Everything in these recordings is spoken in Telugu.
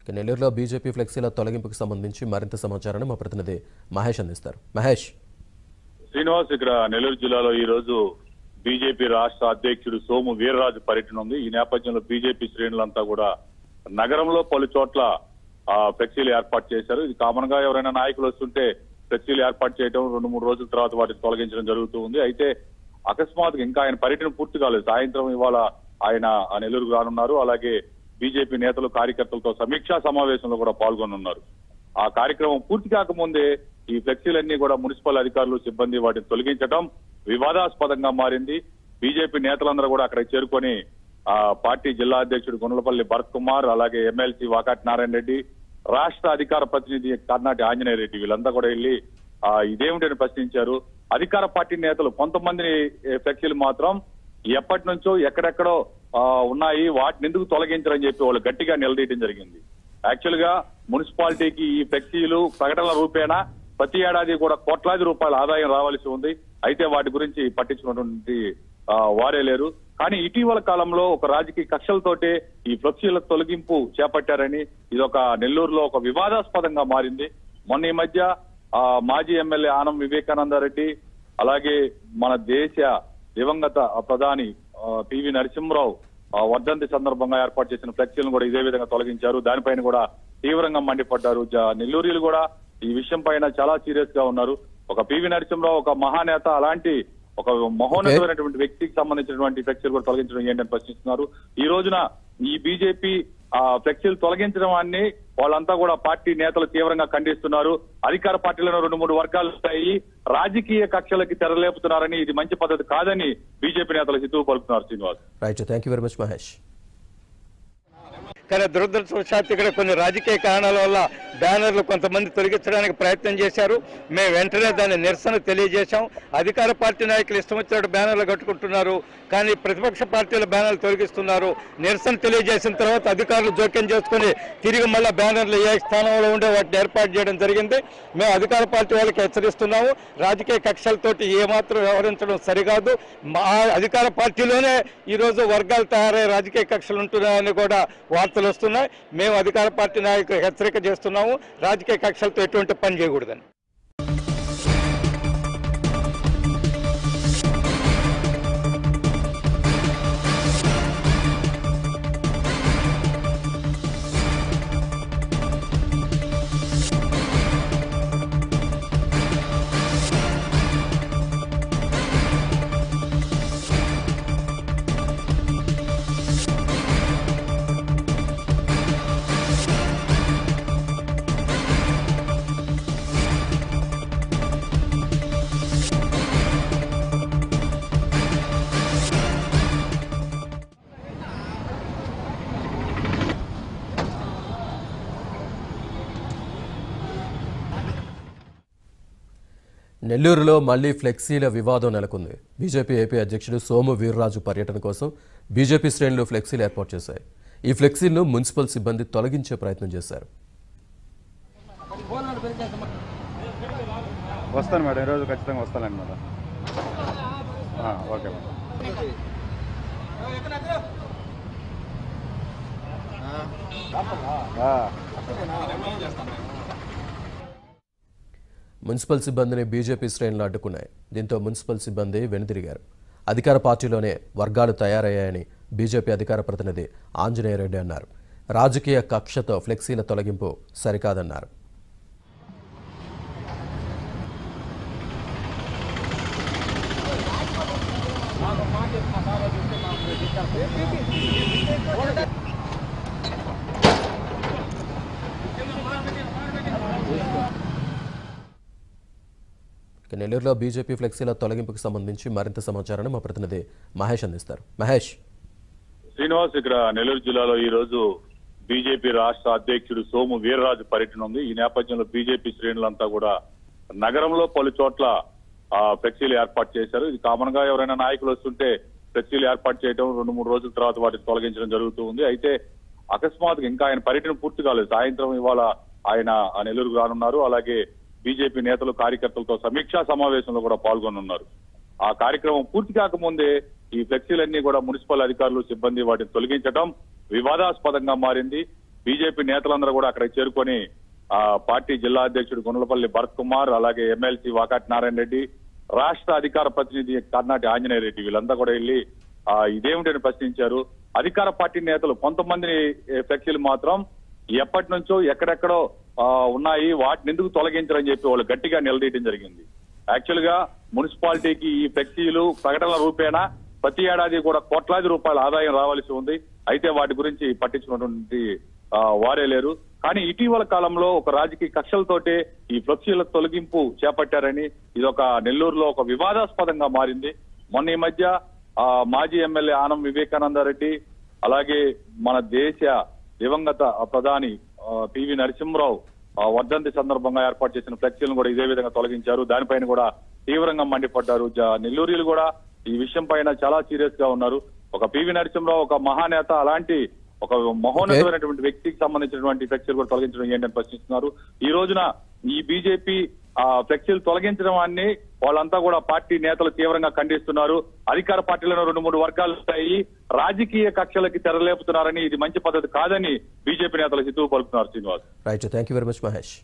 ఇక నెల్లూరులో బీజేపీ ఫ్లెక్సీల తొలగింపుకు సంబంధించి మరింత సమాచారాన్ని మా ప్రతినిధి మహేష్ అందిస్తారు మహేష్ శ్రీనివాస్ ఇక్కడ నెల్లూరు జిల్లాలో ఈ రోజు బీజేపీ రాష్ట్ర అధ్యక్షుడు సోము వీర్రాజు పర్యటన ఉంది ఈ నేపథ్యంలో బీజేపీ శ్రేణులంతా కూడా నగరంలో పలు చోట్ల ఆ, ఫ్లెక్సీలు ఏర్పాటు చేశారు ఇది కామన్ గా ఎవరైనా నాయకులు వస్తుంటే ఫ్లెక్సీలు ఏర్పాటు చేయడం రెండు మూడు రోజుల తర్వాత వాటిని తొలగించడం జరుగుతూ ఉంది అయితే అకస్మాత్తుగా ఇంకా ఆయన పర్యటన పూర్తి కాలేదు సాయంత్రం ఇవాళ ఆయన ఆ నెల్లూరుకు రానున్నారు అలాగే బీజేపీ నేతలు కార్యకర్తలతో సమీక్షా సమావేశంలో కూడా పాల్గొనున్నారు ఆ కార్యక్రమం పూర్తి కాకముందే ఈ ఫ్లెక్సీలన్నీ కూడా మున్సిపల్ అధికారులు సిబ్బంది వాటిని తొలగించడం వివాదాస్పదంగా మారింది బీజేపీ నేతలందరూ కూడా అక్కడికి చేరుకొని ఆ పార్టీ జిల్లా అధ్యక్షుడు గుండ్లపల్లి భరత్ కుమార్ అలాగే ఎమ్మెల్సీ వాకాటి నారాయణ రెడ్డి రాష్ట్ర అధికార ప్రతినిధి కర్ణాటి ఆంజనేయ రెడ్డి వీళ్ళంతా కూడా వెళ్ళి ఆ ఇదేమిటని ప్రశ్నించారు అధికార పార్టీ నేతలు కొంతమంది ఫ్లెక్సీలు మాత్రం ఎప్పటి నుంచో ఎక్కడెక్కడో ఆ, ఉన్నాయి వాటిని ఎందుకు తొలగించరని చెప్పి వాళ్ళు గట్టిగా నిలదీయడం జరిగింది యాక్చువల్ గా మున్సిపాలిటీకి ఈ ఫ్లెక్సీలు ప్రకటనల రూపేణా ప్రతి ఏడాది కూడా కోట్లాది రూపాయల ఆదాయం రావాల్సి ఉంది అయితే వాటి గురించి పట్టించుకున్నటువంటి ఆ, వారే లేరు కానీ ఇటీవల కాలంలో ఒక రాజకీయ కక్షలతోటే ఈ ఫ్లెక్సీల తొలగింపు చేపట్టారని ఇది ఒక నెల్లూరులో ఒక వివాదాస్పదంగా మారింది మొన్న ఈ మధ్య ఆ, మాజీ ఎమ్మెల్యే ఆనం వివేకానందరెడ్డి అలాగే మన దేశ దివంగత ప్రధాని ఆ, పివి నరసింహరావు ఆ, వర్ధంతి సందర్భంగా ఏర్పాటు చేసిన ఫ్లెక్సీలను కూడా ఇదే విధంగా తొలగించారు దానిపైన కూడా తీవ్రంగా మండిపడ్డారు జ- నెల్లూరులు కూడా ఈ విషయం పైన చాలా సీరియస్ గా ఉన్నారు ఒక పివి నరసింహరావు ఒక మహానేత అలాంటి ఒక మహోన్నతమైనటువంటి వ్యక్తికి సంబంధించినటువంటి ఫ్లెక్సీలు కూడా తొలగించడం ఏంటని ప్రశ్నిస్తున్నారు ఈ రోజున ఈ బీజేపీ ఆ ఫ్లెక్సీలు తొలగించడం అన్ని వాళ్ళంతా కూడా పార్టీ నేతలు తీవ్రంగా ఖండిస్తున్నారు అధికార పార్టీలను రెండు మూడు వర్గాలు ఉంటాయి రాజకీయ కక్షలకి తెరలేపుతున్నారని ఇది మంచి పద్ధతి కాదని బీజేపీ నేతలు హితవు పలుకుతున్నారు Srinivas right thank you very much Mahesh కానీ దురదృష్టవశాత్తు ఇక్కడ కొన్ని రాజకీయ కారణాల వల్ల బ్యానర్లు కొంతమంది తొలగించడానికి ప్రయత్నం చేశారు మేము వెంటనే దాని నిరసన తెలియజేశాం అధికార పార్టీ నాయకులు ఇష్టం వచ్చినట్టు బ్యానర్లు కట్టుకుంటున్నారు కానీ ప్రతిపక్ష పార్టీల బ్యానర్లు తొలగిస్తున్నారు నిరసన తెలియజేసిన తర్వాత అధికారులు జోక్యం చేసుకుని తిరిగి మళ్ళీ బ్యానర్లు ఏ స్థానంలో ఉండే వాటిని ఏర్పాటు చేయడం జరిగింది మేము అధికార పార్టీ వాళ్ళకి హెచ్చరిస్తున్నాము రాజకీయ కక్షలతోటి ఏమాత్రం వ్యవహరించడం సరికాదు మా అధికార పార్టీలోనే ఈరోజు వర్గాలు తయారై రాజకీయ కక్షలు ఉంటున్నాయని కూడా వార్తలు వస్తున్నాయి మేము అధికార పార్టీ నాయకులు హెచ్చరిక చేస్తున్నాము రాజకీయ కక్షలతో ఎటువంటి పని చేయకూడదని నెల్లూరులో మళ్లీ ఫ్లెక్సీల వివాదం నెలకొంది బీజేపీ ఏపీ అధ్యక్షుడు సోము వీర్రాజు పర్యటన కోసం బీజేపీ శ్రేణులు ఫ్లెక్సీలు ఏర్పాటు చేశాయి ఈ ఫ్లెక్సీలను మున్సిపల్ సిబ్బంది తొలగించే ప్రయత్నం చేశారు వస్తాను మేడం ఈరోజు ఖచ్చితంగా వస్తానండి మేడం ఆ, ఓకే మేడం ఆ, మున్సిపల్ సిబ్బందిని బీజేపీ శ్రేణులు అడ్డుకున్నాయి దీంతో మున్సిపల్ సిబ్బంది వెనుదిరిగారు అధికార పార్టీలోనే వర్గాలు తయారయ్యాయని బీజేపీ అధికార ప్రతినిధి ఆంజనేయ రెడ్డి అన్నారు రాజకీయ కక్షతో ఫ్లెక్సీల తొలగింపు సరికాదన్నారు ఇక నెల్లూరులో బీజేపీ ఫ్లెక్సీల తొలగింపుకు సంబంధించి మరింత సమాచారాన్ని మా ప్రతినిధి మహేష్ అందిస్తారు మహేష్ శ్రీనివాస్ ఇక్కడ నెల్లూరు జిల్లాలో ఈ రోజు బీజేపీ రాష్ట్ర అధ్యక్షుడు సోము వీర్రాజు పర్యటన ఉంది ఈ నేపథ్యంలో బీజేపీ శ్రేణులంతా కూడా నగరంలో పలు చోట్ల ఆ, ఫ్లెక్సీలు ఏర్పాటు చేశారు ఇది కామన్ గా ఎవరైనా నాయకులు వస్తుంటే ఫ్లెక్సీలు ఏర్పాటు చేయడం రెండు మూడు రోజుల తర్వాత వాటిని తొలగించడం జరుగుతూ ఉంది అయితే అకస్మాత్తుగా ఇంకా ఆయన పర్యటన పూర్తి కాలేదు సాయంత్రం ఇవాళ ఆయన ఆ నెల్లూరుకు రానున్నారు అలాగే బీజేపీ నేతలు కార్యకర్తలతో సమీక్షా సమావేశంలో కూడా పాల్గొనున్నారు ఆ కార్యక్రమం పూర్తి కాకముందే ఈ ఫ్లెక్సీలన్నీ కూడా మున్సిపల్ అధికారులు సిబ్బంది వాటిని తొలగించడం వివాదాస్పదంగా మారింది బీజేపీ నేతలందరూ కూడా అక్కడ చేరుకొని ఆ పార్టీ జిల్లా అధ్యక్షుడు గుండ్లపల్లి భరత్ కుమార్ అలాగే ఎమ్మెల్సీ వాకాటి నారాయణ రెడ్డి రాష్ట్ర అధికార ప్రతినిధి కర్ణాటి ఆంజనేయ రెడ్డి వీళ్ళంతా కూడా వెళ్ళి ఆ ఇదేమిటని ప్రశ్నించారు అధికార పార్టీ నేతలు కొంతమంది ఫ్లెక్సీలు మాత్రం ఎప్పటి నుంచో ఎక్కడెక్కడో ఆ, ఉన్నాయి వాటిని ఎందుకు తొలగించరని చెప్పి వాళ్ళు గట్టిగా నిలదీయడం జరిగింది యాక్చువల్ గా మున్సిపాలిటీకి ఈ ఫ్లెక్సీలు ప్రకటనల రూపేణా ప్రతి ఏడాది కూడా కోట్లాది రూపాయల ఆదాయం రావాల్సి ఉంది అయితే వాటి గురించి పట్టించుకున్నటువంటి ఆ, వారే లేరు కానీ ఇటీవల కాలంలో ఒక రాజకీయ కక్షలతోటే ఈ ఫ్లెక్సీల తొలగింపు చేపట్టారని ఇది ఒక నెల్లూరులో ఒక వివాదాస్పదంగా మారింది మొన్న ఈ మధ్య ఆ, మాజీ ఎమ్మెల్యే ఆనం వివేకానందరెడ్డి అలాగే మన దేశ దివంగత ప్రధాని ఆ, పివి నరసింహరావు ఆ, వర్ధంతి సందర్భంగా ఏర్పాటు చేసిన ఫ్లెక్సీలను కూడా ఇదే విధంగా తొలగించారు దానిపైన కూడా తీవ్రంగా మండిపడ్డారు జ- నెల్లూరులు కూడా ఈ విషయం పైన చాలా సీరియస్ గా ఉన్నారు ఒక పివి నరసింహరావు ఒక మహానేత అలాంటి ఒక మహోన్నతమైనటువంటి వ్యక్తికి సంబంధించినటువంటి ఫ్లెక్సీలు కూడా తొలగించడం ఏంటని ప్రశ్నిస్తున్నారు ఈ రోజున ఈ బీజేపీ ఆ ఫ్లెక్సీలు తొలగించడం అన్ని వాళ్ళంతా కూడా పార్టీ నేతలు తీవ్రంగా ఖండిస్తున్నారు అధికార పార్టీలను రెండు మూడు వర్గాలు ఉంటాయి రాజకీయ కక్షలకి తెరలేపుతున్నారని ఇది మంచి పద్ధతి కాదని బీజేపీ నేతలు హితవు పలుకుతున్నారు Srinivas right thank you very much Mahesh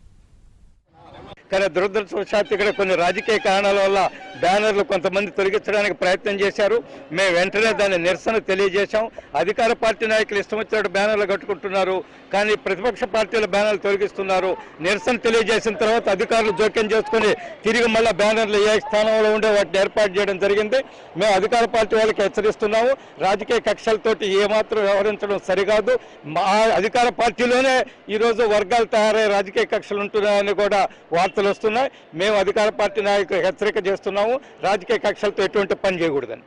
కానీ దురదృష్టవశాత్తు ఇక్కడ కొన్ని రాజకీయ కారణాల వల్ల బ్యానర్లు కొంతమంది తొలగించడానికి ప్రయత్నం చేశారు మేము వెంటనే దాన్ని నిరసన తెలియజేశాం అధికార పార్టీ నాయకులు ఇష్టం వచ్చినట్టు బ్యానర్లు కట్టుకుంటున్నారు కానీ ప్రతిపక్ష పార్టీల బ్యానర్లు తొలగిస్తున్నారు నిరసన తెలియజేసిన తర్వాత అధికారులు జోక్యం చేసుకుని తిరిగి మళ్ళీ బ్యానర్లు ఏ స్థానంలో ఉండే వాటిని ఏర్పాటు చేయడం జరిగింది మేము అధికార పార్టీ వాళ్ళకి హెచ్చరిస్తున్నాము రాజకీయ కక్షలతోటి ఏమాత్రం వ్యవహరించడం సరికాదు మా అధికార పార్టీలోనే ఈరోజు వర్గాలు తయారై రాజకీయ కక్షలు ఉంటున్నాయని కూడా వార్తలు వస్తున్నాయి మేము అధికార పార్టీ నాయకులు హెచ్చరిక చేస్తున్నాము రాజకీయ కక్షలతో ఎటువంటి పని చేయకూడదని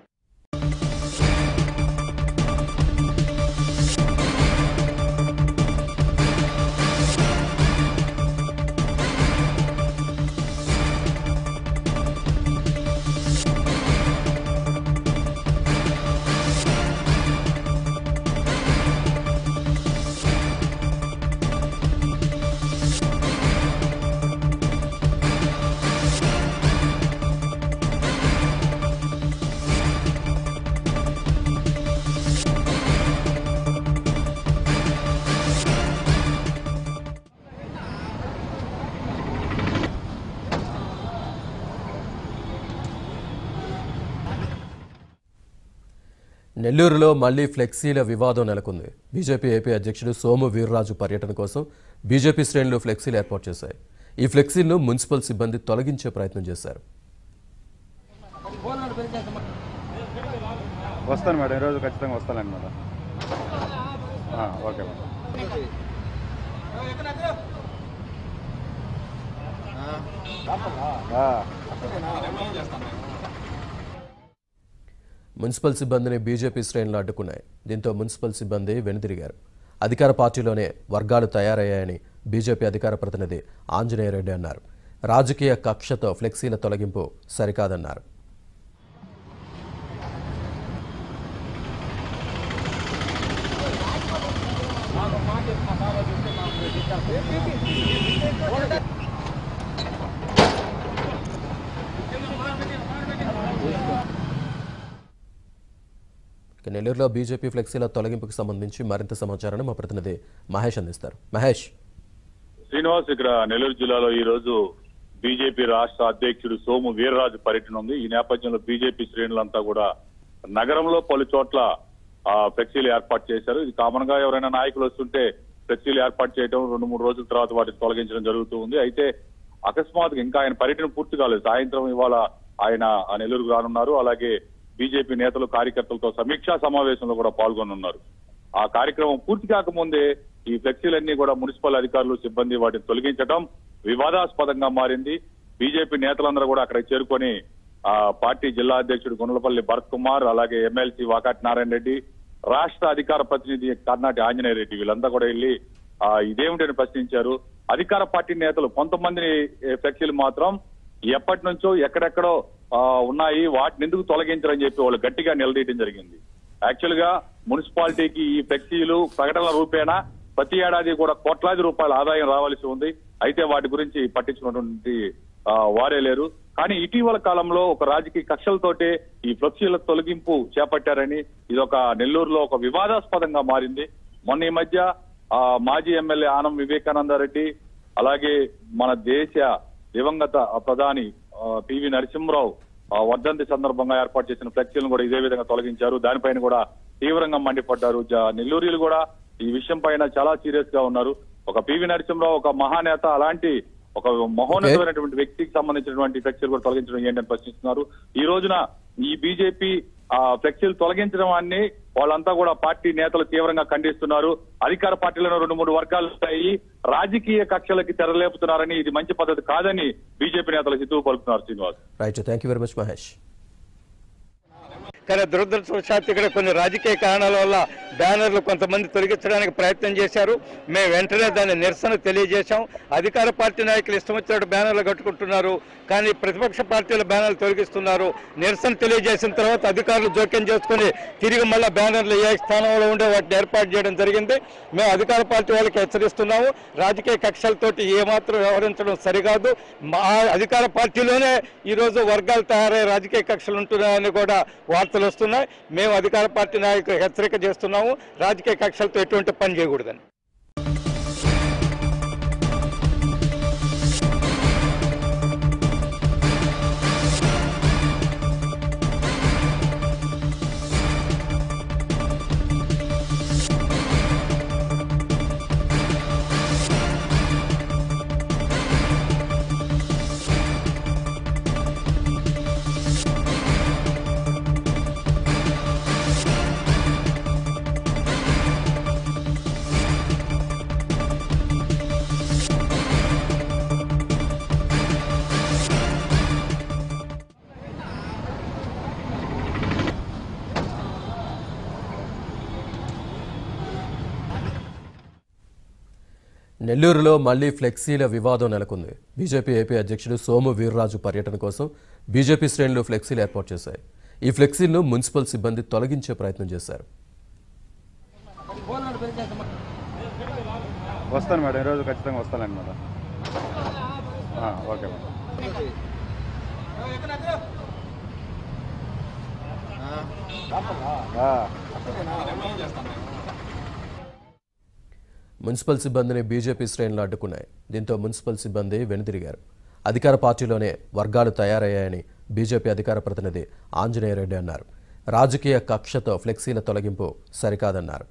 నెల్లూరులో మళ్లీ ఫ్లెక్సీల వివాదం నెలకొంది బీజేపీ ఏపీ అధ్యక్షుడు సోము వీర్రాజు పర్యటన కోసం బీజేపీ శ్రేణులు ఫ్లెక్సీలు ఏర్పాటు చేశాయి ఈ ఫ్లెక్సీలను మున్సిపల్ సిబ్బంది తొలగించే ప్రయత్నం చేశారు వస్తాను మేడం ఈరోజు ఖచ్చితంగా వస్తానండి మేడం ఆ, ఓకే మేడం ఆ, మున్సిపల్ సిబ్బందిని బీజేపీ శ్రేణులు అడ్డుకున్నాయి దీంతో మున్సిపల్ సిబ్బంది వెనుదిరిగారు అధికార పార్టీలోనే వర్గాలు తయారయ్యాయని బీజేపీ అధికార ప్రతినిధి ఆంజనేయ రెడ్డి అన్నారు రాజకీయ కక్షతో ఫ్లెక్సీల తొలగింపు సరికాదన్నారు ఇక నెల్లూరులో బీజేపీ ఫ్లెక్సీల తొలగింపుకు సంబంధించి మరింత సమాచారాన్ని మా ప్రతినిధి మహేష్ అందిస్తారు మహేష్ శ్రీనివాస్ ఇక్కడ నెల్లూరు జిల్లాలో ఈ రోజు బీజేపీ రాష్ట్ర అధ్యక్షుడు సోము వీర్రాజు పర్యటన ఉంది ఈ నేపథ్యంలో బీజేపీ శ్రేణులంతా కూడా నగరంలో పలు చోట్ల ఆ ఫ్లెక్సీలు ఏర్పాటు చేశారు ఇది కామన్ గా ఎవరైనా నాయకులు వస్తుంటే ఫ్లెక్సీలు ఏర్పాటు చేయడం రెండు మూడు రోజుల తర్వాత వాటిని తొలగించడం జరుగుతూ ఉంది అయితే అకస్మాత్తుగా ఇంకా ఆయన పర్యటన పూర్తి కాలేదు సాయంత్రం ఇవాళ ఆయన ఆ నెల్లూరుకు రానున్నారు అలాగే బీజేపీ నేతలు కార్యకర్తలతో సమీక్షా సమావేశంలో కూడా పాల్గొనున్నారు ఆ కార్యక్రమం పూర్తి కాకముందే ఈ ఫ్లెక్సీలన్నీ కూడా మున్సిపల్ అధికారులు సిబ్బంది వాటిని తొలగించడం వివాదాస్పదంగా మారింది బీజేపీ నేతలందరూ కూడా అక్కడ చేరుకొని ఆ పార్టీ జిల్లా అధ్యక్షుడు గుండ్లపల్లి భరత్ కుమార్ అలాగే ఎమ్మెల్సీ వాకాటి నారాయణ రెడ్డి రాష్ట్ర అధికార ప్రతినిధి కర్ణాటి ఆంజనేయ రెడ్డి వీళ్ళంతా కూడా వెళ్ళి ఆ ఇదేమిటని ప్రశ్నించారు అధికార పార్టీ నేతలు కొంతమంది ఫ్లెక్సీలు మాత్రం ఎప్పటి నుంచో ఎక్కడెక్కడో ఆ, ఉన్నాయి వాటిని ఎందుకు తొలగించరని చెప్పి వాళ్ళు గట్టిగా నిలదీయడం జరిగింది యాక్చువల్ గా మున్సిపాలిటీకి ఈ ఫ్లెక్సీలు ప్రకటనల రూపేణా ప్రతి ఏడాది కూడా కోట్లాది రూపాయల ఆదాయం రావాల్సి ఉంది అయితే వాటి గురించి పట్టించుకున్నటువంటి ఆ, వారే లేరు కానీ ఇటీవల కాలంలో ఒక రాజకీయ కక్షలతోటే ఈ ఫ్లెక్సీల తొలగింపు చేపట్టారని ఇది ఒక నెల్లూరులో ఒక వివాదాస్పదంగా మారింది మొన్న ఈ మధ్య ఆ, మాజీ ఎమ్మెల్యే ఆనం వివేకానందరెడ్డి అలాగే మన దేశ దివంగత ప్రధాని ఆ, పివి నరసింహరావు ఆ, వర్ధంతి సందర్భంగా ఏర్పాటు చేసిన ఫ్లెక్సీలను కూడా ఇదే విధంగా తొలగించారు దానిపైన కూడా తీవ్రంగా మండిపడ్డారు జ- నెల్లూరులు కూడా ఈ విషయం పైన చాలా సీరియస్ గా ఉన్నారు ఒక పివి నరసింహరావు ఒక మహానేత అలాంటి ఒక మహోన్నతమైనటువంటి వ్యక్తికి సంబంధించినటువంటి ఫ్లెక్సీలు కూడా తొలగించడం ఏంటని ప్రశ్నిస్తున్నారు ఈ రోజున ఈ బీజేపీ ఆ ఫ్లెక్సీలు తొలగించడం అన్ని వాళ్ళంతా కూడా పార్టీ నేతలు తీవ్రంగా ఖండిస్తున్నారు అధికార పార్టీలను రెండు మూడు వర్గాలు ఉంటాయి రాజకీయ కక్షలకి తెరలేపుతున్నారని ఇది మంచి పద్ధతి కాదని బీజేపీ నేతలు హితవు పలుకుతున్నారు Srinivas right thank you very much Mahesh కానీ దురదృష్టవశాత్తు ఇక్కడ కొన్ని రాజకీయ కారణాల వల్ల బ్యానర్లు కొంతమంది తొలగించడానికి ప్రయత్నం చేశారు మేము వెంటనే దాన్ని నిరసన తెలియజేశాం అధికార పార్టీ నాయకులు ఇష్టం వచ్చినట్టు బ్యానర్లు కట్టుకుంటున్నారు కానీ ప్రతిపక్ష పార్టీల బ్యానర్లు తొలగిస్తున్నారు నిరసన తెలియజేసిన తర్వాత అధికారులు జోక్యం చేసుకుని తిరిగి మళ్ళీ బ్యానర్లు ఏ స్థానంలో ఉండే వాటిని ఏర్పాటు చేయడం జరిగింది మేము అధికార పార్టీ వాళ్ళకి హెచ్చరిస్తున్నాము రాజకీయ కక్షలతోటి ఏమాత్రం వ్యవహరించడం సరికాదు మా అధికార పార్టీలోనే ఈరోజు వర్గాలు తయారై రాజకీయ కక్షలు ఉంటున్నాయని కూడా వార్తలు వస్తున్నాయి మేము అధికార పార్టీ నాయకులు హెచ్చరిక చేస్తున్నాము రాజకీయ కక్షలతో ఎటువంటి పని చేయకూడదని నెల్లూరులో మళ్లీ ఫ్లెక్సీల వివాదం నెలకొంది బీజేపీ ఏపీ అధ్యక్షుడు సోము వీర్రాజు పర్యటన కోసం బీజేపీ శ్రేణులు ఫ్లెక్సీలు ఏర్పాటు చేశాయి ఈ ఫ్లెక్సీలను మున్సిపల్ సిబ్బంది తొలగించే ప్రయత్నం చేశారు వస్తాను మేడం ఈరోజు ఖచ్చితంగా వస్తానండి మేడం ఆ, ఓకే మేడం ఆ, మున్సిపల్ సిబ్బందిని బీజేపీ శ్రేణులు అడ్డుకున్నాయి దీంతో మున్సిపల్ సిబ్బంది వెనుదిరిగారు అధికార పార్టీలోనే వర్గాలు తయారయ్యాయని బీజేపీ అధికార ప్రతినిధి ఆంజనేయ రెడ్డి అన్నారు రాజకీయ కక్షతో ఫ్లెక్సీల తొలగింపు సరికాదన్నారు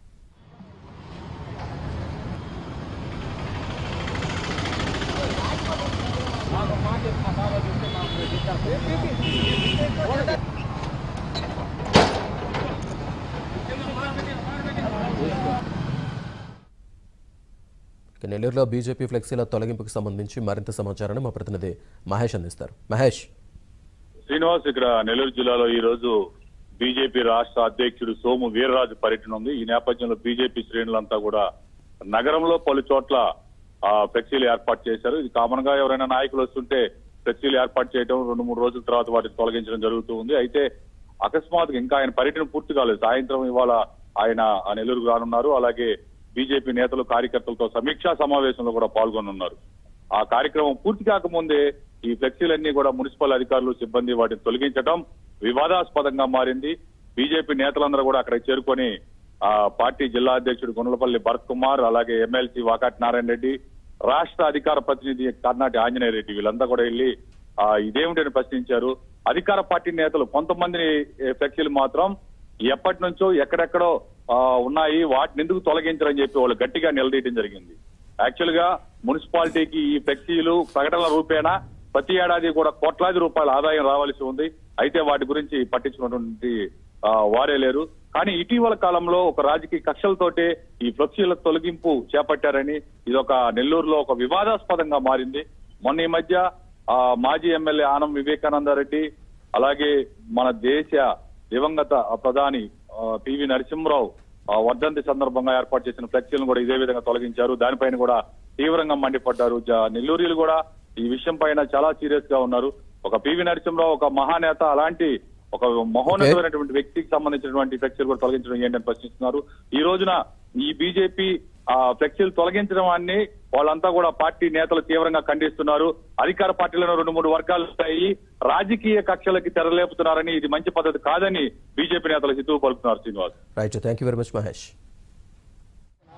ఇక నెల్లూరులో బీజేపీ ఫ్లెక్సీల తొలగింపుకు సంబంధించి మరింత సమాచారాన్ని మా ప్రతినిధి మహేష్ అందిస్తారు మహేష్ శ్రీనివాస్ ఇక్కడ నెల్లూరు జిల్లాలో ఈ రోజు బీజేపీ రాష్ట్ర అధ్యక్షుడు సోము వీర్రాజు పర్యటన ఉంది ఈ నేపథ్యంలో బీజేపీ శ్రేణులంతా కూడా నగరంలో పలు చోట్ల ఆ, ఫ్లెక్సీలు ఏర్పాటు చేశారు ఇది కామన్ గా ఎవరైనా నాయకులు వస్తుంటే ఫ్లెక్సీలు ఏర్పాటు చేయడం రెండు మూడు రోజుల తర్వాత వాటిని తొలగించడం జరుగుతూ ఉంది అయితే అకస్మాత్తుగా ఇంకా ఆయన పర్యటన పూర్తి కాలేదు సాయంత్రం ఇవాళ ఆయన ఆ నెల్లూరుకు రానున్నారు అలాగే బీజేపీ నేతలు కార్యకర్తలతో సమీక్షా సమావేశంలో కూడా పాల్గొనున్నారు ఆ కార్యక్రమం పూర్తి కాకముందే ఈ ఫ్లెక్సీలన్నీ కూడా మున్సిపల్ అధికారులు సిబ్బంది వాటిని తొలగించడం వివాదాస్పదంగా మారింది బీజేపీ నేతలందరూ కూడా అక్కడ చేరుకొని ఆ పార్టీ జిల్లా అధ్యక్షుడు గుండ్లపల్లి భరత్ కుమార్ అలాగే ఎమ్మెల్సీ వాకాటి నారాయణ రెడ్డి రాష్ట్ర అధికార ప్రతినిధి కర్ణాటి ఆంజనేయ రెడ్డి వీళ్ళంతా కూడా వెళ్ళి ఆ ఇదేమిటని ప్రశ్నించారు అధికార పార్టీ నేతలు కొంతమందిని ఏ, ఫ్లెక్సీలు మాత్రం ఎప్పటి నుంచో ఎక్కడెక్కడో ఆ, ఉన్నాయి వాటిని ఎందుకు తొలగించరని చెప్పి వాళ్ళు గట్టిగా నిలదీయడం జరిగింది యాక్చువల్ గా మున్సిపాలిటీకి ఈ ఫ్లెక్సీలు ప్రకటనల రూపేణా ప్రతి ఏడాది కూడా కోట్లాది రూపాయల ఆదాయం రావాల్సి ఉంది అయితే వాటి గురించి పట్టించుకున్నటువంటి ఆ, వారే లేరు కానీ ఇటీవల కాలంలో ఒక రాజకీయ కక్షలతోటే ఈ ఫ్లెక్సీల తొలగింపు చేపట్టారని ఇది ఒక నెల్లూరులో ఒక వివాదాస్పదంగా మారింది మొన్న ఈ మధ్య ఆ, మాజీ ఎమ్మెల్యే ఆనం వివేకానందరెడ్డి అలాగే మన దేశ దివంగత ప్రధాని ఆ, పివి నరసింహరావు ఆ, వర్ధంతి సందర్భంగా ఏర్పాటు చేసిన ఫ్లెక్సీలను కూడా ఇదే విధంగా తొలగించారు దానిపైన కూడా తీవ్రంగా మండిపడ్డారు జ- నెల్లూరులు కూడా ఈ విషయం పైన చాలా సీరియస్ గా ఉన్నారు ఒక పివి నరసింహరావు ఒక మహానేత అలాంటి ఒక మహోన్నతమైనటువంటి వ్యక్తికి సంబంధించినటువంటి ఫ్లెక్సీలు కూడా తొలగించడం ఏంటని ప్రశ్నిస్తున్నారు ఈ రోజున ఈ బీజేపీ ఆ ఫ్లెక్సీలు తొలగించడం అన్ని వాళ్ళంతా కూడా పార్టీ నేతలు తీవ్రంగా ఖండిస్తున్నారు అధికార పార్టీలను రెండు మూడు వర్గాలు ఉంటాయి రాజకీయ కక్షలకి తెరలేపుతున్నారని ఇది మంచి పద్ధతి కాదని బీజేపీ నేతలు హితవు పలుకుతున్నారు Srinivas right thank you very much Mahesh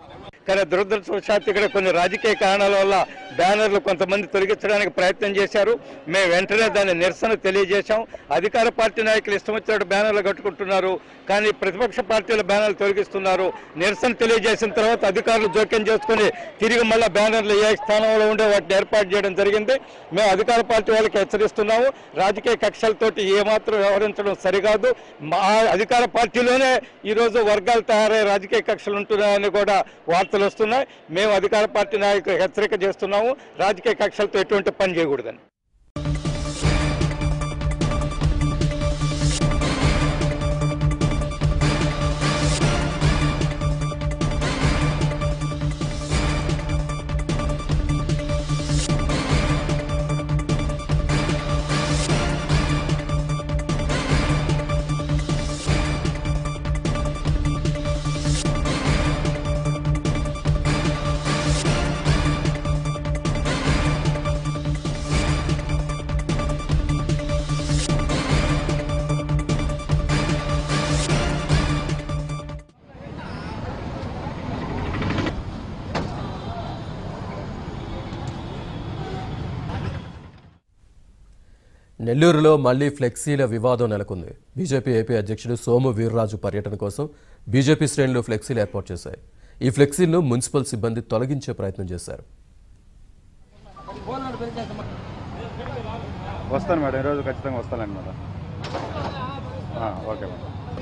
కానీ దురదృష్టవశాత్తు ఇక్కడ కొన్ని రాజకీయ కారణాల వల్ల బ్యానర్లు కొంతమంది తొలగించడానికి ప్రయత్నం చేశారు మేము వెంటనే దాన్ని నిరసన తెలియజేశాం అధికార పార్టీ నాయకులు ఇష్టం వచ్చినట్టు బ్యానర్లు కట్టుకుంటున్నారు కానీ ప్రతిపక్ష పార్టీల బ్యానర్లు తొలగిస్తున్నారు నిరసన తెలియజేసిన తర్వాత అధికారులు జోక్యం చేసుకుని తిరిగి మళ్ళీ బ్యానర్లు ఏ స్థానంలో ఉండే వాటిని ఏర్పాటు చేయడం జరిగింది మేము అధికార పార్టీ వాళ్ళకి హెచ్చరిస్తున్నాము రాజకీయ కక్షలతోటి ఏమాత్రం వ్యవహరించడం సరికాదు మా అధికార పార్టీలోనే ఈరోజు వర్గాలు తయారై రాజకీయ కక్షలు ఉంటున్నాయని కూడా వార్తలు వస్తున్నాయి మేము అధికార పార్టీ నాయకులు హెచ్చరిక చేస్తున్నాము రాజకీయ కక్షలతో ఎటువంటి పని చేయకూడదని నెల్లూరులో మళ్లీ ఫ్లెక్సీల వివాదం నెలకొంది బీజేపీ ఏపీ అధ్యక్షుడు సోము వీర్రాజు పర్యటన కోసం బీజేపీ శ్రేణులు ఫ్లెక్సీలు ఏర్పాటు చేశాయి ఈ ఫ్లెక్సీలను మున్సిపల్ సిబ్బంది తొలగించే ప్రయత్నం చేశారు వస్తాను మేడం ఈరోజు ఖచ్చితంగా వస్తానండి మేడం ఆ, ఓకే మేడం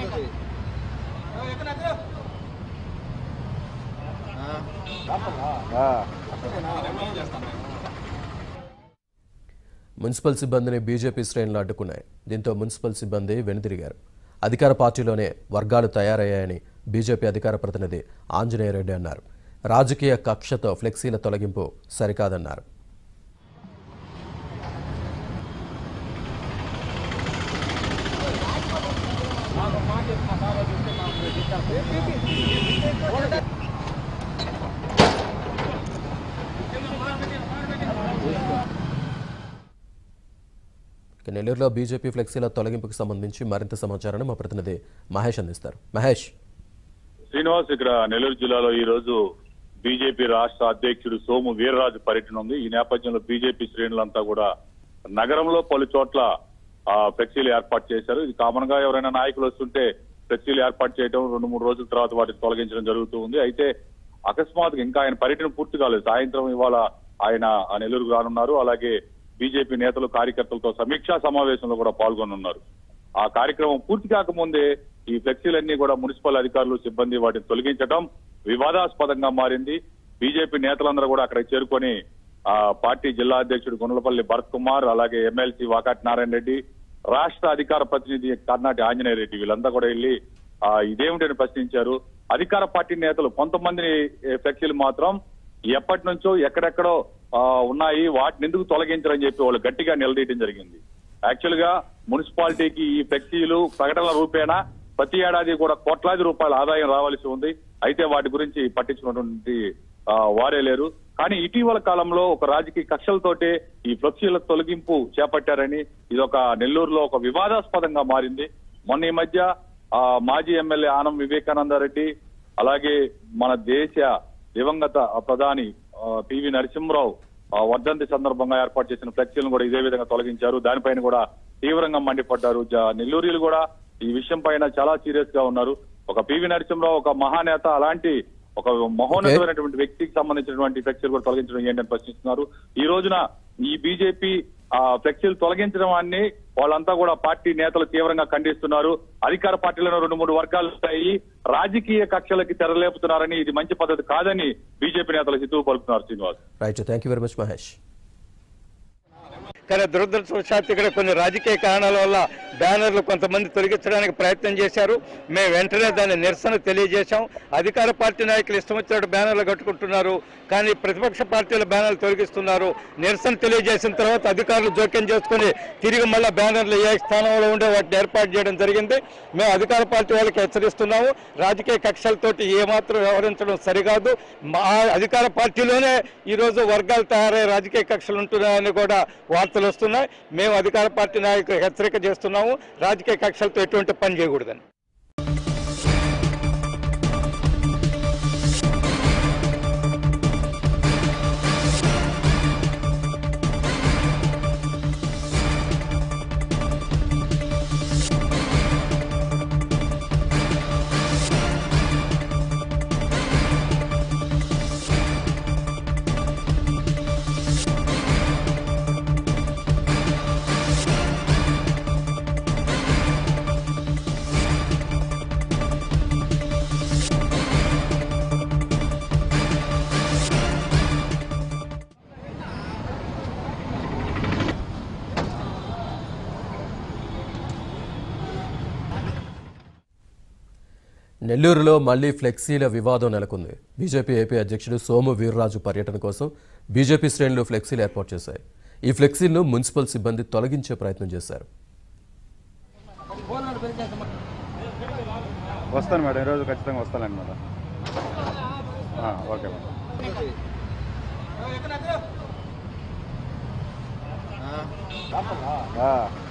ఆ, మున్సిపల్ సిబ్బందిని బీజేపీ శ్రేణులు అడ్డుకున్నాయి దీంతో మున్సిపల్ సిబ్బంది వెనుదిరిగారు అధికార పార్టీలోనే వర్గాలు తయారయ్యాయని బీజేపీ అధికార ప్రతినిధి ఆంజనేయరెడ్డి అన్నారు రాజకీయ కక్షతో ఫ్లెక్సీల తొలగింపు సరికాదన్నారు ఇక నెల్లూరులో బీజేపీ ఫ్లెక్సీల తొలగింపుకు సంబంధించి మరింత సమాచారాన్ని మా ప్రతినిధి మహేష్ అందిస్తారు మహేష్ శ్రీనివాస్ ఇక్కడ నెల్లూరు జిల్లాలో ఈ రోజు బీజేపీ రాష్ట్ర అధ్యక్షుడు సోము వీర్రాజు పర్యటన ఉంది ఈ నేపథ్యంలో బీజేపీ శ్రేణులంతా కూడా నగరంలో పలు చోట్ల ఆ, ఫ్లెక్సీలు ఏర్పాటు చేశారు ఇది కామన్ గా ఎవరైనా నాయకులు వస్తుంటే ఫ్లెక్సీలు ఏర్పాటు చేయడం రెండు మూడు రోజుల తర్వాత వాటిని తొలగించడం జరుగుతూ ఉంది అయితే అకస్మాత్తుగా ఇంకా ఆయన పర్యటన పూర్తి కాలేదు సాయంత్రం ఇవాళ ఆయన ఆ నెల్లూరుకు రానున్నారు అలాగే బీజేపీ నేతలు కార్యకర్తలతో సమీక్షా సమావేశంలో కూడా పాల్గొనున్నారు ఆ కార్యక్రమం పూర్తి కాకముందే ఈ ఫ్లెక్సీలన్నీ కూడా మున్సిపల్ అధికారులు సిబ్బంది వాటిని తొలగించడం వివాదాస్పదంగా మారింది బీజేపీ నేతలందరూ కూడా అక్కడికి చేరుకొని ఆ పార్టీ జిల్లా అధ్యక్షుడు గుండ్లపల్లి భరత్ కుమార్ అలాగే ఎమ్మెల్సీ వాకాటి నారాయణ రెడ్డి రాష్ట్ర అధికార ప్రతినిధి కర్ణాటి ఆంజనేయ రెడ్డి వీళ్ళంతా కూడా వెళ్ళి ఆ ఇదేమిటని ప్రశ్నించారు అధికార పార్టీ నేతలు కొంతమంది ఫ్లెక్సీలు మాత్రం ఎప్పటి నుంచో ఎక్కడెక్కడో ఆ, ఉన్నాయి వాటిని ఎందుకు తొలగించరని చెప్పి వాళ్ళు గట్టిగా నిలదీయడం జరిగింది యాక్చువల్ గా మున్సిపాలిటీకి ఈ ఫ్లెక్సీలు ప్రకటనల రూపేణా ప్రతి ఏడాది కూడా కోట్లాది రూపాయల ఆదాయం రావాల్సి ఉంది అయితే వాటి గురించి పట్టించుకున్నటువంటి ఆ, వారే లేరు కానీ ఇటీవల కాలంలో ఒక రాజకీయ కక్షలతోటే ఈ ఫ్లెక్సీల తొలగింపు చేపట్టారని ఇది ఒక నెల్లూరులో ఒక వివాదాస్పదంగా మారింది మొన్న ఈ మధ్య ఆ, మాజీ ఎమ్మెల్యే ఆనం వివేకానందరెడ్డి అలాగే మన దేశ దివంగత ప్రధాని ఆ, పివి నరసింహరావు ఆ, వర్ధంతి సందర్భంగా ఏర్పాటు చేసిన ఫ్లెక్సీలను కూడా ఇదే విధంగా తొలగించారు దానిపైన కూడా తీవ్రంగా మండిపడ్డారు జ- నెల్లూరులు కూడా ఈ విషయం పైన చాలా సీరియస్ గా ఉన్నారు ఒక పివి నరసింహరావు ఒక మహానేత అలాంటి ఒక మహోన్నతమైనటువంటి వ్యక్తికి సంబంధించినటువంటి ఫ్లెక్సీలు కూడా తొలగించడం ఏంటని ప్రశ్నిస్తున్నారు ఈ రోజున ఈ బీజేపీ ఆ ఫ్లెక్సీలు తొలగించడం అన్ని వాళ్ళంతా కూడా పార్టీ నేతలు తీవ్రంగా ఖండిస్తున్నారు అధికార పార్టీలను రెండు మూడు వర్గాలు ఉంటాయి రాజకీయ కక్షలకి తెరలేపుతున్నారని ఇది మంచి పద్ధతి కాదని బీజేపీ నేతలు హితవు పలుకుతున్నారు Srinivas right thank you very much Mahesh కానీ దురదృష్టవశాత్తు ఇక్కడ కొన్ని రాజకీయ కారణాల వల్ల బ్యానర్లు కొంతమంది తొలగించడానికి ప్రయత్నం చేశారు మేము వెంటనే దాన్ని నిరసన తెలియజేశాం అధికార పార్టీ నాయకులు ఇష్టం వచ్చినట్టు బ్యానర్లు కట్టుకుంటున్నారు కానీ ప్రతిపక్ష పార్టీల బ్యానర్లు తొలగిస్తున్నారు నిరసన తెలియజేసిన తర్వాత అధికారులు జోక్యం చేసుకుని తిరిగి మళ్ళీ బ్యానర్లు ఏ స్థానంలో ఉండే వాటిని ఏర్పాటు చేయడం జరిగింది మేము అధికార పార్టీ వాళ్ళకి హెచ్చరిస్తున్నాము రాజకీయ కక్షలతోటి ఏమాత్రం వ్యవహరించడం సరికాదు మా అధికార పార్టీలోనే ఈరోజు వర్గాలు తయారై రాజకీయ కక్షలు ఉంటున్నాయని కూడా వార్తలు వస్తున్నాయి మేము అధికార పార్టీ నాయకులు హెచ్చరిక చేస్తున్నాము రాజకీయ కక్షలతో ఎటువంటి పని చేయకూడదని నెల్లూరులో మళ్లీ ఫ్లెక్సీల వివాదం నెలకొంది బీజేపీ ఏపీ అధ్యక్షుడు సోము వీర్రాజు పర్యటన కోసం బీజేపీ శ్రేణులు ఫ్లెక్సీలు ఏర్పాటు చేశాయి ఈ ఫ్లెక్సీలను మున్సిపల్ సిబ్బంది తొలగించే ప్రయత్నం చేశారు వస్తాను మేడం ఈరోజు ఖచ్చితంగా వస్తానండి మేడం ఆ, ఓకే మేడం ఆ,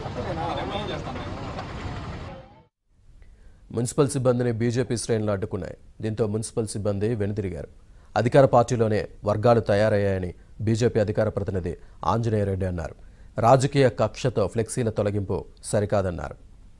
మున్సిపల్ సిబ్బందిని బీజేపీ శ్రేణులు అడ్డుకున్నాయి దీంతో మున్సిపల్ సిబ్బంది వెనుదిరిగారు అధికార పార్టీలోనే వర్గాలు తయారయ్యాయని బీజేపీ అధికార ప్రతినిధి ఆంజనేయ రెడ్డి అన్నారు రాజకీయ కక్షతో ఫ్లెక్సీల తొలగింపు సరికాదన్నారు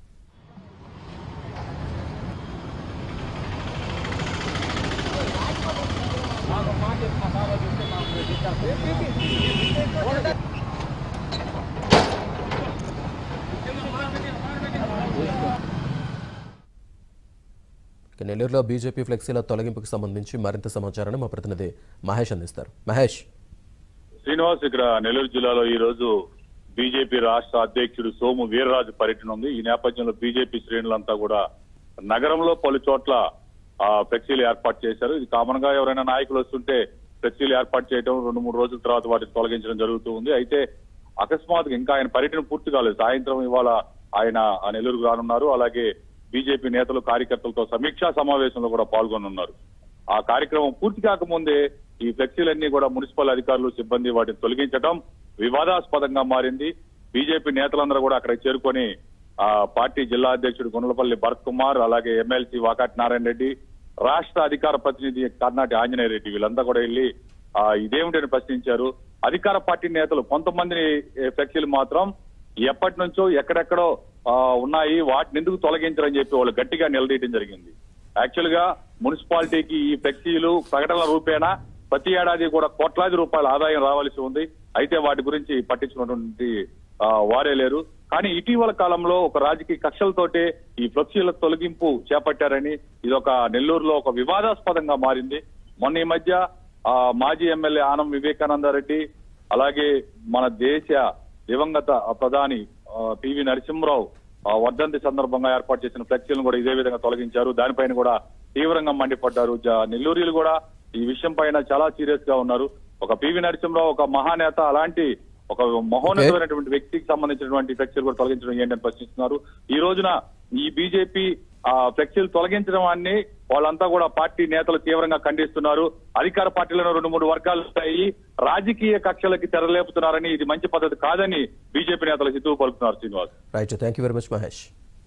ఇక నెల్లూరులో బీజేపీ ఫ్లెక్సీల తొలగింపుకు సంబంధించి మరింత సమాచారాన్ని మా ప్రతినిధి మహేష్ అందిస్తారు మహేష్ శ్రీనివాస్ ఇక్కడ నెల్లూరు జిల్లాలో ఈ రోజు బీజేపీ రాష్ట్ర అధ్యక్షుడు సోము వీర్రాజు పర్యటన ఉంది ఈ నేపథ్యంలో బీజేపీ శ్రేణులంతా కూడా నగరంలో పలు చోట్ల ఆ, ఫ్లెక్సీలు ఏర్పాటు చేశారు ఇది కామన్ గా ఎవరైనా నాయకులు వస్తుంటే ఫ్లెక్సీలు ఏర్పాటు చేయడం రెండు మూడు రోజుల తర్వాత వాటిని తొలగించడం జరుగుతూ ఉంది అయితే అకస్మాత్తుగా ఇంకా ఆయన పర్యటన పూర్తి కాలేదు సాయంత్రం ఇవాళ ఆయన ఆ నెల్లూరుకు రానున్నారు అలాగే బీజేపీ నేతలు కార్యకర్తలతో సమీక్షా సమావేశంలో కూడా పాల్గొనున్నారు ఆ కార్యక్రమం పూర్తి కాకముందే ఈ ఫ్లెక్సీలన్నీ కూడా మున్సిపల్ అధికారులు సిబ్బంది వాటిని తొలగించడం వివాదాస్పదంగా మారింది బీజేపీ నేతలందరూ కూడా అక్కడ చేరుకొని ఆ పార్టీ జిల్లా అధ్యక్షుడు గుండ్లపల్లి భరత్ కుమార్ అలాగే ఎమ్మెల్సీ వాకాటి నారాయణ రెడ్డి రాష్ట్ర అధికార ప్రతినిధి కర్ణాటి ఆంజనేయ రెడ్డి వీళ్ళంతా కూడా వెళ్ళి ఆ ఇదేమిటని ప్రశ్నించారు అధికార పార్టీ నేతలు కొంతమందిని ఏ, ఫ్లెక్సీలు మాత్రం ఎప్పటి నుంచో ఎక్కడెక్కడో ఆ, ఉన్నాయి వాటిని ఎందుకు తొలగించరని చెప్పి వాళ్ళు గట్టిగా నిలదీయడం జరిగింది యాక్చువల్ గా మున్సిపాలిటీకి ఈ ఫ్లెక్సీలు ప్రకటనల రూపేణా ప్రతి ఏడాది కూడా కోట్లాది రూపాయల ఆదాయం రావాల్సి ఉంది అయితే వాటి గురించి పట్టించుకున్నటువంటి ఆ, వారే లేరు కానీ ఇటీవల కాలంలో ఒక రాజకీయ కక్షలతోటే ఈ ఫ్లెక్సీల తొలగింపు చేపట్టారని ఇది ఒక నెల్లూరులో ఒక వివాదాస్పదంగా మారింది మొన్న ఈ మధ్య ఆ, మాజీ ఎమ్మెల్యే ఆనం వివేకానందరెడ్డి అలాగే మన దేశ దివంగత ప్రధాని ఆ, పివి నరసింహరావు ఆ, వర్ధంతి సందర్భంగా ఏర్పాటు చేసిన ఫ్లెక్సీలను కూడా ఇదే విధంగా తొలగించారు దానిపైన కూడా తీవ్రంగా మండిపడ్డారు జ- నెల్లూరులు కూడా ఈ విషయం పైన చాలా సీరియస్ గా ఉన్నారు ఒక పివి నరసింహరావు ఒక మహానేత అలాంటి ఒక మహోన్నతమైనటువంటి వ్యక్తికి సంబంధించినటువంటి ఫ్లెక్సీలు కూడా తొలగించడం ఏంటని ప్రశ్నిస్తున్నారు ఈ రోజున ఈ బీజేపీ ఆ ఫ్లెక్సీలు తొలగించడం అన్ని వాళ్ళంతా కూడా పార్టీ నేతలు తీవ్రంగా ఖండిస్తున్నారు అధికార పార్టీలను రెండు మూడు వర్గాలు ఉంటాయి రాజకీయ కక్షలకి తెరలేపుతున్నారని ఇది మంచి పద్ధతి కాదని బీజేపీ నేతలు హితవు పలుకుతున్నారు Srinivas right thank you very much Mahesh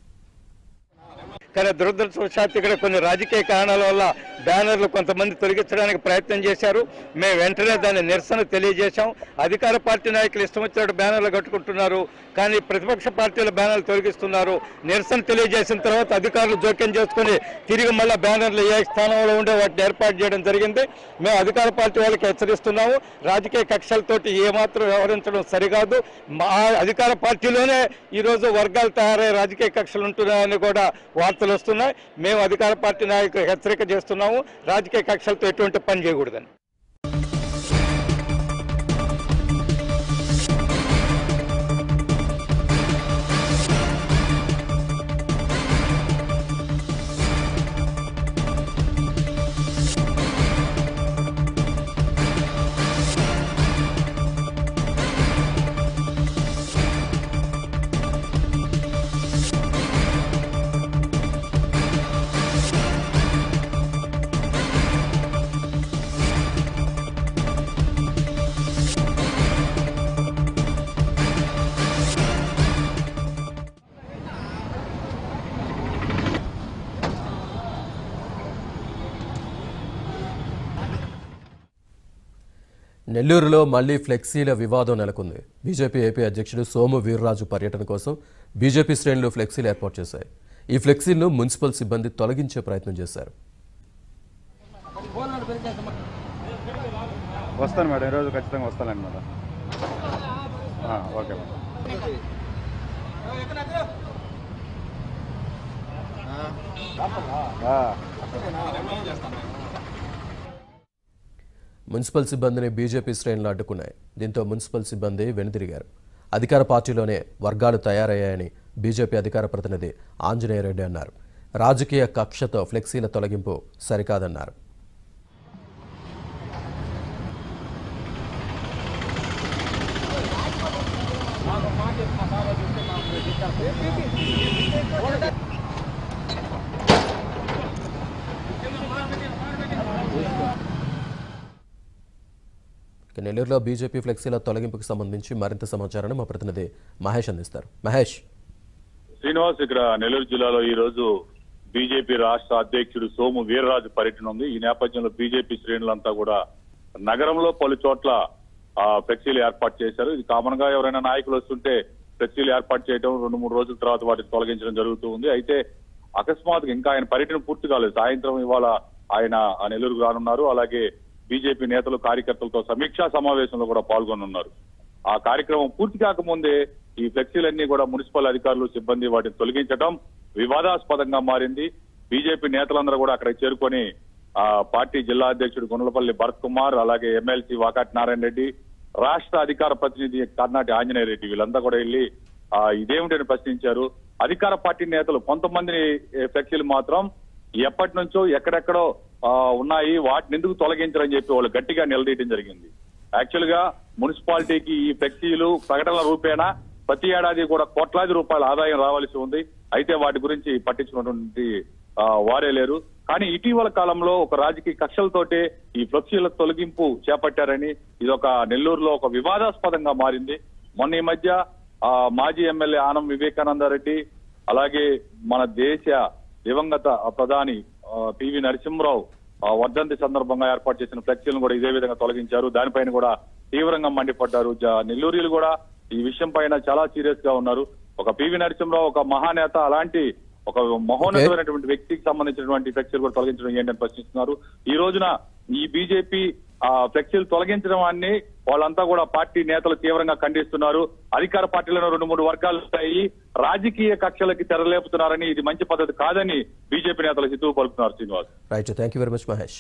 కానీ దురదృష్టవశాత్తు ఇక్కడ కొన్ని రాజకీయ కారణాల వల్ల బ్యానర్లు కొంతమంది తొలగించడానికి ప్రయత్నం చేశారు మేము వెంటనే దాన్ని నిరసన తెలియజేశాం అధికార పార్టీ నాయకులు ఇష్టం వచ్చినట్టు బ్యానర్లు కట్టుకుంటున్నారు కానీ ప్రతిపక్ష పార్టీల బ్యానర్లు తొలగిస్తున్నారు నిరసన తెలియజేసిన తర్వాత అధికారులు జోక్యం చేసుకుని తిరిగి మళ్ళీ బ్యానర్లు ఏ స్థానంలో ఉండే వాటిని ఏర్పాటు చేయడం జరిగింది మేము అధికార పార్టీ వాళ్ళకి హెచ్చరిస్తున్నాము రాజకీయ కక్షలతోటి ఏమాత్రం వ్యవహరించడం సరికాదు మా అధికార పార్టీలోనే ఈరోజు వర్గాలు తయారయ్యే రాజకీయ కక్షలు ఉంటున్నాయని కూడా వార్తలు వస్తున్నాయి మేము అధికార పార్టీ నాయకులు హెచ్చరిక చేస్తున్నాము రాజకీయ కక్షలతో ఎటువంటి పని చేయకూడదని నెల్లూరులో మళ్లీ ఫ్లెక్సీల వివాదం నెలకొంది బీజేపీ ఏపీ అధ్యక్షుడు సోము వీర్రాజు పర్యటన కోసం బీజేపీ శ్రేణులు ఫ్లెక్సీలు ఏర్పాటు చేశాయి ఈ ఫ్లెక్సీలను మున్సిపల్ సిబ్బంది తొలగించే ప్రయత్నం చేశారు వస్తాను మేడం ఈరోజు ఖచ్చితంగా వస్తానండి మేడం ఆ, ఓకే మేడం ఆ, మున్సిపల్ సిబ్బందిని బీజేపీ శ్రేణులు అడ్డుకున్నాయి దీంతో మున్సిపల్ సిబ్బంది వెనుదిరిగారు అధికార పార్టీలోనే వర్గాలు తయారయ్యాయని బీజేపీ అధికార ప్రతినిధి ఆంజనేయ రెడ్డి అన్నారు రాజకీయ కక్షతో ఫ్లెక్సీల తొలగింపు సరికాదన్నారు ఇక నెల్లూరులో బీజేపీ ఫ్లెక్సీల తొలగింపుకు సంబంధించి మరింత సమాచారాన్ని మా ప్రతినిధి మహేష్ అందిస్తారు మహేష్ శ్రీనివాస్ ఇక్కడ నెల్లూరు జిల్లాలో ఈ రోజు బీజేపీ రాష్ట్ర అధ్యక్షుడు సోము వీర్రాజు పర్యటన ఉంది ఈ నేపథ్యంలో బీజేపీ శ్రేణులంతా కూడా నగరంలో పలు చోట్ల ఆ, ఫ్లెక్సీలు ఏర్పాటు చేశారు ఇది కామన్ గా ఎవరైనా నాయకులు వస్తుంటే ఫ్లెక్సీలు ఏర్పాటు చేయడం రెండు మూడు రోజుల తర్వాత వాటిని తొలగించడం జరుగుతూ ఉంది అయితే అకస్మాత్తుగా ఇంకా ఆయన పర్యటన పూర్తి కాలేదు సాయంత్రం ఇవాళ ఆయన ఆ నెల్లూరుకు రానున్నారు అలాగే బీజేపీ నేతలు కార్యకర్తలతో సమీక్షా సమావేశంలో కూడా పాల్గొనున్నారు ఆ కార్యక్రమం పూర్తి కాకముందే ఈ ఫ్లెక్సీలన్నీ కూడా మున్సిపల్ అధికారులు సిబ్బంది వాటిని తొలగించడం వివాదాస్పదంగా మారింది బీజేపీ నేతలందరూ కూడా అక్కడ చేరుకొని ఆ పార్టీ జిల్లా అధ్యక్షుడు గుండ్లపల్లి భరత్ కుమార్ అలాగే ఎమ్మెల్సీ వాకాటి నారాయణ రెడ్డి రాష్ట్ర అధికార ప్రతినిధి కర్ణాటి ఆంజనేయ రెడ్డి వీళ్ళంతా కూడా వెళ్ళి ఆ ఇదేమిటని ప్రశ్నించారు అధికార పార్టీ నేతలు కొంతమంది ఫ్లెక్సీలు మాత్రం ఎప్పటి నుంచో ఎక్కడెక్కడో ఆ, ఉన్నాయి వాటిని ఎందుకు తొలగించరని చెప్పి వాళ్ళు గట్టిగా నిలదీయడం జరిగింది యాక్చువల్ గా మున్సిపాలిటీకి ఈ ఫ్లెక్సీలు ప్రకటనల రూపేణా ప్రతి ఏడాది కూడా కోట్లాది రూపాయల ఆదాయం రావాల్సి ఉంది అయితే వాటి గురించి పట్టించుకున్నటువంటి ఆ, వారే లేరు కానీ ఇటీవల కాలంలో ఒక రాజకీయ కక్షలతోటే ఈ ఫ్లెక్సీల తొలగింపు చేపట్టారని ఇది ఒక నెల్లూరులో ఒక వివాదాస్పదంగా మారింది మొన్న ఈ మధ్య ఆ, మాజీ ఎమ్మెల్యే ఆనం వివేకానందరెడ్డి అలాగే మన దేశ దివంగత ప్రధాని ఆ, పివి నరసింహరావు ఆ, వర్ధంతి సందర్భంగా ఏర్పాటు చేసిన ఫ్లెక్సీలను కూడా ఇదే విధంగా తొలగించారు దానిపైన కూడా తీవ్రంగా మండిపడ్డారు జ- నెల్లూరులు కూడా ఈ విషయం పైన చాలా సీరియస్ గా ఉన్నారు ఒక పివి నరసింహరావు ఒక మహానేత అలాంటి ఒక మహోన్నతమైనటువంటి వ్యక్తికి సంబంధించినటువంటి ఫ్లెక్సీలు కూడా తొలగించడం ఏంటని ప్రశ్నిస్తున్నారు ఈ రోజున ఈ బీజేపీ ఆ ఫ్లెక్సీలు తొలగించడం అన్ని వాళ్ళంతా కూడా పార్టీ నేతలు తీవ్రంగా ఖండిస్తున్నారు అధికార పార్టీలను రెండు మూడు వర్గాలు ఉంటాయి రాజకీయ కక్షలకి తెరలేపుతున్నారని ఇది మంచి పద్ధతి కాదని బీజేపీ నేతలు హితవు పలుకుతున్నారు Srinivas right thank you very much Mahesh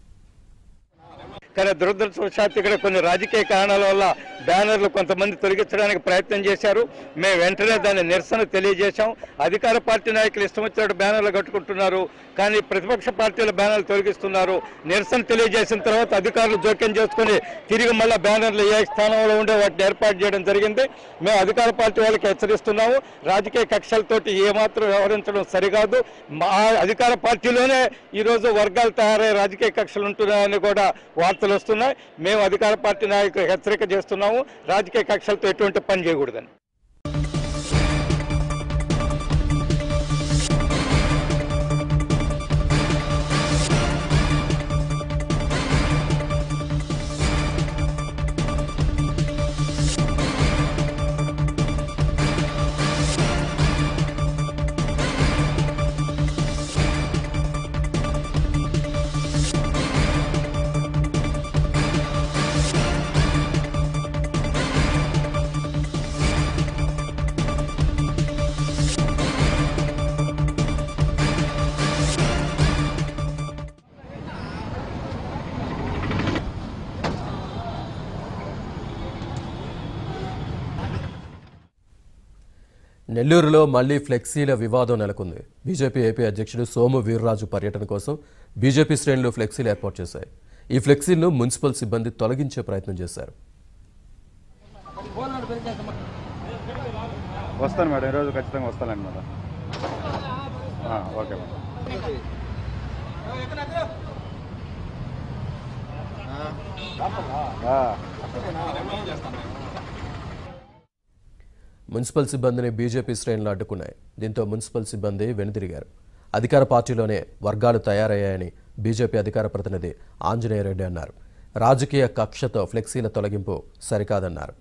కానీ దురదృష్టవశాత్తు ఇక్కడ కొన్ని రాజకీయ కారణాల వల్ల బ్యానర్లు కొంతమంది తొలగించడానికి ప్రయత్నం చేశారు మేము వెంటనే దాన్ని నిరసన తెలియజేశాం అధికార పార్టీ నాయకులు ఇష్టం వచ్చినట్టు బ్యానర్లు కట్టుకుంటున్నారు కానీ ప్రతిపక్ష పార్టీల బ్యానర్లు తొలగిస్తున్నారు నిరసన తెలియజేసిన తర్వాత అధికారులు జోక్యం చేసుకుని తిరిగి మళ్ళీ బ్యానర్లు ఏ స్థానంలో ఉండే వాటిని ఏర్పాటు చేయడం జరిగింది మేము అధికార పార్టీ వాళ్ళకి హెచ్చరిస్తున్నాము రాజకీయ కక్షలతోటి ఏమాత్రం వ్యవహరించడం సరికాదు మా అధికార పార్టీలోనే ఈరోజు వర్గాలు తయారై రాజకీయ కక్షలు ఉంటున్నాయని కూడా వార్తలు వస్తున్నాయి మేము అధికార పార్టీ నాయకులు హెచ్చరిక చేస్తున్నాము రాజకీయ కక్షలతో ఎటువంటి పని చేయకూడదని నెల్లూరులో మళ్లీ ఫ్లెక్సీల వివాదం నెలకొంది బీజేపీ ఏపీ అధ్యక్షుడు సోము వీర్రాజు పర్యటన కోసం బీజేపీ శ్రేణులు ఫ్లెక్సీలు ఏర్పాటు చేశాయి ఈ ఫ్లెక్సీలను మున్సిపల్ సిబ్బంది తొలగించే ప్రయత్నం చేశారు వస్తాను మేడం ఈరోజు ఖచ్చితంగా వస్తానండి మేడం ఆ, ఓకే మేడం ఆ, మున్సిపల్ సిబ్బందిని బీజేపీ శ్రేణులు అడ్డుకున్నాయి దీంతో మున్సిపల్ సిబ్బంది వెనుదిరిగారు అధికార పార్టీలోనే వర్గాలు తయారయ్యాయని బీజేపీ అధికార ప్రతినిధి ఆంజనేయ రెడ్డి అన్నారు రాజకీయ కక్షతో ఫ్లెక్సీల తొలగింపు సరికాదన్నారు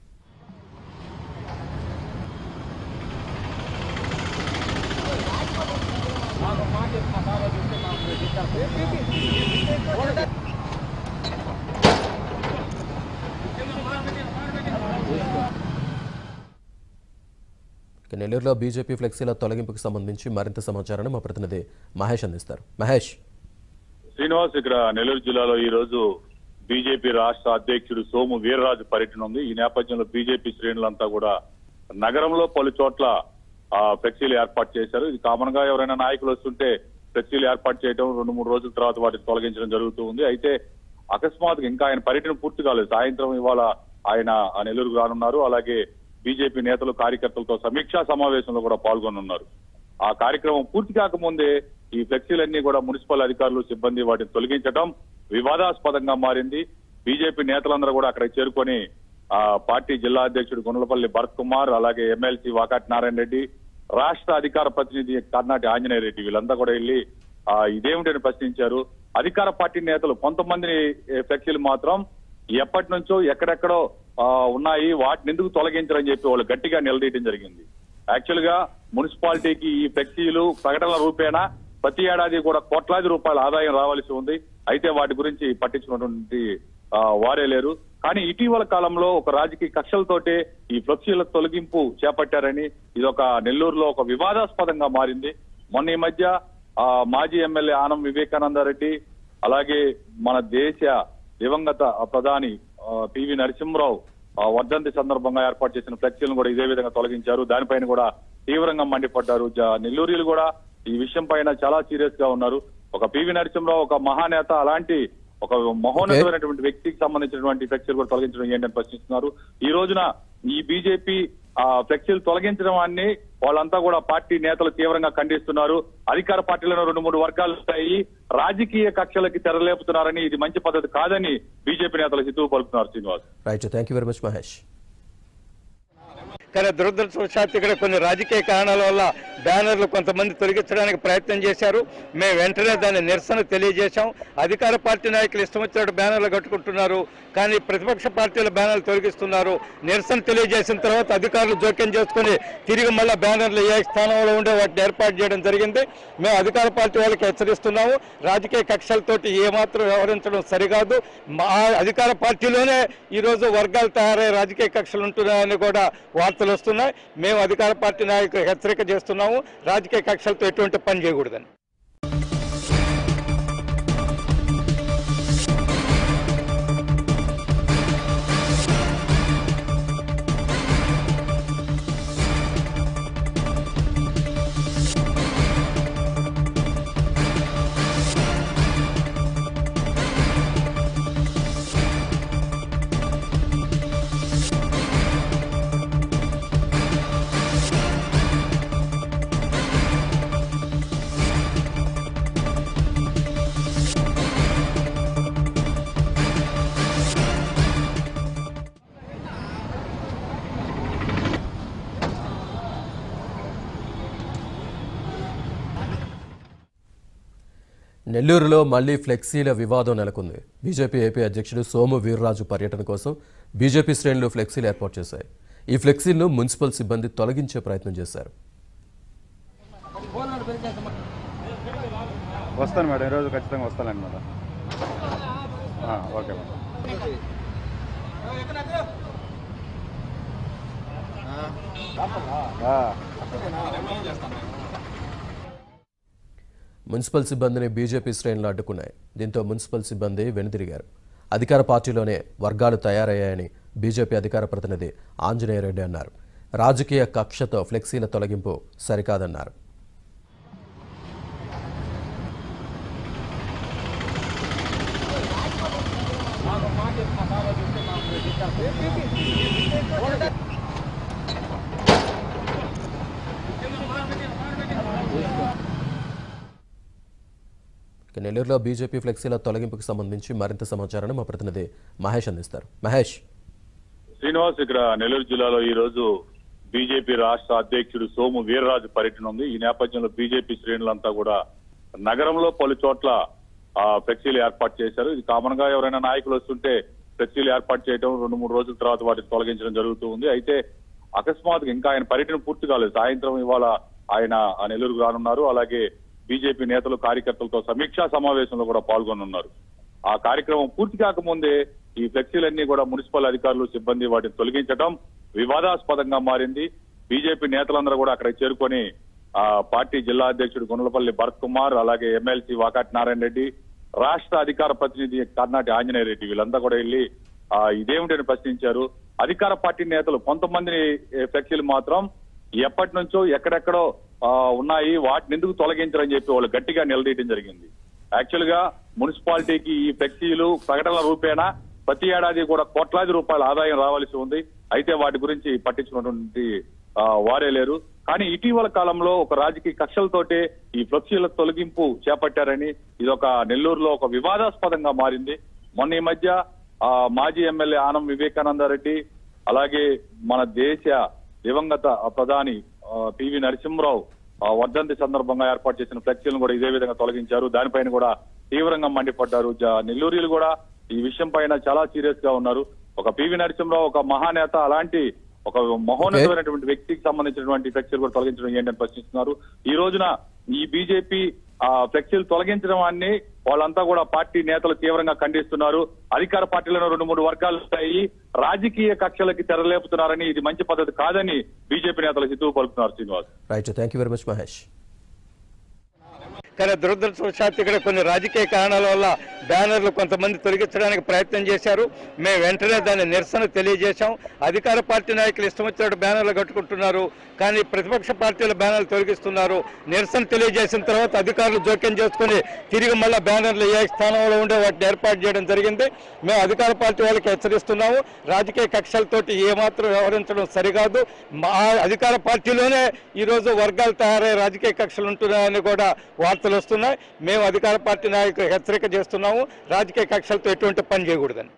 ఇక నెల్లూరులో బీజేపీ ఫ్లెక్సీల తొలగింపుకు సంబంధించి మరింత సమాచారాన్ని మా ప్రతినిధి మహేష్ అందిస్తారు మహేష్ శ్రీనివాస్ ఇక్కడ నెల్లూరు జిల్లాలో ఈ రోజు బీజేపీ రాష్ట్ర అధ్యక్షుడు సోము వీర్రాజు పర్యటన ఉంది ఈ నేపథ్యంలో బీజేపీ శ్రేణులంతా కూడా నగరంలో పలు చోట్ల ఆ ఫ్లెక్సీలు ఏర్పాటు చేశారు ఇది కామన్ గా ఎవరైనా నాయకులు వస్తుంటే ఫ్లెక్సీలు ఏర్పాటు చేయడం రెండు మూడు రోజుల తర్వాత వాటిని తొలగించడం జరుగుతూ ఉంది అయితే అకస్మాత్తుగా ఇంకా ఆయన పర్యటన పూర్తి కాలేదు సాయంత్రం ఇవాళ ఆయన ఆ నెల్లూరుకు రానున్నారు అలాగే బీజేపీ నేతలు కార్యకర్తలతో సమీక్షా సమావేశంలో కూడా పాల్గొనున్నారు ఆ కార్యక్రమం పూర్తి కాకముందే ఈ ఫ్లెక్సీలన్నీ కూడా మున్సిపల్ అధికారులు సిబ్బంది వాటిని తొలగించడం వివాదాస్పదంగా మారింది బీజేపీ నేతలందరూ కూడా అక్కడ చేరుకొని ఆ పార్టీ జిల్లా అధ్యక్షుడు గుండ్లపల్లి భరత్ కుమార్ అలాగే ఎమ్మెల్సీ వాకాటి నారాయణ రెడ్డి రాష్ట్ర అధికార ప్రతినిధి కర్ణాటి ఆంజనేయ రెడ్డి వీళ్ళంతా కూడా వెళ్ళి ఆ ఇదేమిటని ప్రశ్నించారు అధికార పార్టీ నేతలు కొంతమంది ఫ్లెక్సీలు మాత్రం ఎప్పటి నుంచో ఎక్కడెక్కడో ఆ, ఉన్నాయి వాటిని ఎందుకు తొలగించరని చెప్పి వాళ్ళు గట్టిగా నిలదీయడం జరిగింది యాక్చువల్ గా మున్సిపాలిటీకి ఈ ఫ్లెక్సీలు ప్రకటనల రూపేణా ప్రతి ఏడాది కూడా కోట్లాది రూపాయల ఆదాయం రావాల్సి ఉంది అయితే వాటి గురించి పట్టించుకున్నటువంటి ఆ, వారే లేరు కానీ ఇటీవల కాలంలో ఒక రాజకీయ కక్షలతోటే ఈ ఫ్లెక్సీల తొలగింపు చేపట్టారని ఇది ఒక నెల్లూరులో ఒక వివాదాస్పదంగా మారింది మొన్న ఈ మధ్య ఆ, మాజీ ఎమ్మెల్యే ఆనం వివేకానందరెడ్డి అలాగే మన దేశ దివంగత ప్రధాని ఆ, పివి నరసింహరావు ఆ, వర్ధంతి సందర్భంగా ఏర్పాటు చేసిన ఫ్లెక్సీలను కూడా ఇదే విధంగా తొలగించారు దానిపైన కూడా తీవ్రంగా మండిపడ్డారు జ- నెల్లూరులు కూడా ఈ విషయం పైన చాలా సీరియస్ గా ఉన్నారు ఒక పివి నరసింహరావు ఒక మహానేత అలాంటి ఒక మహోన్నతమైనటువంటి వ్యక్తికి సంబంధించినటువంటి ఫ్లెక్సీలు కూడా తొలగించడం ఏంటని ప్రశ్నిస్తున్నారు ఈ రోజున ఈ బీజేపీ ఆ ఫ్లెక్సీలు తొలగించడం అన్ని వాళ్ళంతా కూడా పార్టీ నేతలు తీవ్రంగా ఖండిస్తున్నారు అధికార పార్టీలను రెండు మూడు వర్గాలు ఉంటాయి రాజకీయ కక్షలకి తెరలేపుతున్నారని ఇది మంచి పద్ధతి కాదని బీజేపీ నేతలు హితవు పలుకుతున్నారు Srinivas right thank you very much Mahesh కానీ దురదృష్టవశాత్తు ఇక్కడ కొన్ని రాజకీయ కారణాల వల్ల బ్యానర్లు కొంతమంది తొలగించడానికి ప్రయత్నం చేశారు మేము వెంటనే దాన్ని నిరసన తెలియజేశాం అధికార పార్టీ నాయకులు ఇష్టం వచ్చినట్టు బ్యానర్లు కట్టుకుంటున్నారు కానీ ప్రతిపక్ష పార్టీల బ్యానర్లు తొలగిస్తున్నారు నిరసన తెలియజేసిన తర్వాత అధికారులు జోక్యం చేసుకుని తిరిగి మళ్ళీ బ్యానర్లు ఏ స్థానంలో ఉండే వాటిని ఏర్పాటు చేయడం జరిగింది మేము అధికార పార్టీ వాళ్ళకి హెచ్చరిస్తున్నాము రాజకీయ కక్షలతోటి ఏమాత్రం వ్యవహరించడం సరికాదు మా అధికార పార్టీలోనే ఈరోజు వర్గాలు తయారై రాజకీయ కక్షలు ఉంటున్నాయని కూడా వార్తలు వస్తున్నాయి మేము అధికార పార్టీ నాయకులు హెచ్చరిక చేస్తున్నాము రాజకీయ కక్షలతో ఎటువంటి పని చేయకూడదని నెల్లూరులో మళ్లీ ఫ్లెక్సీల వివాదం నెలకొంది బీజేపీ ఏపీ అధ్యక్షుడు సోము వీర్రాజు పర్యటన కోసం బీజేపీ శ్రేణులు ఫ్లెక్సీలు ఏర్పాటు చేశాయి ఈ ఫ్లెక్సీలను మున్సిపల్ సిబ్బంది తొలగించే ప్రయత్నం చేశారు వస్తాను మేడం ఈరోజు ఖచ్చితంగా వస్తానండి మేడం ఆ, ఓకే మేడం ఆ, మున్సిపల్ సిబ్బందిని బీజేపీ శ్రేణులు అడ్డుకున్నాయి దీంతో మున్సిపల్ సిబ్బంది వెనుదిరిగారు అధికార పార్టీలోనే వర్గాలు తయారయ్యాయని బీజేపీ అధికార ప్రతినిధి ఆంజనేయ రెడ్డి అన్నారు రాజకీయ కక్షతో ఫ్లెక్సీల తొలగింపు సరికాదన్నారు ఇక నెల్లూరులో బీజేపీ ఫ్లెక్సీల తొలగింపుకు సంబంధించి మరింత సమాచారాన్ని మా ప్రతినిధి మహేష్ అందిస్తారు మహేష్ శ్రీనివాస్ ఇక్కడ నెల్లూరు జిల్లాలో ఈ రోజు బీజేపీ రాష్ట్ర అధ్యక్షుడు సోము వీర్రాజు పర్యటన ఉంది ఈ నేపథ్యంలో బీజేపీ శ్రేణులంతా కూడా నగరంలో పలు చోట్ల ఆ, ఫ్లెక్సీలు ఏర్పాటు చేశారు ఇది కామన్ గా ఎవరైనా నాయకులు వస్తుంటే ఫ్లెక్సీలు ఏర్పాటు చేయడం రెండు మూడు రోజుల తర్వాత వాటిని తొలగించడం జరుగుతూ ఉంది అయితే అకస్మాత్తుగా ఇంకా ఆయన పర్యటన పూర్తి కాలేదు సాయంత్రం ఇవాళ ఆయన ఆ నెల్లూరుకు రానున్నారు అలాగే బీజేపీ నేతలు కార్యకర్తలతో సమీక్షా సమావేశంలో కూడా పాల్గొనున్నారు ఆ కార్యక్రమం పూర్తి కాకముందే ఈ ఫ్లెక్సీలన్నీ కూడా మున్సిపల్ అధికారులు సిబ్బంది వాటిని తొలగించడం వివాదాస్పదంగా మారింది బీజేపీ నేతలందరూ కూడా అక్కడ చేరుకొని ఆ పార్టీ జిల్లా అధ్యక్షుడు గుండ్లపల్లి భరత్ కుమార్ అలాగే ఎమ్మెల్సీ వాకాటి నారాయణ రెడ్డి రాష్ట్ర అధికార ప్రతినిధి కర్ణాటి ఆంజనేయ రెడ్డి వీళ్ళంతా కూడా వెళ్ళి ఆ ఇదేమిటని ప్రశ్నించారు అధికార పార్టీ నేతలు కొంతమంది ఫ్లెక్సీలు మాత్రం ఎప్పటి నుంచో ఎక్కడెక్కడో ఆ, ఉన్నాయి వాటిని ఎందుకు తొలగించరని చెప్పి వాళ్ళు గట్టిగా నిలదీయడం జరిగింది యాక్చువల్ గా మున్సిపాలిటీకి ఈ ఫ్లెక్సీలు ప్రకటనల రూపేణా ప్రతి ఏడాది కూడా కోట్లాది రూపాయల ఆదాయం రావాల్సి ఉంది అయితే వాటి గురించి పట్టించుకున్నటువంటి ఆ, వారే లేరు కానీ ఇటీవల కాలంలో ఒక రాజకీయ కక్షలతోటే ఈ ఫ్లెక్సీల తొలగింపు చేపట్టారని ఇది ఒక నెల్లూరులో ఒక వివాదాస్పదంగా మారింది మొన్న ఈ మధ్య ఆ, మాజీ ఎమ్మెల్యే ఆనం వివేకానందరెడ్డి అలాగే మన దేశ దివంగత ప్రధాని ఆ, పివి నరసింహరావు ఆ, వర్ధంతి సందర్భంగా ఏర్పాటు చేసిన ఫ్లెక్సీలను కూడా ఇదే విధంగా తొలగించారు దానిపైన కూడా తీవ్రంగా మండిపడ్డారు జ- నెల్లూరులు కూడా ఈ విషయం పైన చాలా సీరియస్ గా ఉన్నారు ఒక పివి నరసింహరావు ఒక మహానేత అలాంటి ఒక మహోన్నతమైనటువంటి వ్యక్తికి సంబంధించినటువంటి ఫ్లెక్సీలు కూడా తొలగించడం ఏంటని ప్రశ్నిస్తున్నారు ఈ రోజున ఈ బీజేపీ ఆ ఫ్లెక్సీలు తొలగించడం అన్ని వాళ్ళంతా కూడా పార్టీ నేతలు తీవ్రంగా ఖండిస్తున్నారు అధికార పార్టీలను రెండు మూడు వర్గాలు ఉంటాయి రాజకీయ కక్షలకి తెరలేపుతున్నారని ఇది మంచి పద్ధతి కాదని బీజేపీ నేతలు హితవు పలుకుతున్నారు Srinivas right thank you very much Mahesh కానీ దురదృష్టవశాత్తు ఇక్కడ కొన్ని రాజకీయ కారణాల వల్ల బ్యానర్లు కొంతమంది తొలగించడానికి ప్రయత్నం చేశారు మేము వెంటనే దాన్ని నిరసన తెలియజేశాం అధికార పార్టీ నాయకులు ఇష్టం వచ్చినట్టు బ్యానర్లు కట్టుకుంటున్నారు కానీ ప్రతిపక్ష పార్టీల బ్యానర్లు తొలగిస్తున్నారు నిరసన తెలియజేసిన తర్వాత అధికారులు జోక్యం చేసుకుని తిరిగి మళ్ళీ బ్యానర్లు ఏ స్థానంలో ఉండే వాటిని ఏర్పాటు చేయడం జరిగింది మేము అధికార పార్టీ వాళ్ళకి హెచ్చరిస్తున్నాము రాజకీయ కక్షలతోటి ఏమాత్రం వ్యవహరించడం సరికాదు మా అధికార పార్టీలోనే ఈరోజు వర్గాలు తయారై రాజకీయ కక్షలు ఉంటున్నాయని కూడా వార్తలు వస్తున్నాయి మేము అధికార పార్టీ నాయకులు హెచ్చరిక చేస్తున్నాము రాజకీయ కక్షలతో ఎటువంటి పని చేయకూడదని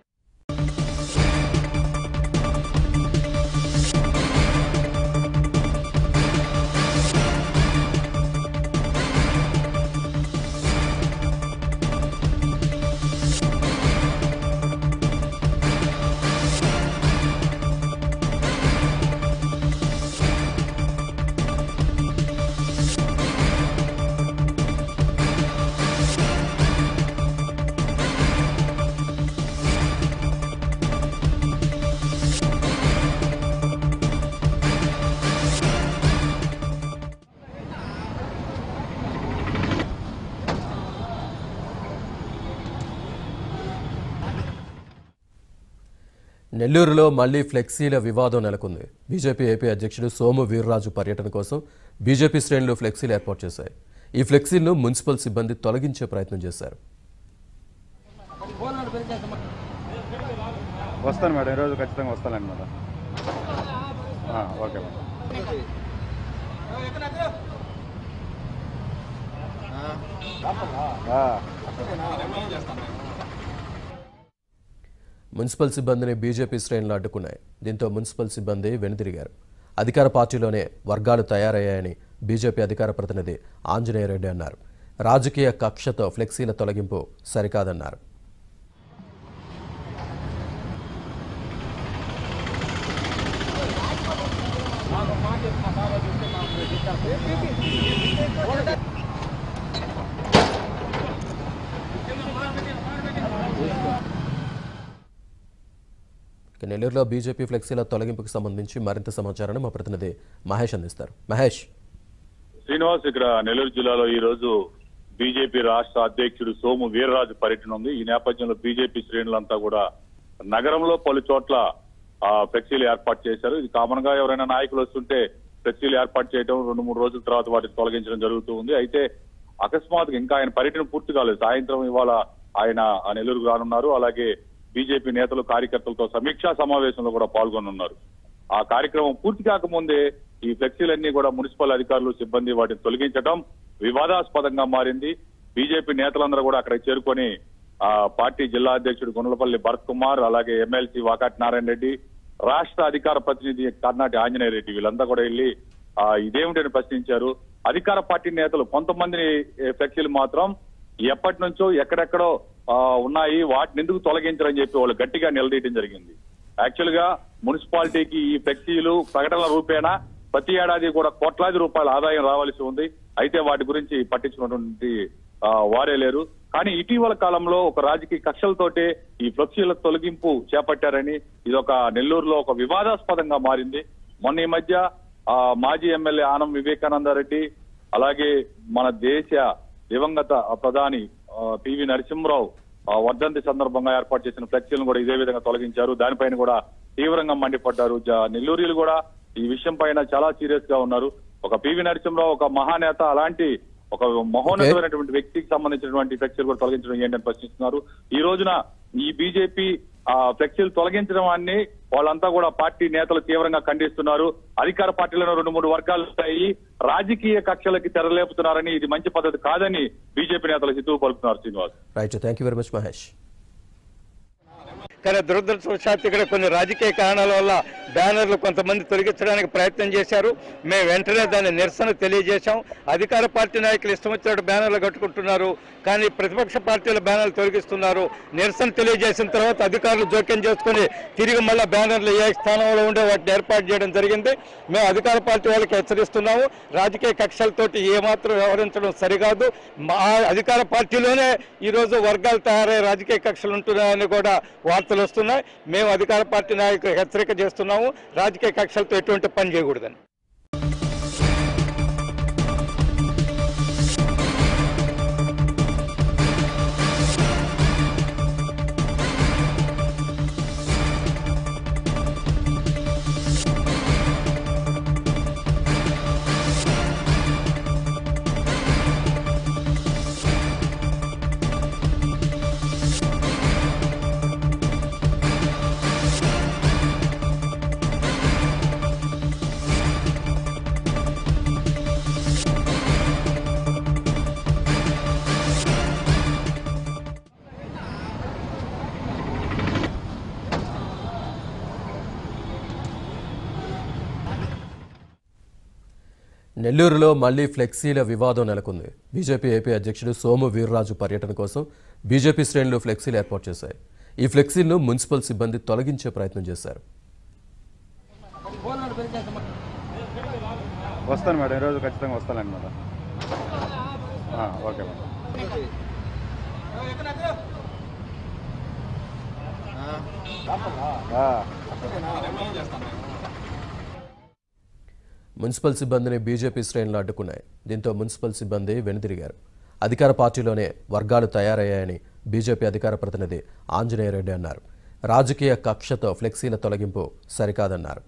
నెల్లూరులో మళ్లీ ఫ్లెక్సీల వివాదం నెలకొంది బీజేపీ ఏపీ అధ్యక్షుడు సోము వీర్రాజు పర్యటన కోసం బీజేపీ శ్రేణులు ఫ్లెక్సీలు ఏర్పాటు చేశాయి ఈ ఫ్లెక్సీలను మున్సిపల్ సిబ్బంది తొలగించే ప్రయత్నం చేశారు వస్తాను మేడం ఈరోజు ఖచ్చితంగా వస్తానండి మేడం ఆ, ఓకే మేడం ఆ, మున్సిపల్ సిబ్బందిని బీజేపీ శ్రేణులు అడ్డుకున్నాయి దీంతో మున్సిపల్ సిబ్బంది వెనుదిరిగారు అధికార పార్టీలోనే వర్గాలు తయారయ్యాయని బీజేపీ అధికార ప్రతినిధి ఆంజనేయరెడ్డి అన్నారు రాజకీయ కక్షతో ఫ్లెక్సీల తొలగింపు సరికాదన్నారు ఇక నెల్లూరులో బీజేపీ ఫ్లెక్సీల తొలగింపుకు సంబంధించి మరింత సమాచారాన్ని మా ప్రతినిధి మహేష్ అందిస్తారు మహేష్ శ్రీనివాస్ ఇక్కడ నెల్లూరు జిల్లాలో ఈ రోజు బీజేపీ రాష్ట్ర అధ్యక్షుడు సోము వీర్రాజు పర్యటన ఉంది ఈ నేపథ్యంలో బీజేపీ శ్రేణులంతా కూడా నగరంలో పలు చోట్ల ఆ ఫ్లెక్సీలు ఏర్పాటు చేశారు ఇది కామన్ గా ఎవరైనా నాయకులు వస్తుంటే ఫ్లెక్సీలు ఏర్పాటు చేయడం రెండు మూడు రోజుల తర్వాత వాటిని తొలగించడం జరుగుతూ ఉంది అయితే అకస్మాత్తుగా ఇంకా ఆయన పర్యటన పూర్తి కాలేదు సాయంత్రం ఇవాళ ఆయన ఆ నెల్లూరుకు రానున్నారు అలాగే బీజేపీ నేతలు కార్యకర్తలతో సమీక్షా సమావేశంలో కూడా పాల్గొనున్నారు ఆ కార్యక్రమం పూర్తి కాకముందే ఈ ఫ్లెక్సీలన్నీ కూడా మున్సిపల్ అధికారులు సిబ్బంది వాటిని తొలగించడం వివాదాస్పదంగా మారింది బీజేపీ నేతలందరూ కూడా అక్కడ చేరుకొని ఆ పార్టీ జిల్లా అధ్యక్షుడు గుండ్లపల్లి భరత్ కుమార్ అలాగే ఎమ్మెల్సీ వాకాటి నారాయణ రెడ్డి రాష్ట్ర అధికార ప్రతినిధి కర్ణాటి ఆంజనేయ రెడ్డి వీళ్ళంతా కూడా వెళ్ళి ఆ ఇదేమిటని ప్రశ్నించారు అధికార పార్టీ నేతలు కొంతమంది ఫ్లెక్సీలు మాత్రం ఎప్పటి నుంచో ఎక్కడెక్కడో ఆ, ఉన్నాయి వాటిని ఎందుకు తొలగించరని చెప్పి వాళ్ళు గట్టిగా నిలదీయడం జరిగింది యాక్చువల్ గా మున్సిపాలిటీకి ఈ ఫ్లెక్సీలు ప్రకటనల రూపేణా ప్రతి ఏడాది కూడా కోట్లాది రూపాయల ఆదాయం రావాల్సి ఉంది అయితే వాటి గురించి పట్టించుకున్నటువంటి ఆ, వారే లేరు కానీ ఇటీవల కాలంలో ఒక రాజకీయ కక్షలతోటే ఈ ఫ్లెక్సీల తొలగింపు చేపట్టారని ఇది ఒక నెల్లూరులో ఒక వివాదాస్పదంగా మారింది మొన్న ఈ మధ్య ఆ, మాజీ ఎమ్మెల్యే ఆనం వివేకానందరెడ్డి అలాగే మన దేశ దివంగత ప్రధాని ఆ, పివి నరసింహరావు ఆ, వర్ధంతి సందర్భంగా ఏర్పాటు చేసిన ఫ్లెక్సీలను కూడా ఇదే విధంగా తొలగించారు దానిపైన కూడా తీవ్రంగా మండిపడ్డారు జ- నెల్లూరులు కూడా ఈ విషయం పైన చాలా సీరియస్ గా ఉన్నారు ఒక పివి నరసింహరావు ఒక మహానేత అలాంటి ఒక మహోన్నతమైనటువంటి వ్యక్తికి సంబంధించినటువంటి ఫ్లెక్సీలు కూడా తొలగించడం ఏంటని ప్రశ్నిస్తున్నారు ఈ రోజున ఈ బీజేపీ ఆ ఫ్లెక్సీలు తొలగించడం అన్ని వాళ్ళంతా కూడా పార్టీ నేతలు తీవ్రంగా ఖండిస్తున్నారు అధికార పార్టీలను రెండు మూడు వర్గాలు ఉంటాయి రాజకీయ కక్షలకి తెరలేపుతున్నారని ఇది మంచి పద్ధతి కాదని బీజేపీ నేతలు హితవు పలుకుతున్నారు Srinivas right thank you very much Mahesh కానీ దురదృష్టవశాత్తు ఇక్కడ కొన్ని రాజకీయ కారణాల వల్ల బ్యానర్లు కొంతమంది తొలగించడానికి ప్రయత్నం చేశారు మేము వెంటనే దాని నిరసన తెలియజేశాం అధికార పార్టీ నాయకులు ఇష్టం వచ్చినట్టు బ్యానర్లు కట్టుకుంటున్నారు కానీ ప్రతిపక్ష పార్టీల బ్యానర్లు తొలగిస్తున్నారు నిరసన తెలియజేసిన తర్వాత అధికారులు జోక్యం చేసుకుని తిరిగి మళ్ళా బ్యానర్లు ఏ స్థానంలో ఉండే వాటిని ఏర్పాటు చేయడం జరిగింది మేము అధికార పార్టీ వాళ్ళకి హెచ్చరిస్తున్నాము రాజకీయ కక్షలతోటి ఏమాత్రం వ్యవహరించడం సరికాదు మా అధికార పార్టీలోనే ఈరోజు వర్గాలు తయారై రాజకీయ కక్షలు ఉంటున్నాయని కూడా వార్తలు వస్తున్నాయి మేము అధికార పార్టీ నాయకులు హెచ్చరిక చేస్తున్నాము రాజకీయ కక్షలతో ఎటువంటి పని చేయకూడదని నెల్లూరులో మళ్లీ ఫ్లెక్సీల వివాదం నెలకొంది బీజేపీ ఏపీ అధ్యక్షుడు సోము వీర్రాజు పర్యటన కోసం బీజేపీ శ్రేణులు ఫ్లెక్సీలు ఏర్పాటు చేశాయి ఈ ఫ్లెక్సీలను మున్సిపల్ సిబ్బంది తొలగించే ప్రయత్నం చేశారు వస్తాను మేడం ఈరోజు ఖచ్చితంగా వస్తానండి మేడం ఆ, ఓకే మేడం ఆ, మున్సిపల్ సిబ్బందిని బీజేపీ శ్రేణులు అడ్డుకున్నాయి దీంతో మున్సిపల్ సిబ్బంది వెనుదిరిగారు అధికార పార్టీలోనే వర్గాలు తయారయ్యాయని బీజేపీ అధికార ప్రతినిధి ఆంజనేయ రెడ్డి అన్నారు రాజకీయ కక్షతో ఫ్లెక్సీల తొలగింపు సరికాదన్నారు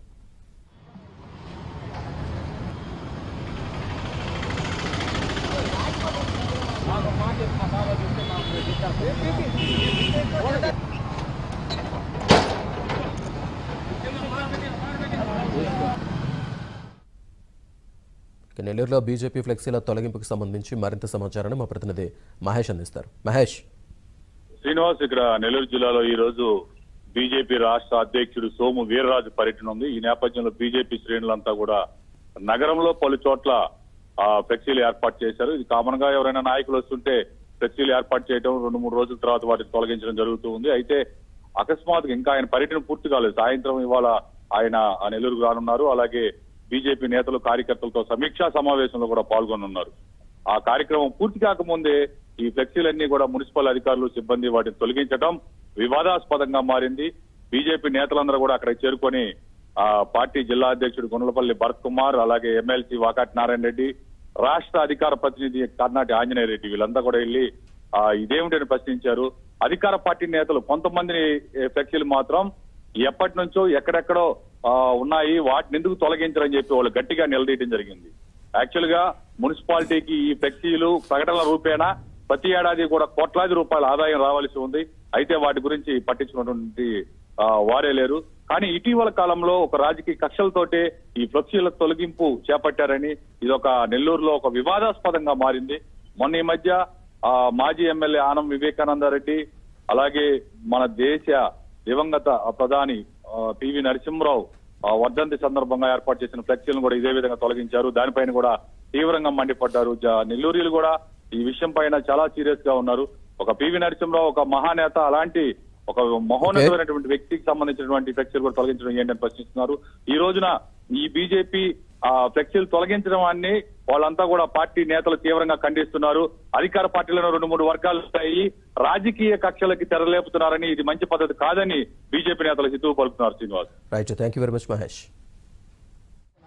ఇక నెల్లూరులో బీజేపీ ఫ్లెక్సీల తొలగింపుకు సంబంధించి మరింత సమాచారాన్ని మా ప్రతినిధి మహేష్ అందిస్తారు మహేష్ శ్రీనివాస్ ఇక్కడ నెల్లూరు జిల్లాలో ఈ రోజు బీజేపీ రాష్ట్ర అధ్యక్షుడు సోము వీర్రాజు పర్యటన ఉంది ఈ నేపథ్యంలో బీజేపీ శ్రేణులంతా కూడా నగరంలో పలు చోట్ల ఆ, ఫ్లెక్సీలు ఏర్పాటు చేశారు ఇది కామన్ గా ఎవరైనా నాయకులు వస్తుంటే ఫ్లెక్సీలు ఏర్పాటు చేయడం రెండు మూడు రోజుల తర్వాత వాటిని తొలగించడం జరుగుతూ ఉంది అయితే అకస్మాత్తుగా ఇంకా ఆయన పర్యటన పూర్తి కాలేదు సాయంత్రం ఇవాళ ఆయన ఆ నెల్లూరుకు రానున్నారు అలాగే బీజేపీ నేతలు కార్యకర్తలతో సమీక్షా సమావేశంలో కూడా పాల్గొనున్నారు ఆ కార్యక్రమం పూర్తి కాకముందే ఈ ఫ్లెక్సీలన్నీ కూడా మున్సిపల్ అధికారులు సిబ్బంది వాటిని తొలగించడం వివాదాస్పదంగా మారింది బీజేపీ నేతలందరూ కూడా అక్కడ చేరుకొని ఆ పార్టీ జిల్లా అధ్యక్షుడు గుండ్లపల్లి భరత్ కుమార్ అలాగే ఎమ్మెల్సీ వాకాటి నారాయణ రెడ్డి రాష్ట్ర అధికార ప్రతినిధి కర్ణాటి ఆంజనేయ రెడ్డి వీళ్ళంతా కూడా వెళ్ళి ఆ ఇదేమిటని ప్రశ్నించారు అధికార పార్టీ నేతలు కొంతమందిని ఏ, ఫ్లెక్సీలు మాత్రం ఎప్పటి నుంచో ఎక్కడెక్కడో ఆ, ఉన్నాయి వాటిని ఎందుకు తొలగించరని చెప్పి వాళ్ళు గట్టిగా నిలదీయడం జరిగింది యాక్చువల్ గా మున్సిపాలిటీకి ఈ ఫ్లెక్సీలు ప్రకటనల రూపేణా ప్రతి ఏడాది కూడా కోట్లాది రూపాయల ఆదాయం రావాల్సి ఉంది అయితే వాటి గురించి పట్టించుకున్నటువంటి ఆ, వారే లేరు కానీ ఇటీవల కాలంలో ఒక రాజకీయ కక్షలతోటే ఈ ఫ్లెక్సీల తొలగింపు చేపట్టారని ఇది ఒక నెల్లూరులో ఒక వివాదాస్పదంగా మారింది మొన్న ఈ మధ్య ఆ, మాజీ ఎమ్మెల్యే ఆనం వివేకానంద రెడ్డి అలాగే మన దేశ దివంగత ప్రధాని ఆ, పివి నరసింహరావు ఆ, వర్ధంతి సందర్భంగా ఏర్పాటు చేసిన ఫ్లెక్సీలను కూడా ఇదే విధంగా తొలగించారు దానిపైన కూడా తీవ్రంగా మండిపడ్డారు జ- నెల్లూరులు కూడా ఈ విషయం పైన చాలా సీరియస్ గా ఉన్నారు ఒక పివి నరసింహరావు ఒక మహానేత అలాంటి ఒక మహోన్నతమైనటువంటి వ్యక్తికి సంబంధించినటువంటి ఫ్లెక్సీలు కూడా తొలగించడం ఏంటని ప్రశ్నిస్తున్నారు ఈ రోజున ఈ బీజేపీ ఆ ఫ్లెక్సీలు తొలగించడం అన్ని వాళ్ళంతా కూడా పార్టీ నేతలు తీవ్రంగా ఖండిస్తున్నారు అధికార పార్టీలను రెండు మూడు వర్గాలు ఉంటాయి రాజకీయ కక్షలకి తెరలేపుతున్నారని ఇది మంచి పద్ధతి కాదని బీజేపీ నేతలు హితవు పలుకుతున్నారు Srinivas right thank you very much Mahesh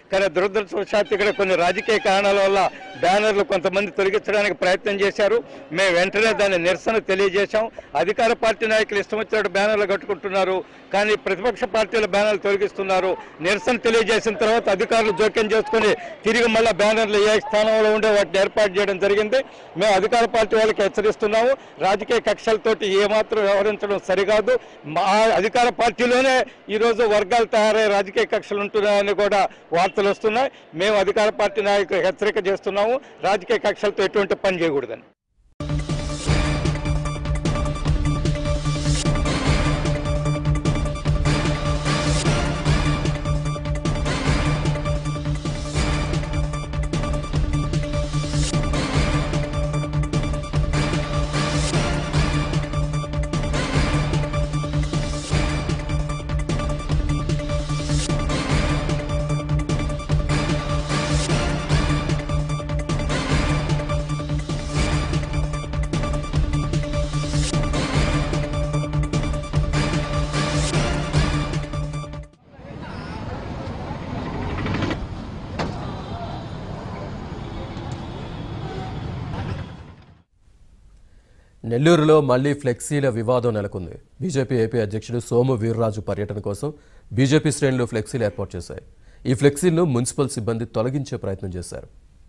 కానీ దురదృష్టవశాత్తు ఇక్కడ కొన్ని రాజకీయ కారణాల వల్ల బ్యానర్లు కొంతమంది తొలగించడానికి ప్రయత్నం చేశారు మేము వెంటనే దాన్ని నిరసన తెలియజేశాం అధికార పార్టీ నాయకులు ఇష్టం వచ్చినట్టు బ్యానర్లు కట్టుకుంటున్నారు కానీ ప్రతిపక్ష పార్టీల బ్యానర్లు తొలగిస్తున్నారు నిరసన తెలియజేసిన తర్వాత అధికారులు జోక్యం చేసుకుని తిరిగి మళ్ళీ బ్యానర్లు ఏ స్థానంలో ఉండే వాటిని ఏర్పాటు చేయడం జరిగింది మేము అధికార పార్టీ వాళ్ళకి హెచ్చరిస్తున్నాము రాజకీయ కక్షలతోటి ఏమాత్రం వ్యవహరించడం సరికాదు మా అధికార పార్టీలోనే ఈరోజు వర్గాలు తయారై రాజకీయ కక్షలు ఉంటున్నాయని కూడా వార్తలు వస్తున్నాయి మేము అధికార పార్టీ నాయకులు హెచ్చరిక చేస్తున్నాము రాజకీయ కక్షలతో ఎటువంటి పని చేయకూడదని నెల్లూరులో మళ్లీ ఫ్లెక్సీల వివాదం నెలకొంది బీజేపీ ఏపీ అధ్యక్షుడు సోము వీర్రాజు పర్యటన కోసం బీజేపీ శ్రేణులు ఫ్లెక్సీలు ఏర్పాటు చేశాయి ఈ ఫ్లెక్సీలను మున్సిపల్ సిబ్బంది తొలగించే ప్రయత్నం చేశారు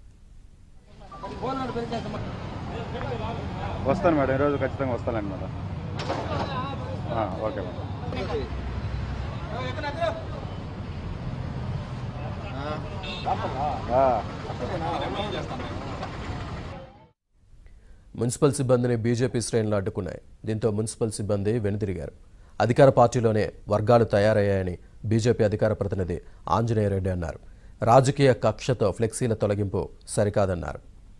వస్తాను మేడం ఈరోజు ఖచ్చితంగా వస్తానండి మేడం ఆ, ఓకే మేడం ఆ, మున్సిపల్ సిబ్బందిని బీజేపీ శ్రేణులు అడ్డుకున్నాయి దీంతో మున్సిపల్ సిబ్బంది వెనుదిరిగారు అధికార పార్టీలోనే వర్గాలు తయారయ్యాయని బీజేపీ అధికార ప్రతినిధి ఆంజనేయ రెడ్డి అన్నారు రాజకీయ కక్షతో ఫ్లెక్సీల తొలగింపు సరికాదన్నారు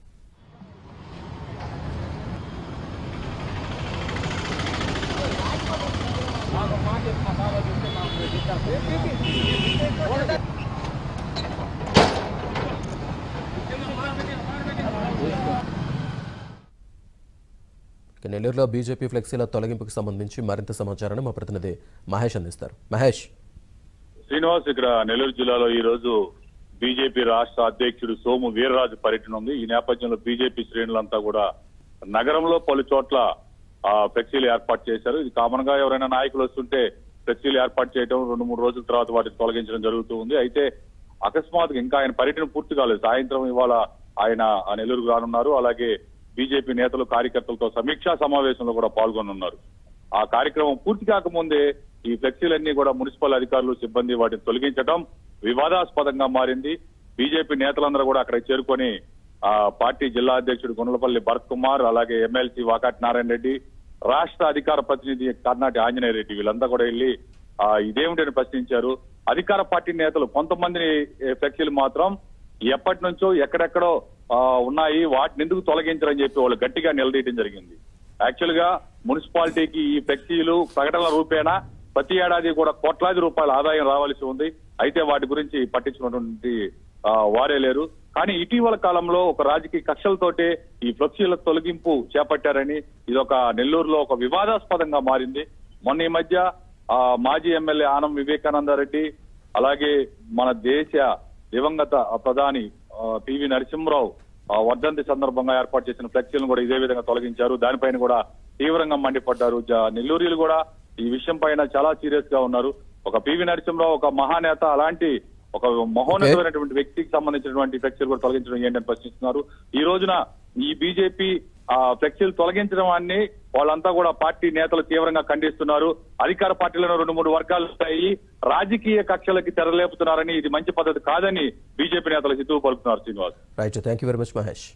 ఇక నెల్లూరులో బీజేపీ ఫ్లెక్సీల తొలగింపుకు సంబంధించి మరింత సమాచారాన్ని మా ప్రతినిధి మహేష్ అందిస్తారు మహేష్ శ్రీనివాస్ ఇక్కడ నెల్లూరు జిల్లాలో ఈ రోజు బీజేపీ రాష్ట్ర అధ్యక్షుడు సోము వీర్రాజు పర్యటన ఉంది ఈ నేపథ్యంలో బీజేపీ శ్రేణులంతా కూడా నగరంలో పలు చోట్ల ఆ, ఫ్లెక్సీలు ఏర్పాటు చేశారు ఇది కామన్ గా ఎవరైనా నాయకులు వస్తుంటే ఫ్లెక్సీలు ఏర్పాటు చేయడం రెండు మూడు రోజుల తర్వాత వాటిని తొలగించడం జరుగుతూ ఉంది అయితే అకస్మాత్తుగా ఇంకా ఆయన పర్యటన పూర్తి కాలేదు సాయంత్రం ఇవాళ ఆయన ఆ నెల్లూరుకు రానున్నారు అలాగే బీజేపీ నేతలు కార్యకర్తలతో సమీక్షా సమావేశంలో కూడా పాల్గొనున్నారు ఆ కార్యక్రమం పూర్తి కాకముందే ఈ ఫ్లెక్సీలన్నీ కూడా మున్సిపల్ అధికారులు సిబ్బంది వాటిని తొలగించడం వివాదాస్పదంగా మారింది బీజేపీ నేతలందరూ కూడా అక్కడ చేరుకొని ఆ పార్టీ జిల్లా అధ్యక్షుడు గుండ్లపల్లి భరత్ కుమార్ అలాగే ఎమ్మెల్సీ వాకాటి నారాయణ రెడ్డి రాష్ట్ర అధికార ప్రతినిధి కర్ణాటి ఆంజనేయ రెడ్డి వీళ్ళంతా కూడా వెళ్ళి ఆ ఇదేమిటని ప్రశ్నించారు అధికార పార్టీ నేతలు కొంతమంది ఫ్లెక్సీలు మాత్రం ఎప్పటి నుంచో ఎక్కడెక్కడో ఆ, ఉన్నాయి వాటిని ఎందుకు తొలగించరని చెప్పి వాళ్ళు గట్టిగా నిలదీయడం జరిగింది యాక్చువల్ గా మున్సిపాలిటీకి ఈ ఫ్లెక్సీలు ప్రకటనల రూపేణా ప్రతి ఏడాది కూడా కోట్లాది రూపాయల ఆదాయం రావాల్సి ఉంది అయితే వాటి గురించి పట్టించుకున్నటువంటి ఆ, వారే లేరు కానీ ఇటీవల కాలంలో ఒక రాజకీయ కక్షలతోటే ఈ ఫ్లెక్సీల తొలగింపు చేపట్టారని ఇది ఒక నెల్లూరులో ఒక వివాదాస్పదంగా మారింది మొన్న ఈ మధ్య ఆ, మాజీ ఎమ్మెల్యే ఆనం వివేకానందరెడ్డి అలాగే మన దేశ దివంగత ప్రధాని ఆ, పివి నరసింహరావు ఆ, వర్ధంతి సందర్భంగా ఏర్పాటు చేసిన ఫ్లెక్సీలను కూడా ఇదే విధంగా తొలగించారు దానిపైన కూడా తీవ్రంగా మండిపడ్డారు జ- నెల్లూరులు కూడా ఈ విషయం పైన చాలా సీరియస్ గా ఉన్నారు ఒక పివి నరసింహరావు ఒక మహానేత అలాంటి ఒక మహోన్నతమైనటువంటి వ్యక్తికి సంబంధించినటువంటి ఫ్లెక్సీలు కూడా తొలగించడం ఏంటని ప్రశ్నిస్తున్నారు ఈ రోజున ఈ బీజేపీ ఆ ఫ్లెక్సీలు తొలగించడం అన్ని వాళ్ళంతా కూడా పార్టీ నేతలు తీవ్రంగా ఖండిస్తున్నారు అధికార పార్టీలను రెండు మూడు వర్గాలు అయ్యి రాజకీయ కక్షలకి తెరలేపుతున్నారని ఇది మంచి పద్ధతి కాదని బీజేపీ నేతలు హితవు పలుకుతున్నారు Srinivas right thank you very much Mahesh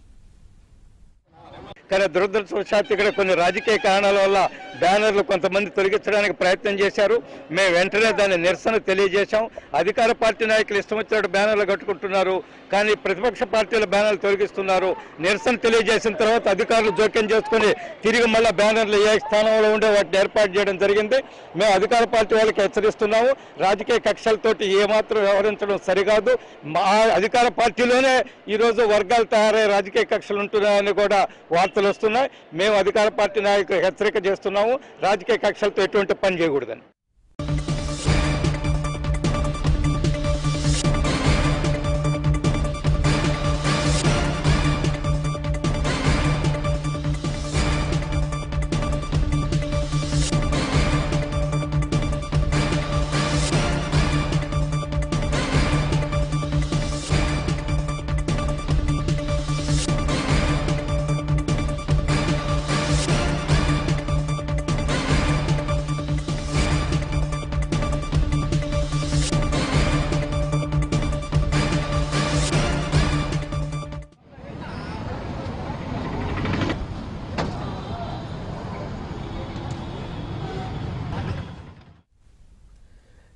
కానీ దురదృష్టవశాత్తు ఇక్కడ కొన్ని రాజకీయ కారణాల వల్ల బ్యానర్లు కొంతమంది తొలగించడానికి ప్రయత్నం చేశారు మేము వెంటనే దాన్ని నిరసన తెలియజేశాం అధికార పార్టీ నాయకులు ఇష్టం వచ్చినట్టు బ్యానర్లు కట్టుకుంటున్నారు కానీ ప్రతిపక్ష పార్టీల బ్యానర్లు తొలగిస్తున్నారు నిరసన తెలియజేసిన తర్వాత అధికారులు జోక్యం చేసుకుని తిరిగి మళ్ళీ బ్యానర్లు ఏ స్థానంలో ఉండే వాటిని ఏర్పాటు చేయడం జరిగింది మేము అధికార పార్టీ వాళ్ళకి హెచ్చరిస్తున్నాము రాజకీయ కక్షలతోటి ఏమాత్రం వ్యవహరించడం సరికాదు మా అధికార పార్టీలోనే ఈరోజు వర్గాలు తయారై రాజకీయ కక్షలు ఉంటున్నాయని కూడా వార్తలు వస్తున్నాయి మేము అధికార పార్టీ నాయకులు హెచ్చరిక చేస్తున్నాము రాజకీయ కక్షలతో ఎటువంటి పని చేయకూడదని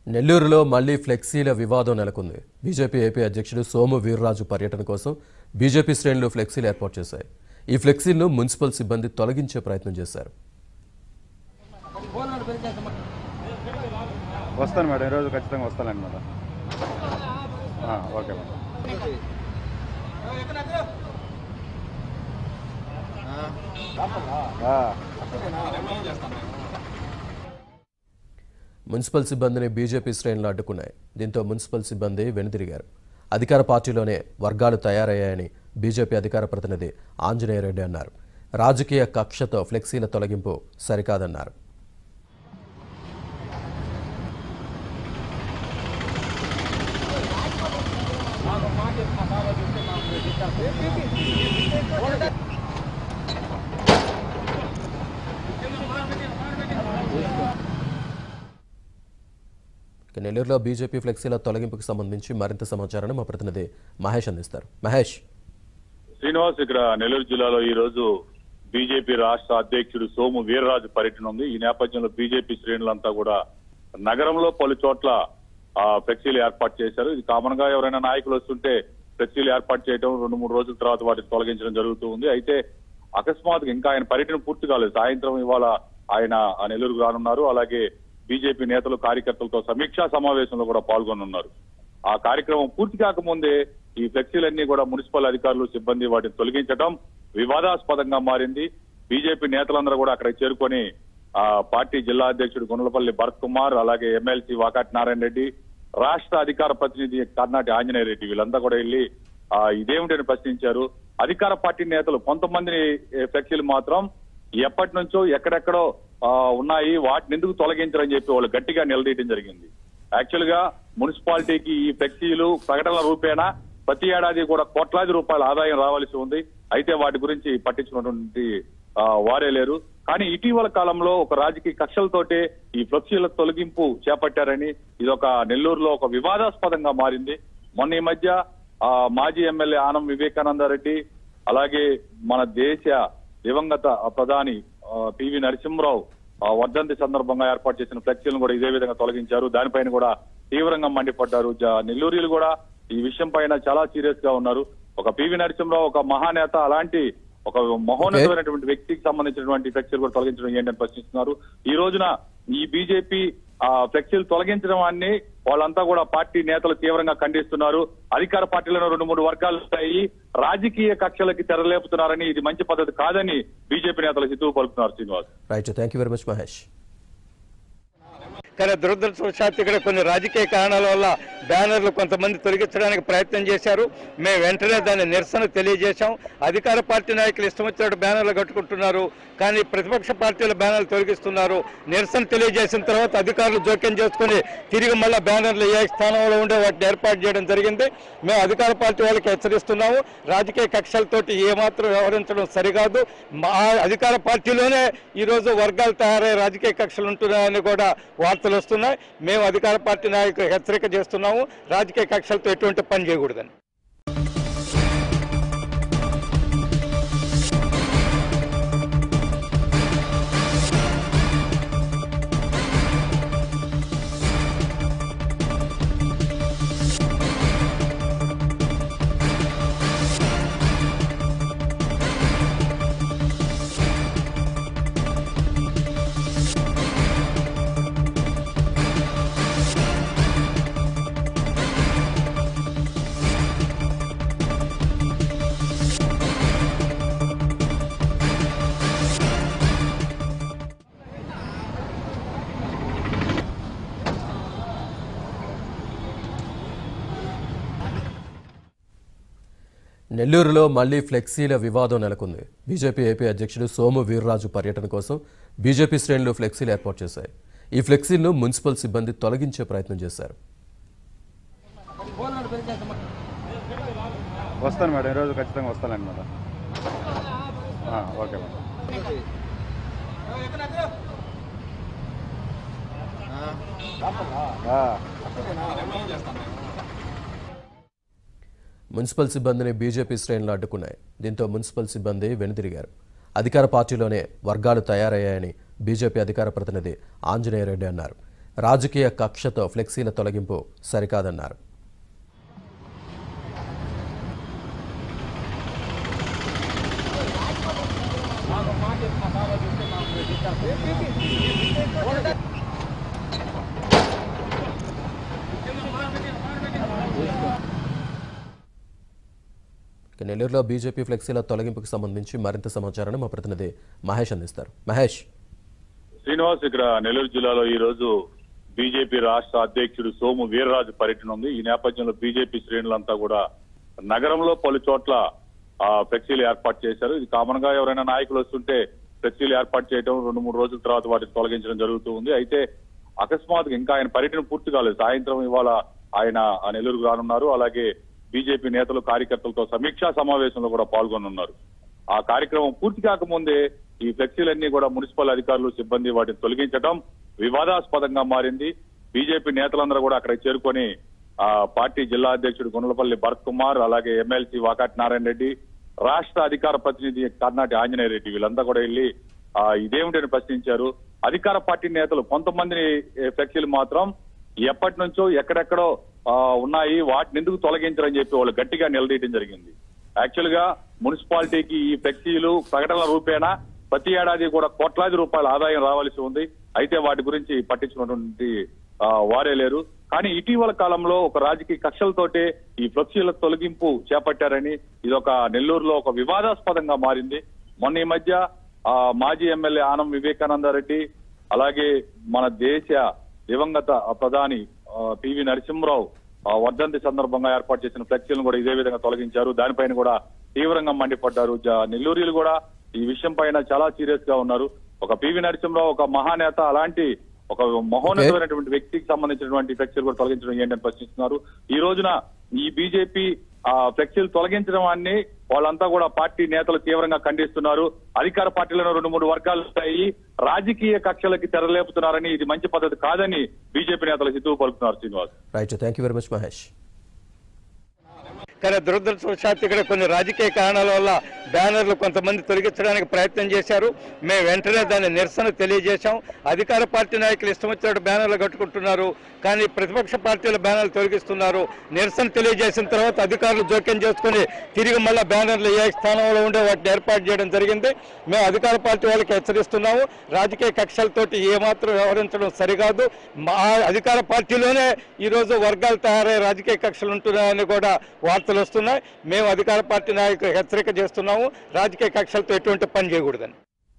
నెల్లూరులో మళ్లీ ఫ్లెక్సీల వివాదం నెలకొంది బీజేపీ ఏపీ అధ్యక్షుడు సోము వీర్రాజు పర్యటన కోసం బీజేపీ శ్రేణులు ఫ్లెక్సీలు ఏర్పాటు చేశాయి ఈ ఫ్లెక్సీలను మున్సిపల్ సిబ్బంది తొలగించే ప్రయత్నం చేశారు వస్తాను మేడం ఈరోజు ఖచ్చితంగా వస్తానండి మేడం ఆ, ఓకే మేడం ఆ, మున్సిపల్ సిబ్బందిని బీజేపీ శ్రేణులు అడ్డుకున్నాయి దీంతో మున్సిపల్ సిబ్బంది వెనుదిరిగారు అధికార పార్టీలోనే వర్గాలు తయారయ్యాయని బీజేపీ అధికార ప్రతినిధి ఆంజనేయరెడ్డి అన్నారు రాజకీయ కక్షతో ఫ్లెక్సీల తొలగింపు సరికాదన్నారు ఇక నెల్లూరులో బీజేపీ ఫ్లెక్సీల తొలగింపుకు సంబంధించి మరింత సమాచారాన్ని మా ప్రతినిధి మహేష్ అందిస్తారు మహేష్ శ్రీనివాస్ ఇక్కడ నెల్లూరు జిల్లాలో ఈ రోజు బీజేపీ రాష్ట్ర అధ్యక్షుడు సోము వీర్రాజు పర్యటన ఉంది ఈ నేపథ్యంలో బీజేపీ శ్రేణులంతా కూడా నగరంలో పలు చోట్ల ఆ, ఫ్లెక్సీలు ఏర్పాటు చేశారు ఇది కామన్ గా ఎవరైనా నాయకులు వస్తుంటే ఫ్లెక్సీలు ఏర్పాటు చేయడం రెండు మూడు రోజుల తర్వాత వాటిని తొలగించడం జరుగుతూ ఉంది అయితే అకస్మాత్తుగా ఇంకా ఆయన పర్యటన పూర్తి కాలేదు సాయంత్రం ఇవాళ ఆయన ఆ నెల్లూరుకు రానున్నారు అలాగే బీజేపీ నేతలు కార్యకర్తలతో సమీక్షా సమావేశంలో కూడా పాల్గొనున్నారు ఆ కార్యక్రమం పూర్తి కాకముందే ఈ ఫ్లెక్సీలన్నీ కూడా మున్సిపల్ అధికారులు సిబ్బంది వాటిని తొలగించడం వివాదాస్పదంగా మారింది బీజేపీ నేతలందరూ కూడా అక్కడ చేరుకొని ఆ పార్టీ జిల్లా అధ్యక్షుడు గుండ్లపల్లి భరత్ కుమార్ అలాగే ఎమ్మెల్సీ వాకాటి నారాయణ రెడ్డి రాష్ట్ర అధికార ప్రతినిధి కర్ణాటి ఆంజనేయ రెడ్డి వీళ్ళంతా కూడా వెళ్ళి ఆ ఇదేమిటని ప్రశ్నించారు అధికార పార్టీ నేతలు కొంతమందిని ఏ, ఫ్లెక్సీలు మాత్రం ఎప్పటి నుంచో ఎక్కడెక్కడో ఆ, ఉన్నాయి వాటిని ఎందుకు తొలగించరని చెప్పి వాళ్ళు గట్టిగా నిలదీయడం జరిగింది యాక్చువల్ గా మున్సిపాలిటీకి ఈ ఫ్లెక్సీలు ప్రకటనల రూపేణా ప్రతి ఏడాది కూడా కోట్లాది రూపాయల ఆదాయం రావాల్సి ఉంది అయితే వాటి గురించి పట్టించుకున్నటువంటి ఆ, వారే లేరు కానీ ఇటీవల కాలంలో ఒక రాజకీయ కక్షలతోటే ఈ ఫ్లెక్సీల తొలగింపు చేపట్టారని ఇది ఒక నెల్లూరులో ఒక వివాదాస్పదంగా మారింది మొన్న ఈ మధ్య ఆ, మాజీ ఎమ్మెల్యే ఆనం వివేకానందరెడ్డి అలాగే మన దేశ దివంగత ప్రధాని ఆ, పివి నరసింహరావు ఆ, వర్ధంతి సందర్భంగా ఏర్పాటు చేసిన ఫ్లెక్సీలను కూడా ఇదే విధంగా తొలగించారు దానిపైన కూడా తీవ్రంగా మండిపడ్డారు జ- నెల్లూరులు కూడా ఈ విషయం పైన చాలా సీరియస్ గా ఉన్నారు ఒక పివి నరసింహరావు ఒక మహానేత అలాంటి ఒక మహోన్నతమైనటువంటి వ్యక్తికి సంబంధించినటువంటి ఫ్లెక్సీలు కూడా తొలగించడం ఏంటని ప్రశ్నిస్తున్నారు ఈ రోజున ఈ బీజేపీ ఆ ఫ్లెక్సీలు తొలగించడం అన్ని వాళ్ళంతా కూడా పార్టీ నేతలు తీవ్రంగా ఖండిస్తున్నారు అధికార పార్టీలను రెండు మూడు వర్గాలు ఉంటాయి రాజకీయ కక్షలకి తెరలేపుతున్నారని ఇది మంచి పద్ధతి కాదని బీజేపీ నేతలు హితవు పలుకుతున్నారు Srinivas right thank you very much Mahesh కానీ దురదృష్టవశాత్తు ఇక్కడ కొన్ని రాజకీయ కారణాల వల్ల బ్యానర్లు కొంతమంది తొలగించడానికి ప్రయత్నం చేశారు మేము వెంటనే దాని నిరసన తెలియజేశాం అధికార పార్టీ నాయకులు ఇష్టం వచ్చినట్టు బ్యానర్లు కట్టుకుంటున్నారు కానీ ప్రతిపక్ష పార్టీల బ్యానర్లు తొలగిస్తున్నారు నిరసన తెలియజేసిన తర్వాత అధికారులు జోక్యం చేసుకుని తిరిగి మళ్ళీ బ్యానర్లు ఏ స్థానంలో ఉండే వాటిని ఏర్పాటు చేయడం జరిగింది మేము అధికార పార్టీ వాళ్ళకి హెచ్చరిస్తున్నాము రాజకీయ కక్షలతోటి ఏమాత్రం వ్యవహరించడం సరికాదు మా అధికార పార్టీలోనే ఈరోజు వర్గాలు తయారై రాజకీయ కక్షలు ఉంటున్నాయని కూడా వార్తలు వస్తున్నాయి మేము అధికార పార్టీ నాయకులు హెచ్చరిక చేస్తున్నాము రాజకీయ కక్షలతో ఎటువంటి పని చేయకూడదని నెల్లూరులో మళ్లీ ఫ్లెక్సీల వివాదం నెలకొంది బీజేపీ ఏపీ అధ్యక్షుడు సోము వీర్రాజు పర్యటన కోసం బీజేపీ శ్రేణులు ఫ్లెక్సీలు ఏర్పాటు చేశాయి ఈ ఫ్లెక్సీలను మున్సిపల్ సిబ్బంది తొలగించే ప్రయత్నం చేశారు వస్తాను మేడం ఈరోజు ఖచ్చితంగా వస్తానండి మేడం ఆ, ఓకే మేడం ఆ, మున్సిపల్ సిబ్బందిని బీజేపీ శ్రేణులు అడ్డుకున్నాయి దీంతో మున్సిపల్ సిబ్బంది వెనుదిరిగారు అధికార పార్టీలోనే వర్గాలు తయారయ్యాయని బీజేపీ అధికార ప్రతినిధి ఆంజనేయరెడ్డి అన్నారు రాజకీయ కక్షతో ఫ్లెక్సీల తొలగింపు సరికాదన్నారు ఇక నెల్లూరులో బీజేపీ ఫ్లెక్సీల తొలగింపుకు సంబంధించి మరింత సమాచారాన్ని మా ప్రతినిధి మహేష్ అందిస్తారు మహేష్ శ్రీనివాస్ ఇక్కడ నెల్లూరు జిల్లాలో ఈ రోజు బీజేపీ రాష్ట్ర అధ్యక్షుడు సోము వీర్రాజు పర్యటన ఉంది ఈ నేపథ్యంలో బీజేపీ శ్రేణులంతా కూడా నగరంలో పలు చోట్ల ఆ, ఫ్లెక్సీలు ఏర్పాటు చేశారు ఇది కామన్ గా ఎవరైనా నాయకులు వస్తుంటే ఫ్లెక్సీలు ఏర్పాటు చేయడం రెండు మూడు రోజుల తర్వాత వాటిని తొలగించడం జరుగుతూ ఉంది అయితే అకస్మాత్తుగా ఇంకా ఆయన పర్యటన పూర్తి కాలేదు సాయంత్రం ఇవాళ ఆయన ఆ నెల్లూరుకు రానున్నారు అలాగే బీజేపీ నేతలు కార్యకర్తలతో సమీక్షా సమావేశంలో కూడా పాల్గొనున్నారు ఆ కార్యక్రమం పూర్తి కాకముందే ఈ ఫ్లెక్సీలన్నీ కూడా మున్సిపల్ అధికారులు సిబ్బంది వాటిని తొలగించడం వివాదాస్పదంగా మారింది బీజేపీ నేతలందరూ కూడా అక్కడ చేరుకొని ఆ పార్టీ జిల్లా అధ్యక్షుడు గుండ్లపల్లి భరత్ కుమార్ అలాగే ఎమ్మెల్సీ వాకాటి నారాయణ రెడ్డి రాష్ట్ర అధికార ప్రతినిధి కర్ణాటి ఆంజనేయ రెడ్డి వీళ్ళంతా కూడా వెళ్ళి ఆ ఇదేమిటని ప్రశ్నించారు అధికార పార్టీ నేతలు కొంతమందిని ఏ, ఫ్లెక్సీలు మాత్రం ఎప్పటి నుంచో ఎక్కడెక్కడో ఆ, ఉన్నాయి వాటిని ఎందుకు తొలగించరని చెప్పి వాళ్ళు గట్టిగా నిలదీయడం జరిగింది యాక్చువల్ గా మున్సిపాలిటీకి ఈ ఫ్లెక్సీలు ప్రకటనల రూపేణా ప్రతి ఏడాది కూడా కోట్లాది రూపాయల ఆదాయం రావాల్సి ఉంది అయితే వాటి గురించి పట్టించుకున్నటువంటి ఆ, వారే లేరు కానీ ఇటీవల కాలంలో ఒక రాజకీయ కక్షలతోటే ఈ ఫ్లెక్సీల తొలగింపు చేపట్టారని ఇది ఒక నెల్లూరులో ఒక వివాదాస్పదంగా మారింది మొన్న ఈ మధ్య ఆ, మాజీ ఎమ్మెల్యే ఆనం వివేకానందరెడ్డి అలాగే మన దేశ దివంగత ప్రధాని ఆ, పివి నరసింహరావు ఆ, వర్ధంతి సందర్భంగా ఏర్పాటు చేసిన ఫ్లెక్సీలను కూడా ఇదే విధంగా తొలగించారు దానిపైన కూడా తీవ్రంగా మండిపడ్డారు జ- నెల్లూరులు కూడా ఈ విషయం పైన చాలా సీరియస్ గా ఉన్నారు ఒక పివి నరసింహరావు ఒక మహానేత అలాంటి ఒక మహోన్నతమైనటువంటి వ్యక్తికి సంబంధించినటువంటి ఫ్లెక్సీలు కూడా తొలగించడం ఏంటని ప్రశ్నిస్తున్నారు ఈ రోజున ఈ బీజేపీ ఆ ఫ్లెక్సీలు తొలగించడం అన్ని వాళ్ళంతా కూడా పార్టీ నేతలు తీవ్రంగా ఖండిస్తున్నారు అధికార పార్టీలను రెండు మూడు వర్గాలు ఉంటాయి రాజకీయ కక్షలకి తెరలేపుతున్నారని ఇది మంచి పద్ధతి కాదని బీజేపీ నేతలు హితవు పలుకుతున్నారు Srinivas right thank you very much Mahesh కానీ దురదృష్టవశాత్తు ఇక్కడ కొన్ని రాజకీయ కారణాల వల్ల బ్యానర్లు కొంతమంది తొలగించడానికి ప్రయత్నం చేశారు మేము వెంటనే దాన్ని నిరసన తెలియజేశాం అధికార పార్టీ నాయకులు ఇష్టం వచ్చినట్టు బ్యానర్లు కట్టుకుంటున్నారు కానీ ప్రతిపక్ష పార్టీల బ్యానర్లు తొలగిస్తున్నారు నిరసన తెలియజేసిన తర్వాత అధికారులు జోక్యం చేసుకుని తిరిగి మళ్ళీ బ్యానర్లు ఏ స్థానంలో ఉండే వాటిని ఏర్పాటు చేయడం జరిగింది మేము అధికార పార్టీ వాళ్ళకి హెచ్చరిస్తున్నాము రాజకీయ కక్షలతోటి ఏమాత్రం వ్యవహరించడం సరికాదు మా అధికార పార్టీలోనే ఈరోజు వర్గాలు తయారై రాజకీయ కక్షలు ఉంటున్నాయని కూడా వార్తలు వస్తున్నాయి మేము అధికార పార్టీ నాయకులు హెచ్చరిక చేస్తున్నాము రాజకీయ కక్షలతో ఎటువంటి పని చేయకూడదని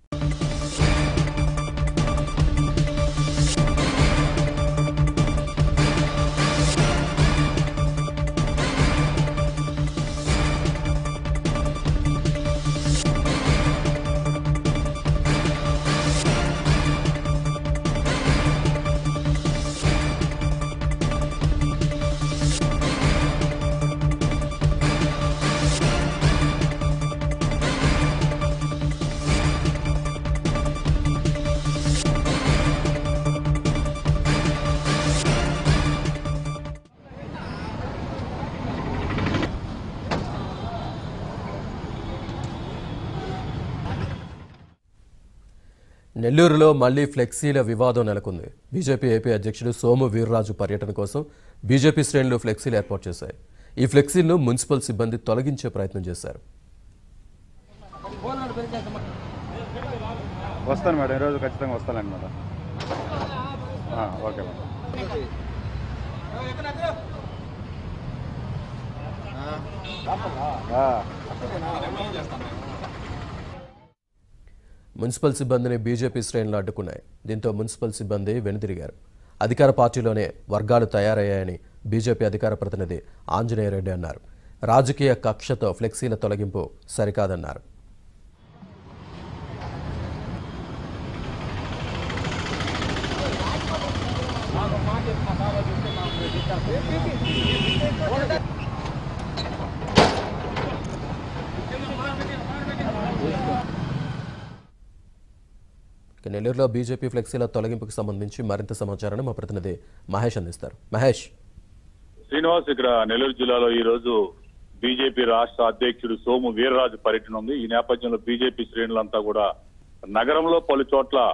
నెల్లూరులో మళ్లీ ఫ్లెక్సీల వివాదం నెలకొంది బీజేపీ ఏపీ అధ్యక్షుడు సోము వీర్రాజు పర్యటన కోసం బీజేపీ శ్రేణులు ఫ్లెక్సీలు ఏర్పాటు చేశాయి ఈ ఫ్లెక్సీలను మున్సిపల్ సిబ్బంది తొలగించే ప్రయత్నం చేశారు వస్తాను మేడం ఈరోజు ఖచ్చితంగా వస్తానండి మేడం ఆ, ఓకే మేడం ఆ, మున్సిపల్ సిబ్బందిని బీజేపీ శ్రేణులు అడ్డుకున్నాయి దీంతో మున్సిపల్ సిబ్బంది వెనుదిరిగారు అధికార పార్టీలోనే వర్గాలు తయారయ్యాయని బీజేపీ అధికార ప్రతినిధి ఆంజనేయ రెడ్డి అన్నారు రాజకీయ కక్షతో ఫ్లెక్సీల తొలగింపు సరికాదన్నారు ఇక నెల్లూరులో బీజేపీ ఫ్లెక్సీల తొలగింపుకు సంబంధించి మరింత సమాచారాన్ని మా ప్రతినిధి మహేష్ అందిస్తారు మహేష్ శ్రీనివాస్ ఇక్కడ నెల్లూరు జిల్లాలో ఈ రోజు బీజేపీ రాష్ట్ర అధ్యక్షుడు సోము వీర్రాజు పర్యటన ఉంది ఈ నేపథ్యంలో బీజేపీ శ్రేణులంతా కూడా నగరంలో పలు చోట్ల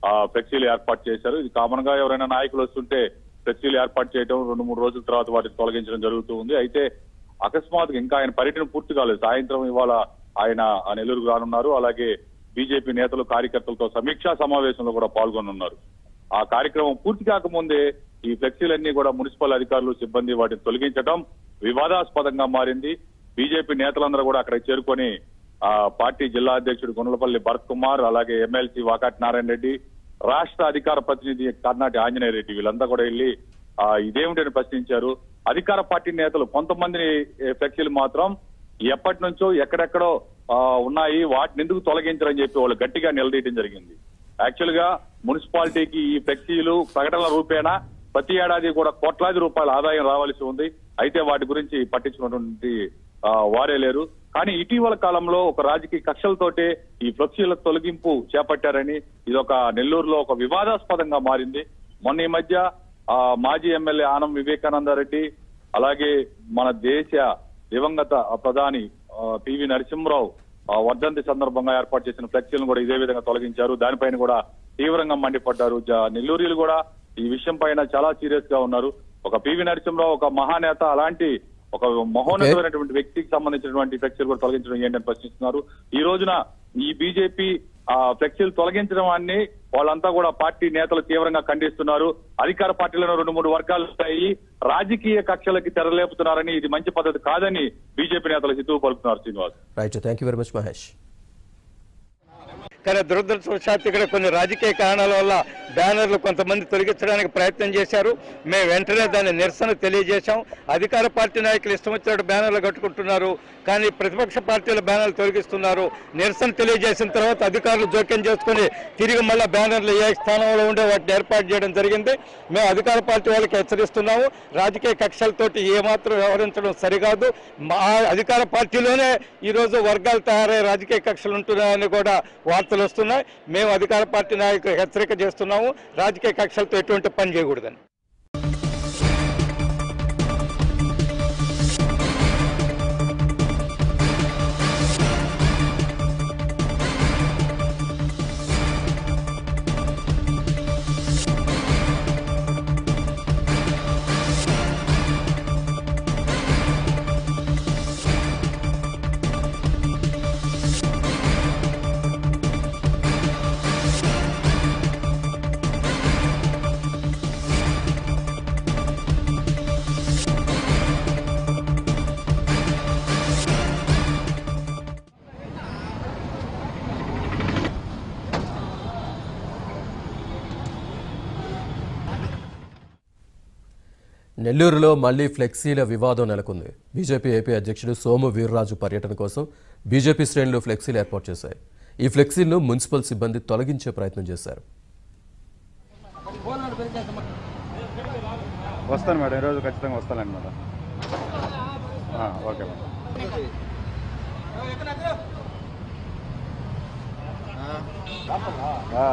ఆ ఫ్లెక్సీలు ఏర్పాటు చేశారు ఇది కామన్ గా ఎవరైనా నాయకులు వస్తుంటే ఫ్లెక్సీలు ఏర్పాటు చేయడం రెండు మూడు రోజుల తర్వాత వాటిని తొలగించడం జరుగుతూ ఉంది అయితే అకస్మాత్తుగా ఇంకా ఆయన పర్యటన పూర్తి కాలేదు సాయంత్రం ఇవాళ ఆయన ఆ నెల్లూరుకు రానున్నారు అలాగే బీజేపీ నేతలు కార్యకర్తలతో సమీక్షా సమావేశంలో కూడా పాల్గొనున్నారు ఆ కార్యక్రమం పూర్తి కాకముందే ఈ ఫ్లెక్సీలన్నీ కూడా మున్సిపల్ అధికారులు సిబ్బంది వాటిని తొలగించడం వివాదాస్పదంగా మారింది బీజేపీ నేతలందరూ కూడా అక్కడ చేరుకొని ఆ పార్టీ జిల్లా అధ్యక్షుడు గుండ్లపల్లి భరత్ కుమార్ అలాగే ఎమ్మెల్సీ వాకాటి నారాయణ రెడ్డి రాష్ట్ర అధికార ప్రతినిధి కర్ణాటి ఆంజనేయ రెడ్డి వీళ్ళంతా కూడా వెళ్ళి ఆ ఇదేమిటని ప్రశ్నించారు అధికార పార్టీ నేతలు కొంతమంది ఫ్లెక్సీలు మాత్రం ఎప్పటి నుంచో ఎక్కడెక్కడో ఆ, ఉన్నాయి వాటిని ఎందుకు తొలగించరని చెప్పి వాళ్ళు గట్టిగా నిలదీయడం జరిగింది యాక్చువల్ గా మున్సిపాలిటీకి ఈ ఫ్లెక్సీలు ప్రకటనల రూపేణా ప్రతి ఏడాది కూడా కోట్లాది రూపాయల ఆదాయం రావాల్సి ఉంది అయితే వాటి గురించి పట్టించుకున్నటువంటి ఆ, వారే లేరు కానీ ఇటీవల కాలంలో ఒక రాజకీయ కక్షలతోటే ఈ ఫ్లెక్సీల తొలగింపు చేపట్టారని ఇది ఒక నెల్లూరులో ఒక వివాదాస్పదంగా మారింది మొన్న ఈ మధ్య ఆ, మాజీ ఎమ్మెల్యే ఆనం వివేకానందరెడ్డి అలాగే మన దేశ దివంగత ప్రధాని ఆ, పివి నరసింహరావు ఆ, వర్ధంతి సందర్భంగా ఏర్పాటు చేసిన ఫ్లెక్సీలను కూడా ఇదే విధంగా తొలగించారు దానిపైన కూడా తీవ్రంగా మండిపడ్డారు జ- నెల్లూరులు కూడా ఈ విషయం పైన చాలా సీరియస్ గా ఉన్నారు ఒక పివి నరసింహరావు ఒక మహానేత అలాంటి ఒక మహోన్నతమైనటువంటి వ్యక్తికి సంబంధించినటువంటి ఫ్లెక్సీలు కూడా తొలగించడం ఏంటని ప్రశ్నిస్తున్నారు ఈ రోజున ఈ బీజేపీ ఆ ఫ్లెక్సీలు తొలగించడం అన్ని వాళ్ళంతా కూడా పార్టీ నేతలు తీవ్రంగా ఖండిస్తున్నారు అధికార పార్టీలను రెండు మూడు వర్గాలు ఉంటాయి రాజకీయ కక్షలకి తెరలేపుతున్నారని ఇది మంచి పద్ధతి కాదని బీజేపీ నేతలు హితవు పలుకుతున్నారు Srinivas right thank you very much Mahesh కానీ దురదృష్టవశాత్తు ఇక్కడ కొన్ని రాజకీయ కారణాల వల్ల బ్యానర్లు కొంతమంది తొలగించడానికి ప్రయత్నం చేశారు మేము వెంటనే దాని నిరసన తెలియజేశాం అధికార పార్టీ నాయకులు ఇష్టం వచ్చినట్టు బ్యానర్లు కట్టుకుంటున్నారు కానీ ప్రతిపక్ష పార్టీల బ్యానర్లు తొలగిస్తున్నారు నిరసన తెలియజేసిన తర్వాత అధికారులు జోక్యం చేసుకుని తిరిగి మళ్ళా బ్యానర్లు ఏ స్థానంలో ఉండే వాటిని ఏర్పాటు చేయడం జరిగింది మేము అధికార పార్టీ వాళ్ళకి హెచ్చరిస్తున్నాము రాజకీయ కక్షలతోటి ఏమాత్రం వ్యవహరించడం సరికాదు మా అధికార పార్టీలోనే ఈరోజు వర్గాలు తయారై రాజకీయ కక్షలు ఉంటున్నాయని కూడా వార్తలు వస్తున్నాయి మేము అధికార పార్టీ నాయకులు హెచ్చరిక చేస్తున్నాము రాజకీయ కక్షలతో ఎటువంటి పని చేయకూడదని నెల్లూరులో మళ్లీ ఫ్లెక్సీల వివాదం నెలకొంది బీజేపీ ఏపీ అధ్యక్షుడు సోము వీర్రాజు పర్యటన కోసం బీజేపీ శ్రేణులు ఫ్లెక్సీలు ఏర్పాటు చేశాయి ఈ ఫ్లెక్సీలను మున్సిపల్ సిబ్బంది తొలగించే ప్రయత్నం చేశారు వస్తాను మేడం ఈరోజు ఖచ్చితంగా వస్తానండి మేడం ఆ, ఓకే మేడం ఆ,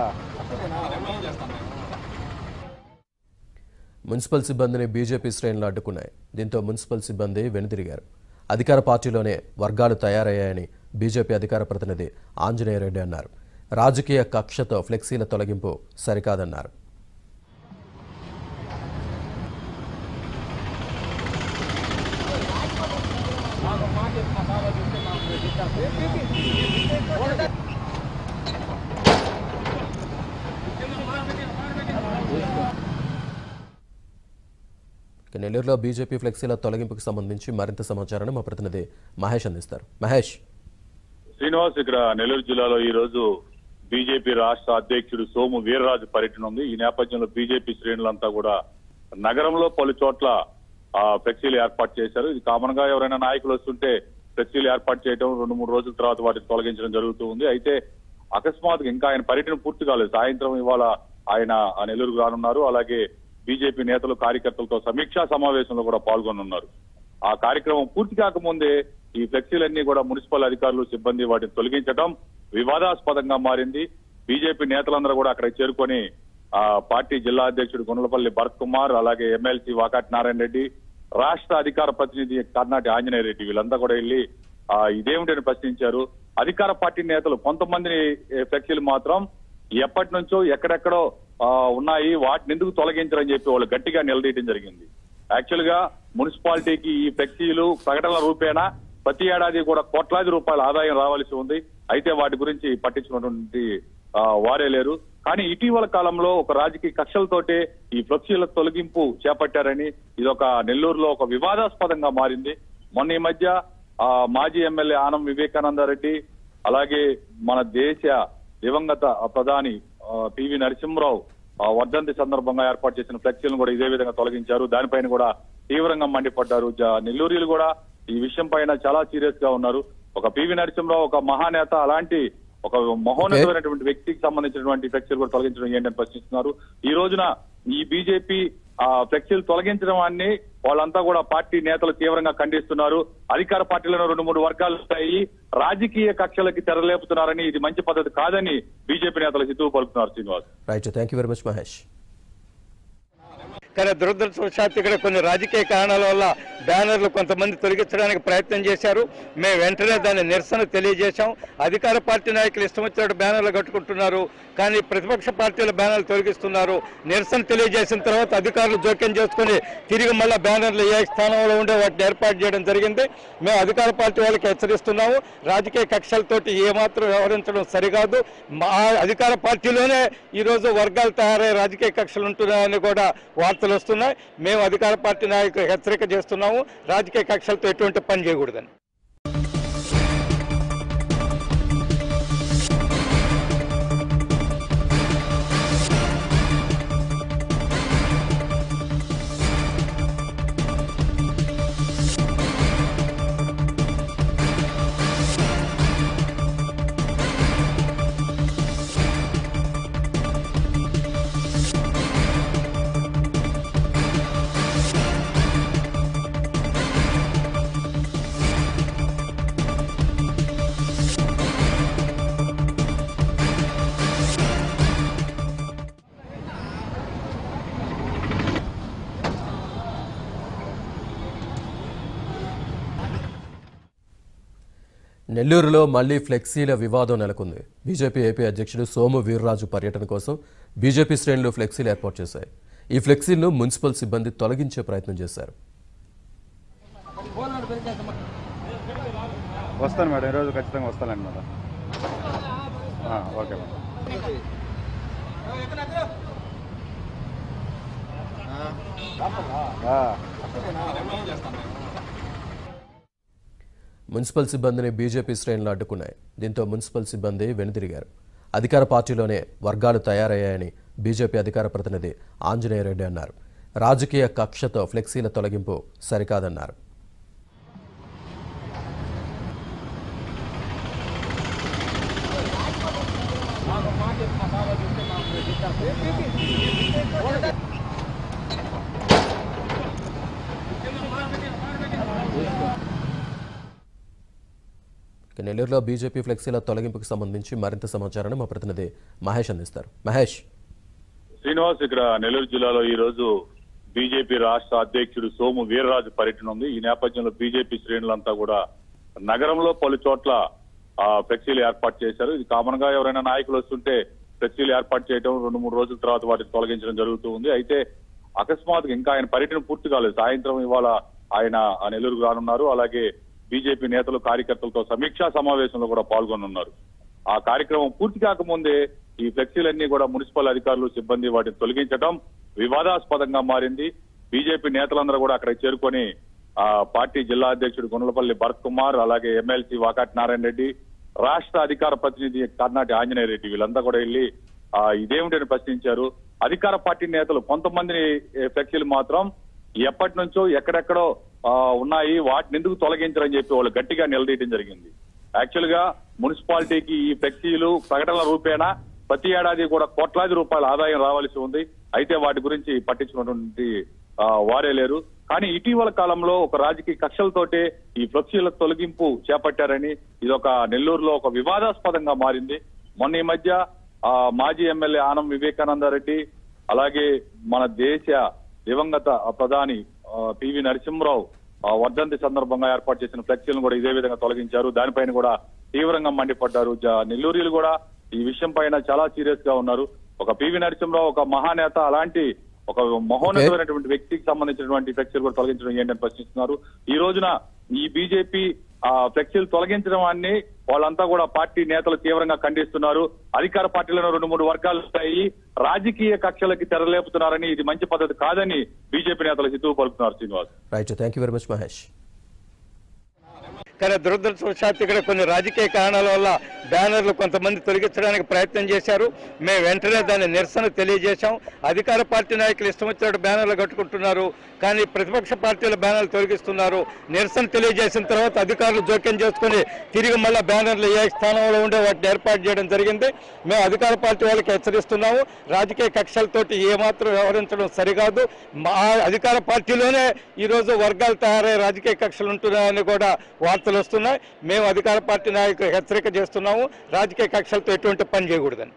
మున్సిపల్ సిబ్బందిని బీజేపీ శ్రేణులు అడ్డుకున్నాయి దీంతో మున్సిపల్ సిబ్బంది వెనుదిరిగారు అధికార పార్టీలోనే వర్గాలు తయారయ్యాయని బీజేపీ అధికార ప్రతినిధి ఆంజనేయ రెడ్డి అన్నారు రాజకీయ కక్షతో ఫ్లెక్సీల తొలగింపు సరికాదన్నారు ఇక నెల్లూరులో బీజేపీ ఫ్లెక్సీల తొలగింపుకు సంబంధించి మరింత సమాచారాన్ని మా ప్రతినిధి మహేష్ అందిస్తారు మహేష్ శ్రీనివాస్ ఇక్కడ నెల్లూరు జిల్లాలో ఈ రోజు బీజేపీ రాష్ట్ర అధ్యక్షుడు సోము వీర్రాజు పర్యటన ఉంది ఈ నేపథ్యంలో బీజేపీ శ్రేణులంతా కూడా నగరంలో పలు చోట్ల ఆ ఫ్లెక్సీలు ఏర్పాటు చేశారు ఇది కామన్ గా ఎవరైనా నాయకులు వస్తుంటే ఫ్లెక్సీలు ఏర్పాటు చేయడం రెండు మూడు రోజుల తర్వాత వాటిని తొలగించడం జరుగుతూ ఉంది అయితే అకస్మాత్తుగా ఇంకా ఆయన పర్యటన పూర్తి కాలేదు సాయంత్రం ఇవాళ ఆయన ఆ నెల్లూరుకు రానున్నారు అలాగే బీజేపీ నేతలు కార్యకర్తలతో సమీక్షా సమావేశంలో కూడా పాల్గొనున్నారు ఆ కార్యక్రమం పూర్తి కాకముందే ఈ ఫ్లెక్సీలన్నీ కూడా మున్సిపల్ అధికారులు సిబ్బంది వాటిని తొలగించడం వివాదాస్పదంగా మారింది బీజేపీ నేతలందరూ కూడా అక్కడ చేరుకొని ఆ పార్టీ జిల్లా అధ్యక్షుడు గుండ్లపల్లి భరత్ కుమార్ అలాగే ఎమ్మెల్సీ వాకాటి నారాయణ రెడ్డి రాష్ట్ర అధికార ప్రతినిధి కర్ణాటి ఆంజనేయ రెడ్డి వీళ్ళంతా కూడా వెళ్ళి ఆ ఇదేమిటని ప్రశ్నించారు అధికార పార్టీ నేతలు కొంతమంది ఫ్లెక్సీలు మాత్రం ఎప్పటి నుంచో ఎక్కడెక్కడో ఆ, ఉన్నాయి వాటిని ఎందుకు తొలగించరని చెప్పి వాళ్ళు గట్టిగా నిలదీయడం జరిగింది యాక్చువల్ గా మున్సిపాలిటీకి ఈ ఫ్లెక్సీలు ప్రకటనల రూపేణా ప్రతి ఏడాది కూడా కోట్లాది రూపాయల ఆదాయం రావాల్సి ఉంది అయితే వాటి గురించి పట్టించుకున్నటువంటి ఆ, వారే లేరు కానీ ఇటీవల కాలంలో ఒక రాజకీయ కక్షలతోటే ఈ ఫ్లెక్సీల తొలగింపు చేపట్టారని ఇది ఒక నెల్లూరులో ఒక వివాదాస్పదంగా మారింది మొన్న ఈ మధ్య ఆ, మాజీ ఎమ్మెల్యే ఆనం వివేకానందరెడ్డి అలాగే మన దేశ దివంగత ప్రధాని ఆ, పివి నరసింహరావు ఆ, వర్ధంతి సందర్భంగా ఏర్పాటు చేసిన ఫ్లెక్సీలను కూడా ఇదే విధంగా తొలగించారు దానిపైన కూడా తీవ్రంగా మండిపడ్డారు జ- నెల్లూరులు కూడా ఈ విషయం పైన చాలా సీరియస్ గా ఉన్నారు ఒక పివి నరసింహరావు ఒక మహానేత అలాంటి ఒక మహోన్నతమైనటువంటి వ్యక్తికి సంబంధించినటువంటి ఫ్లెక్సీలు కూడా తొలగించడం ఏంటని ప్రశ్నిస్తున్నారు ఈ రోజున ఈ బీజేపీ ఆ ఫ్లెక్సీలు తొలగించడం అన్ని వాళ్ళంతా కూడా పార్టీ నేతలు తీవ్రంగా ఖండిస్తున్నారు అధికార పార్టీలను రెండు మూడు వర్గాలు ఉంటాయి రాజకీయ కక్షలకి తెరలేపుతున్నారని ఇది మంచి పద్ధతి కాదని బీజేపీ నేతలు హితవు పలుకుతున్నారు Srinivas right thank you very much Mahesh కానీ దురదృష్టవశాత్తు ఇక్కడ కొన్ని రాజకీయ కారణాల వల్ల బ్యానర్లు కొంతమంది తొలగించడానికి ప్రయత్నం చేశారు మేము వెంటనే దాన్ని నిరసన తెలియజేశాం అధికార పార్టీ నాయకులు ఇష్టం వచ్చినట్టు బ్యానర్లు కట్టుకుంటున్నారు కానీ ప్రతిపక్ష పార్టీల బ్యానర్లు తొలగిస్తున్నారు నిరసన తెలియజేసిన తర్వాత అధికారులు జోక్యం చేసుకుని తిరిగి మళ్ళీ బ్యానర్లు ఏ స్థానంలో ఉండే వాటిని ఏర్పాటు చేయడం జరిగింది మేము అధికార పార్టీ వాళ్ళకి హెచ్చరిస్తున్నాము రాజకీయ కక్షలతోటి ఏమాత్రం వ్యవహరించడం సరికాదు మా అధికార పార్టీలోనే ఈరోజు వర్గాలు తయారై రాజకీయ కక్షలు ఉంటున్నాయని కూడా వార్తలు వస్తున్నాయి మేము అధికార పార్టీ నాయకులు హెచ్చరిక చేస్తున్నాము రాజకీయ కక్షలతో ఎటువంటి పని చేయకూడదని నెల్లూరులో మళ్లీ ఫ్లెక్సీల వివాదం నెలకొంది బీజేపీ ఏపీ అధ్యక్షుడు సోము వీర్రాజు పర్యటన కోసం బీజేపీ శ్రేణులు ఫ్లెక్సీలు ఏర్పాటు చేశాయి ఈ ఫ్లెక్సీలను మున్సిపల్ సిబ్బంది తొలగించే ప్రయత్నం చేశారు వస్తాను మేడం ఈరోజు ఖచ్చితంగా వస్తానండి మేడం ఆ, ఓకే మేడం ఆ, మున్సిపల్ సిబ్బందిని బీజేపీ శ్రేణులు అడ్డుకున్నాయి దీంతో మున్సిపల్ సిబ్బంది వెనుదిరిగారు అధికార పార్టీలోనే వర్గాలు తయారయ్యాయని బీజేపీ అధికార ప్రతినిధి ఆంజనేయ రెడ్డి అన్నారు రాజకీయ కక్షతో ఫ్లెక్సీల తొలగింపు సరికాదన్నారు ఇక నెల్లూరులో బీజేపీ ఫ్లెక్సీల తొలగింపుకు సంబంధించి మరింత సమాచారాన్ని మా ప్రతినిధి మహేష్ అందిస్తారు మహేష్ శ్రీనివాస్ ఇక్కడ నెల్లూరు జిల్లాలో ఈ రోజు బీజేపీ రాష్ట్ర అధ్యక్షుడు సోము వీర్రాజు పర్యటన ఉంది ఈ నేపథ్యంలో బీజేపీ శ్రేణులంతా కూడా నగరంలో పలు చోట్ల ఆ, ఫ్లెక్సీలు ఏర్పాటు చేశారు ఇది కామన్ గా ఎవరైనా నాయకులు వస్తుంటే ఫ్లెక్సీలు ఏర్పాటు చేయడం రెండు మూడు రోజుల తర్వాత వాటిని తొలగించడం జరుగుతూ ఉంది అయితే అకస్మాత్తుగా ఇంకా ఆయన పర్యటన పూర్తి కాలేదు సాయంత్రం ఇవాళ ఆయన ఆ నెల్లూరుకు రానున్నారు అలాగే బీజేపీ నేతలు కార్యకర్తలతో సమీక్షా సమావేశంలో కూడా పాల్గొనున్నారు ఆ కార్యక్రమం పూర్తి కాకముందే ఈ ఫ్లెక్సీలన్నీ కూడా మున్సిపల్ అధికారులు సిబ్బంది వాటిని తొలగించడం వివాదాస్పదంగా మారింది బీజేపీ నేతలందరూ కూడా అక్కడ చేరుకొని ఆ పార్టీ జిల్లా అధ్యక్షుడు గుండ్లపల్లి భరత్ కుమార్ అలాగే ఎమ్మెల్సీ వాకాటి నారాయణ రెడ్డి రాష్ట్ర అధికార ప్రతినిధి కర్ణాటి ఆంజనేయ రెడ్డి వీళ్ళంతా కూడా వెళ్ళి ఆ ఇదేమిటని ప్రశ్నించారు అధికార పార్టీ నేతలు కొంతమంది ఫ్లెక్సీలు మాత్రం ఎప్పటి నుంచో ఎక్కడెక్కడో ఆ, ఉన్నాయి వాటిని ఎందుకు తొలగించరని చెప్పి వాళ్ళు గట్టిగా నిలదీయడం జరిగింది యాక్చువల్ గా మున్సిపాలిటీకి ఈ ఫ్లెక్సీలు ప్రకటనల రూపేణా ప్రతి ఏడాది కూడా కోట్లాది రూపాయల ఆదాయం రావాల్సి ఉంది అయితే వాటి గురించి పట్టించుకున్నటువంటి ఆ, వారే లేరు కానీ ఇటీవల కాలంలో ఒక రాజకీయ కక్షలతోటే ఈ ఫ్లెక్సీల తొలగింపు చేపట్టారని ఇది ఒక నెల్లూరులో ఒక వివాదాస్పదంగా మారింది మొన్న ఈ మధ్య ఆ, మాజీ ఎమ్మెల్యే ఆనం వివేకానందరెడ్డి అలాగే మన దేశ దివంగత ప్రధాని ఆ, పివి నరసింహరావు ఆ, వర్ధంతి సందర్భంగా ఏర్పాటు చేసిన ఫ్లెక్సీలను కూడా ఇదే విధంగా తొలగించారు దానిపైన కూడా తీవ్రంగా మండిపడ్డారు జ- నెల్లూరులు కూడా ఈ విషయం పైన చాలా సీరియస్ గా ఉన్నారు ఒక పివి నరసింహరావు ఒక మహానేత అలాంటి ఒక మహోన్నతమైనటువంటి వ్యక్తికి సంబంధించినటువంటి ఫ్లెక్సీలు కూడా తొలగించడం ఏంటని ప్రశ్నిస్తున్నారు ఈ రోజున ఈ బీజేపీ ఆ ఫ్లెక్సీలు తొలగించడం అన్ని వాళ్ళంతా కూడా పార్టీ నేతలు తీవ్రంగా ఖండిస్తున్నారు అధికార పార్టీలను రెండు మూడు వర్గాలు ఉంటాయి రాజకీయ కక్షలకి తెరలేపుతున్నారని ఇది మంచి పద్ధతి కాదని బీజేపీ నేతలు హితవు పలుకుతున్నారు Srinivas right thank you very much Mahesh కానీ దురదృష్టవశాత్తు ఇక్కడ కొన్ని రాజకీయ కారణాల వల్ల బ్యానర్లు కొంతమంది తొలగించడానికి ప్రయత్నం చేశారు మేము వెంటనే దాన్ని నిరసన తెలియజేశాం అధికార పార్టీ నాయకులు ఇష్టం వచ్చినట్టు బ్యానర్లు కట్టుకుంటున్నారు కానీ ప్రతిపక్ష పార్టీల బ్యానర్లు తొలగిస్తున్నారు నిరసన తెలియజేసిన తర్వాత అధికారులు జోక్యం చేసుకుని తిరిగి మళ్ళీ బ్యానర్లు ఏ స్థానంలో ఉండే వాటిని ఏర్పాటు చేయడం జరిగింది మేము అధికార పార్టీ వాళ్ళకి హెచ్చరిస్తున్నాము రాజకీయ కక్షలతోటి ఏమాత్రం వ్యవహరించడం సరికాదు మా అధికార పార్టీలోనే ఈరోజు వర్గాలు తయారై రాజకీయ కక్షలు ఉంటున్నాయని కూడా వార్తలు వస్తున్నాయి మేము అధికార పార్టీ నాయకులు హెచ్చరిక చేస్తున్నాము రాజకీయ కక్షలతో ఎటువంటి పని చేయకూడదని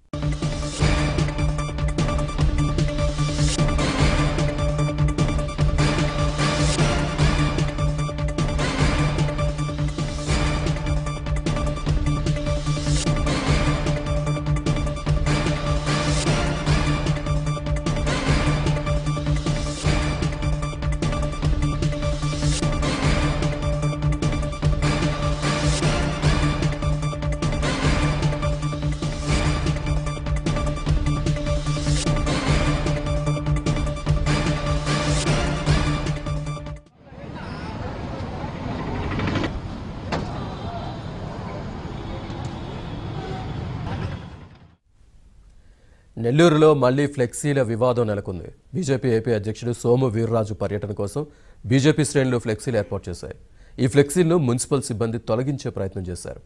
నెల్లూరులో మళ్లీ ఫ్లెక్సీల వివాదం నెలకొంది బీజేపీ ఏపీ అధ్యక్షుడు సోము వీర్రాజు పర్యటన కోసం బీజేపీ శ్రేణులు ఫ్లెక్సీలు ఏర్పాటు చేశాయి ఈ ఫ్లెక్సీలను మున్సిపల్ సిబ్బంది తొలగించే ప్రయత్నం చేశారు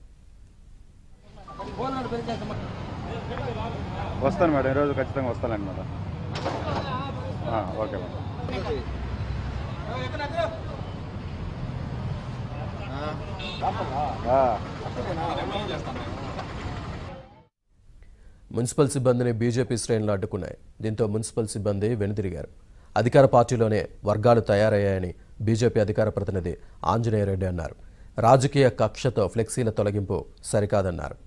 వస్తాను మేడం ఈరోజు ఖచ్చితంగా వస్తానండి మేడం ఆ, ఓకే మేడం ఆ, మున్సిపల్ సిబ్బందిని బీజేపీ శ్రేణులు అడ్డుకున్నాయి దీంతో మున్సిపల్ సిబ్బంది వెనుదిరిగారు అధికార పార్టీలోనే వర్గాలు తయారయ్యాయని బీజేపీ అధికార ప్రతినిధి ఆంజనేయరెడ్డి అన్నారు రాజకీయ కక్షతో ఫ్లెక్సీల తొలగింపు సరికాదన్నారు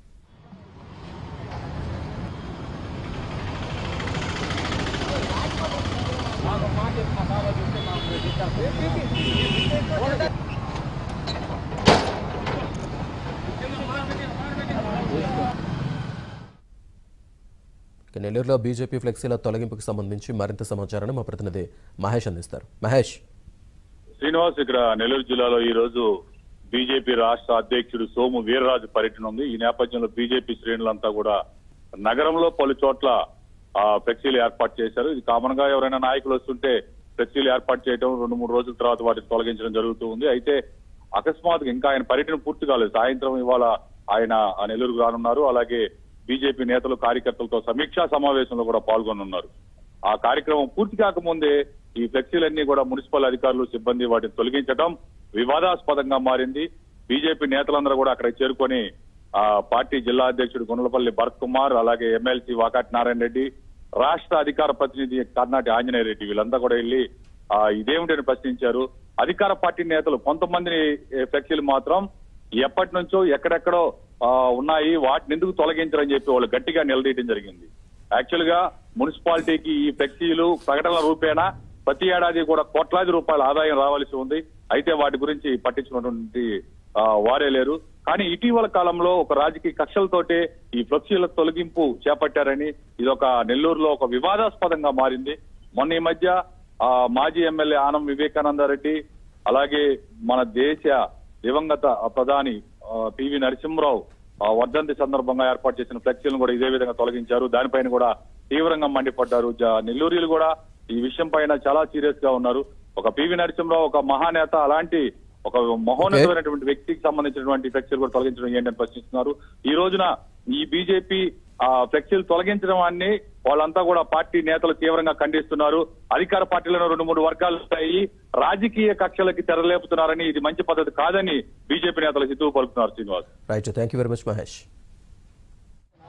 ఇక నెల్లూరులో బీజేపీ ఫ్లెక్సీల తొలగింపుకు సంబంధించి మరింత సమాచారాన్ని మా ప్రతినిధి మహేష్ అందిస్తారు మహేష్ శ్రీనివాస్ ఇక్కడ నెల్లూరు జిల్లాలో ఈ రోజు బీజేపీ రాష్ట్ర అధ్యక్షుడు సోము వీర్రాజు పర్యటన ఉంది ఈ నేపథ్యంలో బీజేపీ శ్రేణులంతా కూడా నగరంలో పలు చోట్ల ఆ, ఫ్లెక్సీలు ఏర్పాటు చేశారు ఇది కామన్ గా ఎవరైనా నాయకులు వస్తుంటే ఫ్లెక్సీలు ఏర్పాటు చేయడం రెండు మూడు రోజుల తర్వాత వాటిని తొలగించడం జరుగుతూ ఉంది అయితే అకస్మాత్తుగా ఇంకా ఆయన పర్యటన పూర్తి కాలేదు సాయంత్రం ఇవాళ ఆయన ఆ నెల్లూరుకు రానున్నారు అలాగే బీజేపీ నేతలు కార్యకర్తలతో సమీక్షా సమావేశంలో కూడా పాల్గొనున్నారు ఆ కార్యక్రమం పూర్తి కాకముందే ఈ ఫ్లెక్సీలన్నీ కూడా మున్సిపల్ అధికారులు సిబ్బంది వాటిని తొలగించడం వివాదాస్పదంగా మారింది బీజేపీ నేతలందరూ కూడా అక్కడ చేరుకొని ఆ పార్టీ జిల్లా అధ్యక్షుడు గుండ్లపల్లి భరత్ కుమార్ అలాగే ఎమ్మెల్సీ వాకాటి నారాయణ రెడ్డి రాష్ట్ర అధికార ప్రతినిధి కర్ణాటి ఆంజనేయ రెడ్డి వీళ్ళంతా కూడా వెళ్ళి ఆ ఇదేమిటని ప్రశ్నించారు అధికార పార్టీ నేతలు కొంతమందిని ఏ, ఫ్లెక్సీలు మాత్రం ఎప్పటి నుంచో ఎక్కడెక్కడో ఆ, ఉన్నాయి వాటిని ఎందుకు తొలగించరని చెప్పి వాళ్ళు గట్టిగా నిలదీయడం జరిగింది యాక్చువల్ గా మున్సిపాలిటీకి ఈ ఫ్లెక్సీలు ప్రకటనల రూపేణా ప్రతి ఏడాది కూడా కోట్లాది రూపాయల ఆదాయం రావాల్సి ఉంది అయితే వాటి గురించి పట్టించుకున్నటువంటి ఆ, వారే లేరు కానీ ఇటీవల కాలంలో ఒక రాజకీయ కక్షలతోటే ఈ ఫ్లెక్సీల తొలగింపు చేపట్టారని ఇది ఒక నెల్లూరులో ఒక వివాదాస్పదంగా మారింది మొన్న ఈ మధ్య ఆ, మాజీ ఎమ్మెల్యే ఆనం వివేకానందరెడ్డి అలాగే మన దేశ దివంగత ప్రధాని ఆ, పివి నరసింహరావు ఆ, వర్ధంతి సందర్భంగా ఏర్పాటు చేసిన ఫ్లెక్సీలను కూడా ఇదే విధంగా తొలగించారు దానిపైన కూడా తీవ్రంగా మండిపడ్డారు జ- నెల్లూరులు కూడా ఈ విషయం పైన చాలా సీరియస్ గా ఉన్నారు ఒక పివి నరసింహరావు ఒక మహానేత అలాంటి ఒక మహోన్నతమైనటువంటి వ్యక్తికి సంబంధించినటువంటి ఫ్లెక్సీలు కూడా తొలగించడం ఏంటని ప్రశ్నిస్తున్నారు ఈ రోజున ఈ బీజేపీ ఆ ఫ్లెక్సీలు తొలగించడం అన్ని వాళ్ళంతా కూడా పార్టీ నేతలు తీవ్రంగా ఖండిస్తున్నారు అధికార పార్టీలను రెండు మూడు వర్గాలు ఉంటాయి రాజకీయ కక్షలకి తెరలేపుతున్నారని ఇది మంచి పద్ధతి కాదని బీజేపీ నేతలు హితవు పలుకుతున్నారు Srinivas right thank you very much Mahesh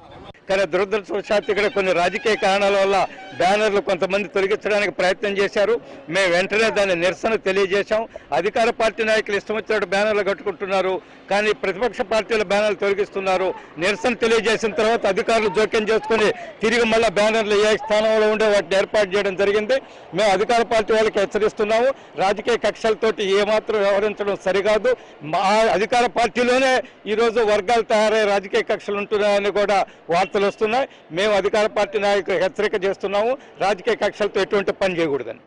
కానీ దురదృష్టవశాత్తు ఇక్కడ కొన్ని రాజకీయ కారణాల వల్ల బ్యానర్లు కొంతమంది తొలగించడానికి ప్రయత్నం చేశారు మేము వెంటనే దాని నిరసన తెలియజేశాం అధికార పార్టీ నాయకులు ఇష్టం వచ్చినట్టు బ్యానర్లు కట్టుకుంటున్నారు కానీ ప్రతిపక్ష పార్టీల బ్యానర్లు తొలగిస్తున్నారు నిరసన తెలియజేసిన తర్వాత అధికారులు జోక్యం చేసుకుని తిరిగి మళ్ళీ బ్యానర్లు ఏ స్థానంలో ఉండే వాటిని ఏర్పాటు చేయడం జరిగింది మేము అధికార పార్టీ వాళ్ళకి హెచ్చరిస్తున్నాము రాజకీయ కక్షలతోటి ఏమాత్రం వ్యవహరించడం సరికాదు మా అధికార పార్టీలోనే ఈరోజు వర్గాలు తయారై రాజకీయ కక్షలు ఉంటున్నాయని కూడా వార్తలు వస్తున్నాయి మేము అధికార పార్టీ నాయకులు హెచ్చరిక చేస్తున్నాము రాజకీయ కక్షలతో ఎటువంటి పని చేయకూడదని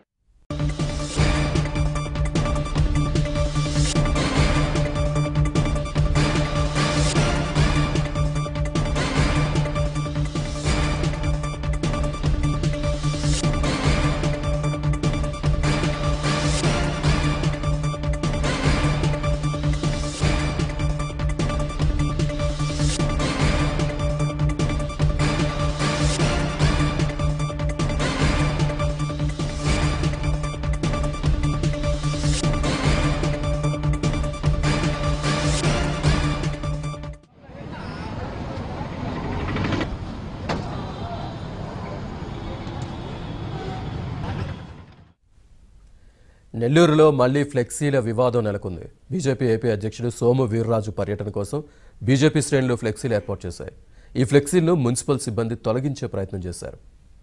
నెల్లూరులో మళ్లీ ఫ్లెక్సీల వివాదం నెలకొంది బీజేపీ ఏపీ అధ్యక్షుడు సోము వీర్రాజు పర్యటన కోసం బీజేపీ శ్రేణులు ఫ్లెక్సీలు ఏర్పాటు చేశాయి ఈ ఫ్లెక్సీలను మున్సిపల్ సిబ్బంది తొలగించే ప్రయత్నం చేశారు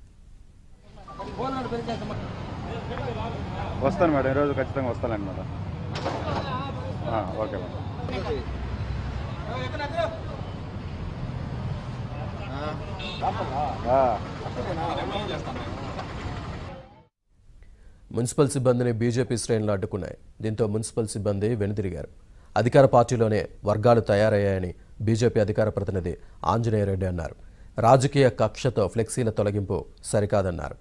వస్తాను మేడం ఈరోజు ఖచ్చితంగా వస్తానండి మేడం ఆ, ఓకే మేడం ఆ, మున్సిపల్ సిబ్బందిని బీజేపీ శ్రేణులు అడ్డుకున్నాయి దీంతో మున్సిపల్ సిబ్బంది వెనుదిరిగారు అధికార పార్టీలోనే వర్గాలు తయారయ్యాయని బీజేపీ అధికార ప్రతినిధి ఆంజనేయ రెడ్డి అన్నారు రాజకీయ కక్షతో ఫ్లెక్సీల తొలగింపు సరికాదన్నారు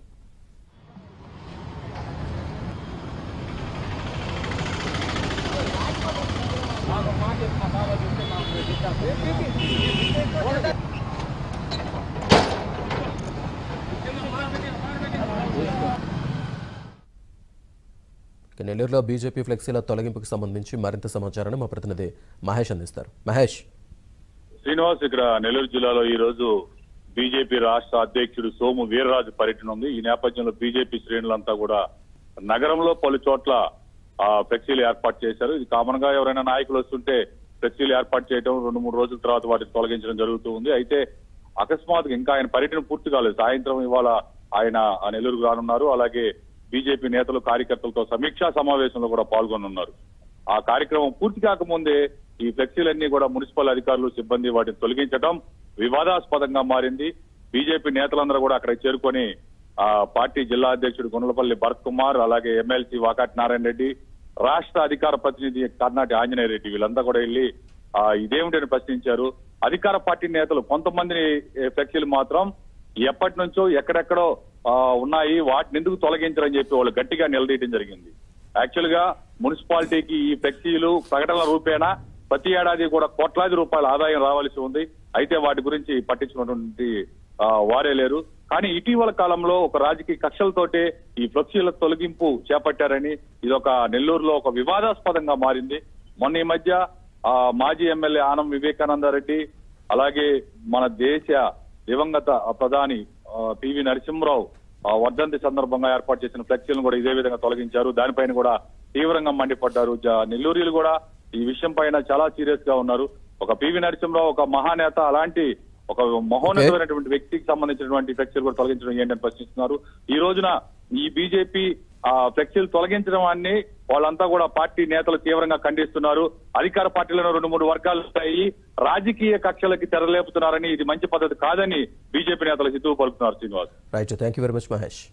ఇక నెల్లూరులో బీజేపీ ఫ్లెక్సీల తొలగింపుకు సంబంధించి మరింత సమాచారాన్ని మా ప్రతినిధి మహేష్ అందిస్తారు మహేష్ శ్రీనివాస్ ఇక్కడ నెల్లూరు జిల్లాలో ఈ రోజు బీజేపీ రాష్ట్ర అధ్యక్షుడు సోము వీర్రాజు పర్యటన ఉంది ఈ నేపథ్యంలో బీజేపీ శ్రేణులంతా కూడా నగరంలో పలు చోట్ల ఆ, ఫ్లెక్సీలు ఏర్పాటు చేశారు ఇది కామన్ గా ఎవరైనా నాయకులు వస్తుంటే ఫ్లెక్సీలు ఏర్పాటు చేయడం రెండు మూడు రోజుల తర్వాత వాటిని తొలగించడం జరుగుతూ ఉంది అయితే అకస్మాత్తుగా ఇంకా ఆయన పర్యటన పూర్తి కాలేదు సాయంత్రం ఇవాళ ఆయన ఆ నెల్లూరుకు రానున్నారు అలాగే బీజేపీ నేతలు కార్యకర్తలతో సమీక్షా సమావేశంలో కూడా పాల్గొనున్నారు ఆ కార్యక్రమం పూర్తి కాకముందే ఈ ఫ్లెక్సీలన్నీ కూడా మున్సిపల్ అధికారులు సిబ్బంది వాటిని తొలగించడం వివాదాస్పదంగా మారింది బీజేపీ నేతలందరూ కూడా అక్కడ చేరుకొని ఆ పార్టీ జిల్లా అధ్యక్షుడు గుండ్లపల్లి భరత్ కుమార్ అలాగే ఎమ్మెల్సీ వాకాటి నారాయణ రెడ్డి రాష్ట్ర అధికార ప్రతినిధి కర్ణాటి ఆంజనేయ రెడ్డి వీళ్ళంతా కూడా వెళ్ళి ఆ ఇదేమిటని ప్రశ్నించారు అధికార పార్టీ నేతలు కొంతమందిని ఏ, ఫ్లెక్సీలు మాత్రం ఎప్పటి నుంచో ఎక్కడెక్కడో ఆ, ఉన్నాయి వాటిని ఎందుకు తొలగించరని చెప్పి వాళ్ళు గట్టిగా నిలదీయడం జరిగింది యాక్చువల్ గా మున్సిపాలిటీకి ఈ ఫ్లెక్సీలు ప్రకటనల రూపేణా ప్రతి ఏడాది కూడా కోట్లాది రూపాయల ఆదాయం రావాల్సి ఉంది అయితే వాటి గురించి పట్టించుకున్నటువంటి ఆ, వారే లేరు కానీ ఇటీవల కాలంలో ఒక రాజకీయ కక్షలతోటే ఈ ఫ్లెక్సీల తొలగింపు చేపట్టారని ఇది ఒక నెల్లూరులో ఒక వివాదాస్పదంగా మారింది మొన్న ఈ మధ్య ఆ, మాజీ ఎమ్మెల్యే ఆనం వివేకానందరెడ్డి అలాగే మన దేశ దివంగత ప్రధాని ఆ, పివి నరసింహరావు ఆ, వర్ధంతి సందర్భంగా ఏర్పాటు చేసిన ఫ్లెక్సీలను కూడా ఇదే విధంగా తొలగించారు దానిపైన కూడా తీవ్రంగా మండిపడ్డారు జ- నెల్లూరులు కూడా ఈ విషయం పైన చాలా సీరియస్ గా ఉన్నారు ఒక పివి నరసింహరావు ఒక మహానేత అలాంటి ఒక మహోన్నతమైనటువంటి వ్యక్తికి సంబంధించినటువంటి ఫ్లెక్సీలు కూడా తొలగించడం ఏంటని ప్రశ్నిస్తున్నారు ఈ రోజున ఈ బీజేపీ ఆ ఫ్లెక్సీలు తొలగించడం అన్ని వాళ్ళంతా కూడా పార్టీ నేతలు తీవ్రంగా ఖండిస్తున్నారు అధికార పార్టీలను రెండు మూడు వర్గాలు ఉంటాయి రాజకీయ కక్షలకి తెరలేపుతున్నారని ఇది మంచి పద్ధతి కాదని బీజేపీ నేతలు హితవు పలుకుతున్నారు Srinivas right thank you very much Mahesh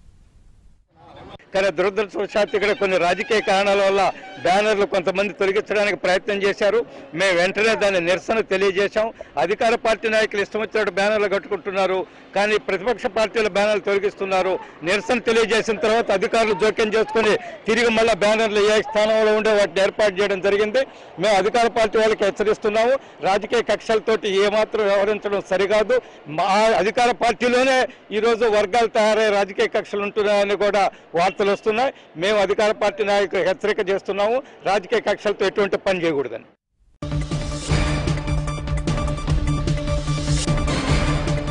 కానీ దురదృష్టవశాత్తు ఇక్కడ కొన్ని రాజకీయ కారణాల వల్ల బ్యానర్లు కొంతమంది తొలగించడానికి ప్రయత్నం చేశారు మేము వెంటనే దాన్ని నిరసన తెలియజేశాం అధికార పార్టీ నాయకులు ఇష్టం వచ్చినట్టు బ్యానర్లు కట్టుకుంటున్నారు కానీ ప్రతిపక్ష పార్టీల బ్యానర్లు తొలగిస్తున్నారు నిరసన తెలియజేసిన తర్వాత అధికారులు జోక్యం చేసుకుని తిరిగి మళ్ళీ బ్యానర్లు ఏ స్థానంలో ఉండే వాటిని ఏర్పాటు చేయడం జరిగింది మేము అధికార పార్టీ వాళ్ళకి హెచ్చరిస్తున్నాము రాజకీయ కక్షలతోటి ఏమాత్రం వ్యవహరించడం సరికాదు మా అధికార పార్టీలోనే ఈరోజు వర్గాలు తయారై రాజకీయ కక్షలు ఉంటున్నాయని కూడా వార్తలు వస్తున్నాయి మేము అధికార పార్టీ నాయకులు హెచ్చరిక చేస్తున్నాము రాజకీయ కక్షలతో ఎటువంటి పని చేయకూడదని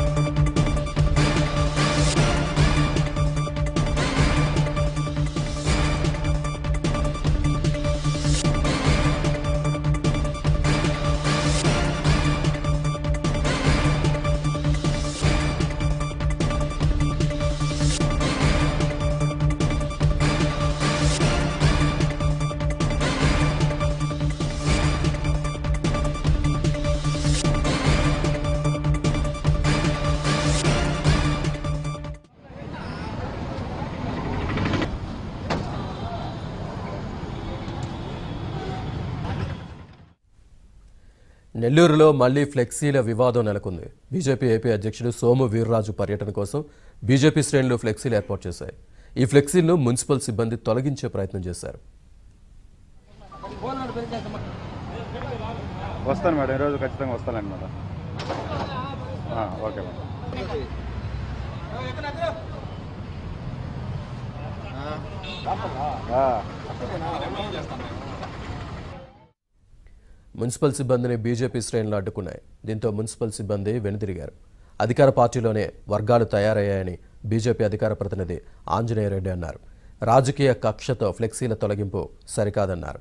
నెల్లూరులో మళ్లీ ఫ్లెక్సీల వివాదం నెలకొంది బీజేపీ ఏపీ అధ్యక్షుడు సోము వీర్రాజు పర్యటన కోసం బీజేపీ శ్రేణులు ఫ్లెక్సీలు ఏర్పాటు చేశాయి ఈ ఫ్లెక్సీలను మున్సిపల్ సిబ్బంది తొలగించే ప్రయత్నం చేశారు వస్తాను మేడం ఈరోజు ఖచ్చితంగా వస్తానండి మేడం ఆ, ఓకే మేడం ఆ, మున్సిపల్ సిబ్బందిని బీజేపీ శ్రేణులు అడ్డుకున్నాయి దీంతో మున్సిపల్ సిబ్బంది వెనుదిరిగారు అధికార పార్టీలోనే వర్గాలు తయారయ్యాయని బీజేపీ అధికార ప్రతినిధి ఆంజనేయ రెడ్డి అన్నారు రాజకీయ కక్షతో ఫ్లెక్సీల తొలగింపు సరికాదన్నారు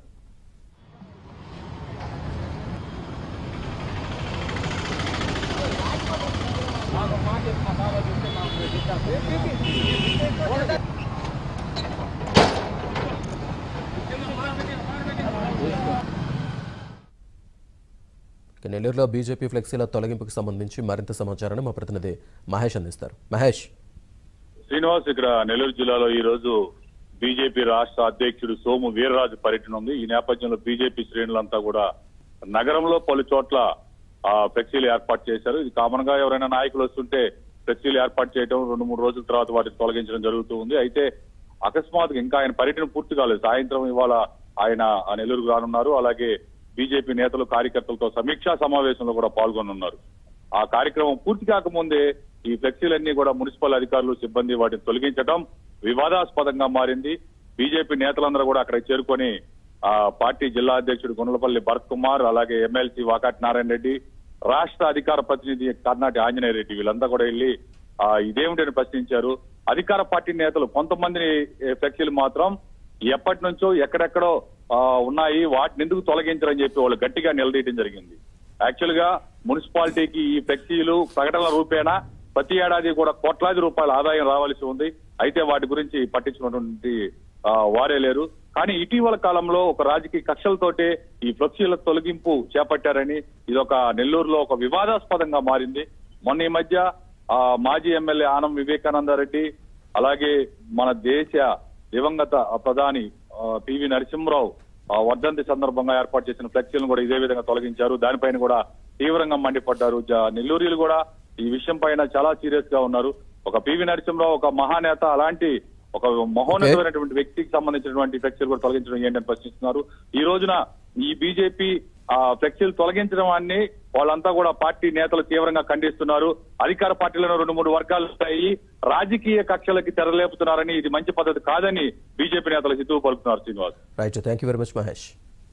ఇక నెల్లూరులో బీజేపీ ఫ్లెక్సీల తొలగింపుకు సంబంధించి మరింత సమాచారాన్ని మా ప్రతినిధి మహేష్ అందిస్తారు మహేష్ శ్రీనివాస్ ఇక్కడ నెల్లూరు జిల్లాలో ఈ రోజు బీజేపీ రాష్ట్ర అధ్యక్షుడు సోము వీర్రాజు పర్యటన ఉంది ఈ నేపథ్యంలో బీజేపీ శ్రేణులంతా కూడా నగరంలో పలు చోట్ల ఆ, ఫ్లెక్సీలు ఏర్పాటు చేశారు ఇది కామన్ గా ఎవరైనా నాయకులు వస్తుంటే ఫ్లెక్సీలు ఏర్పాటు చేయడం రెండు మూడు రోజుల తర్వాత వాటిని తొలగించడం జరుగుతూ ఉంది అయితే అకస్మాత్తుగా ఇంకా ఆయన పర్యటన పూర్తి కాలేదు సాయంత్రం ఇవాళ ఆయన ఆ నెల్లూరుకు రానున్నారు అలాగే బీజేపీ నేతలు కార్యకర్తలతో సమీక్షా సమావేశంలో కూడా పాల్గొనున్నారు ఆ కార్యక్రమం పూర్తి కాకముందే ఈ ఫ్లెక్సీలన్నీ కూడా మున్సిపల్ అధికారులు సిబ్బంది వాటిని తొలగించడం వివాదాస్పదంగా మారింది బీజేపీ నేతలందరూ కూడా అక్కడ చేరుకొని ఆ పార్టీ జిల్లా అధ్యక్షుడు గుండ్లపల్లి భరత్ కుమార్ అలాగే ఎమ్మెల్సీ వాకాటి నారాయణ రెడ్డి రాష్ట్ర అధికార ప్రతినిధి కర్ణాటి ఆంజనేయ రెడ్డి వీళ్ళంతా కూడా వెళ్ళి ఆ ఇదేమిటని ప్రశ్నించారు అధికార పార్టీ నేతలు కొంతమందిని ఏ, ఫ్లెక్సీలు మాత్రం ఎప్పటి నుంచో ఎక్కడెక్కడో ఆ, ఉన్నాయి వాటిని ఎందుకు తొలగించరని చెప్పి వాళ్ళు గట్టిగా నిలదీయడం జరిగింది యాక్చువల్ గా మున్సిపాలిటీకి ఈ ఫ్లెక్సీలు ప్రకటనల రూపేణా ప్రతి ఏడాది కూడా కోట్లాది రూపాయల ఆదాయం రావాల్సి ఉంది అయితే వాటి గురించి పట్టించుకున్నటువంటి ఆ, వారే లేరు కానీ ఇటీవల కాలంలో ఒక రాజకీయ కక్షలతోటే ఈ ఫ్లెక్సీల తొలగింపు చేపట్టారని ఇది ఒక నెల్లూరులో ఒక వివాదాస్పదంగా మారింది మొన్న ఈ మధ్య ఆ, మాజీ ఎమ్మెల్యే ఆనం వివేకానందరెడ్డి అలాగే మన దేశ దివంగత ప్రధాని ఆ, పివి నరసింహరావు ఆ, వర్ధంతి సందర్భంగా ఏర్పాటు చేసిన ఫ్లెక్సీలను కూడా ఇదే విధంగా తొలగించారు దానిపైన కూడా తీవ్రంగా మండిపడ్డారు జ- నెల్లూరులు కూడా ఈ విషయం పైన చాలా సీరియస్ గా ఉన్నారు ఒక పివి నరసింహరావు ఒక మహానేత అలాంటి ఒక మహోన్నతమైనటువంటి వ్యక్తికి సంబంధించినటువంటి ఫ్లెక్సీలు కూడా తొలగించడం ఏంటని ప్రశ్నిస్తున్నారు ఈ రోజున ఈ బీజేపీ ఆ ఫ్లెక్సీలు తొలగించడం అన్ని వాళ్ళంతా కూడా పార్టీ నేతలు తీవ్రంగా ఖండిస్తున్నారు అధికార పార్టీలను రెండు మూడు వర్గాలు ఉంటాయి రాజకీయ కక్షలకి తెరలేపుతున్నారని ఇది మంచి పద్ధతి కాదని బీజేపీ నేతలు హితవు పలుకుతున్నారు Srinivas right thank you very much Mahesh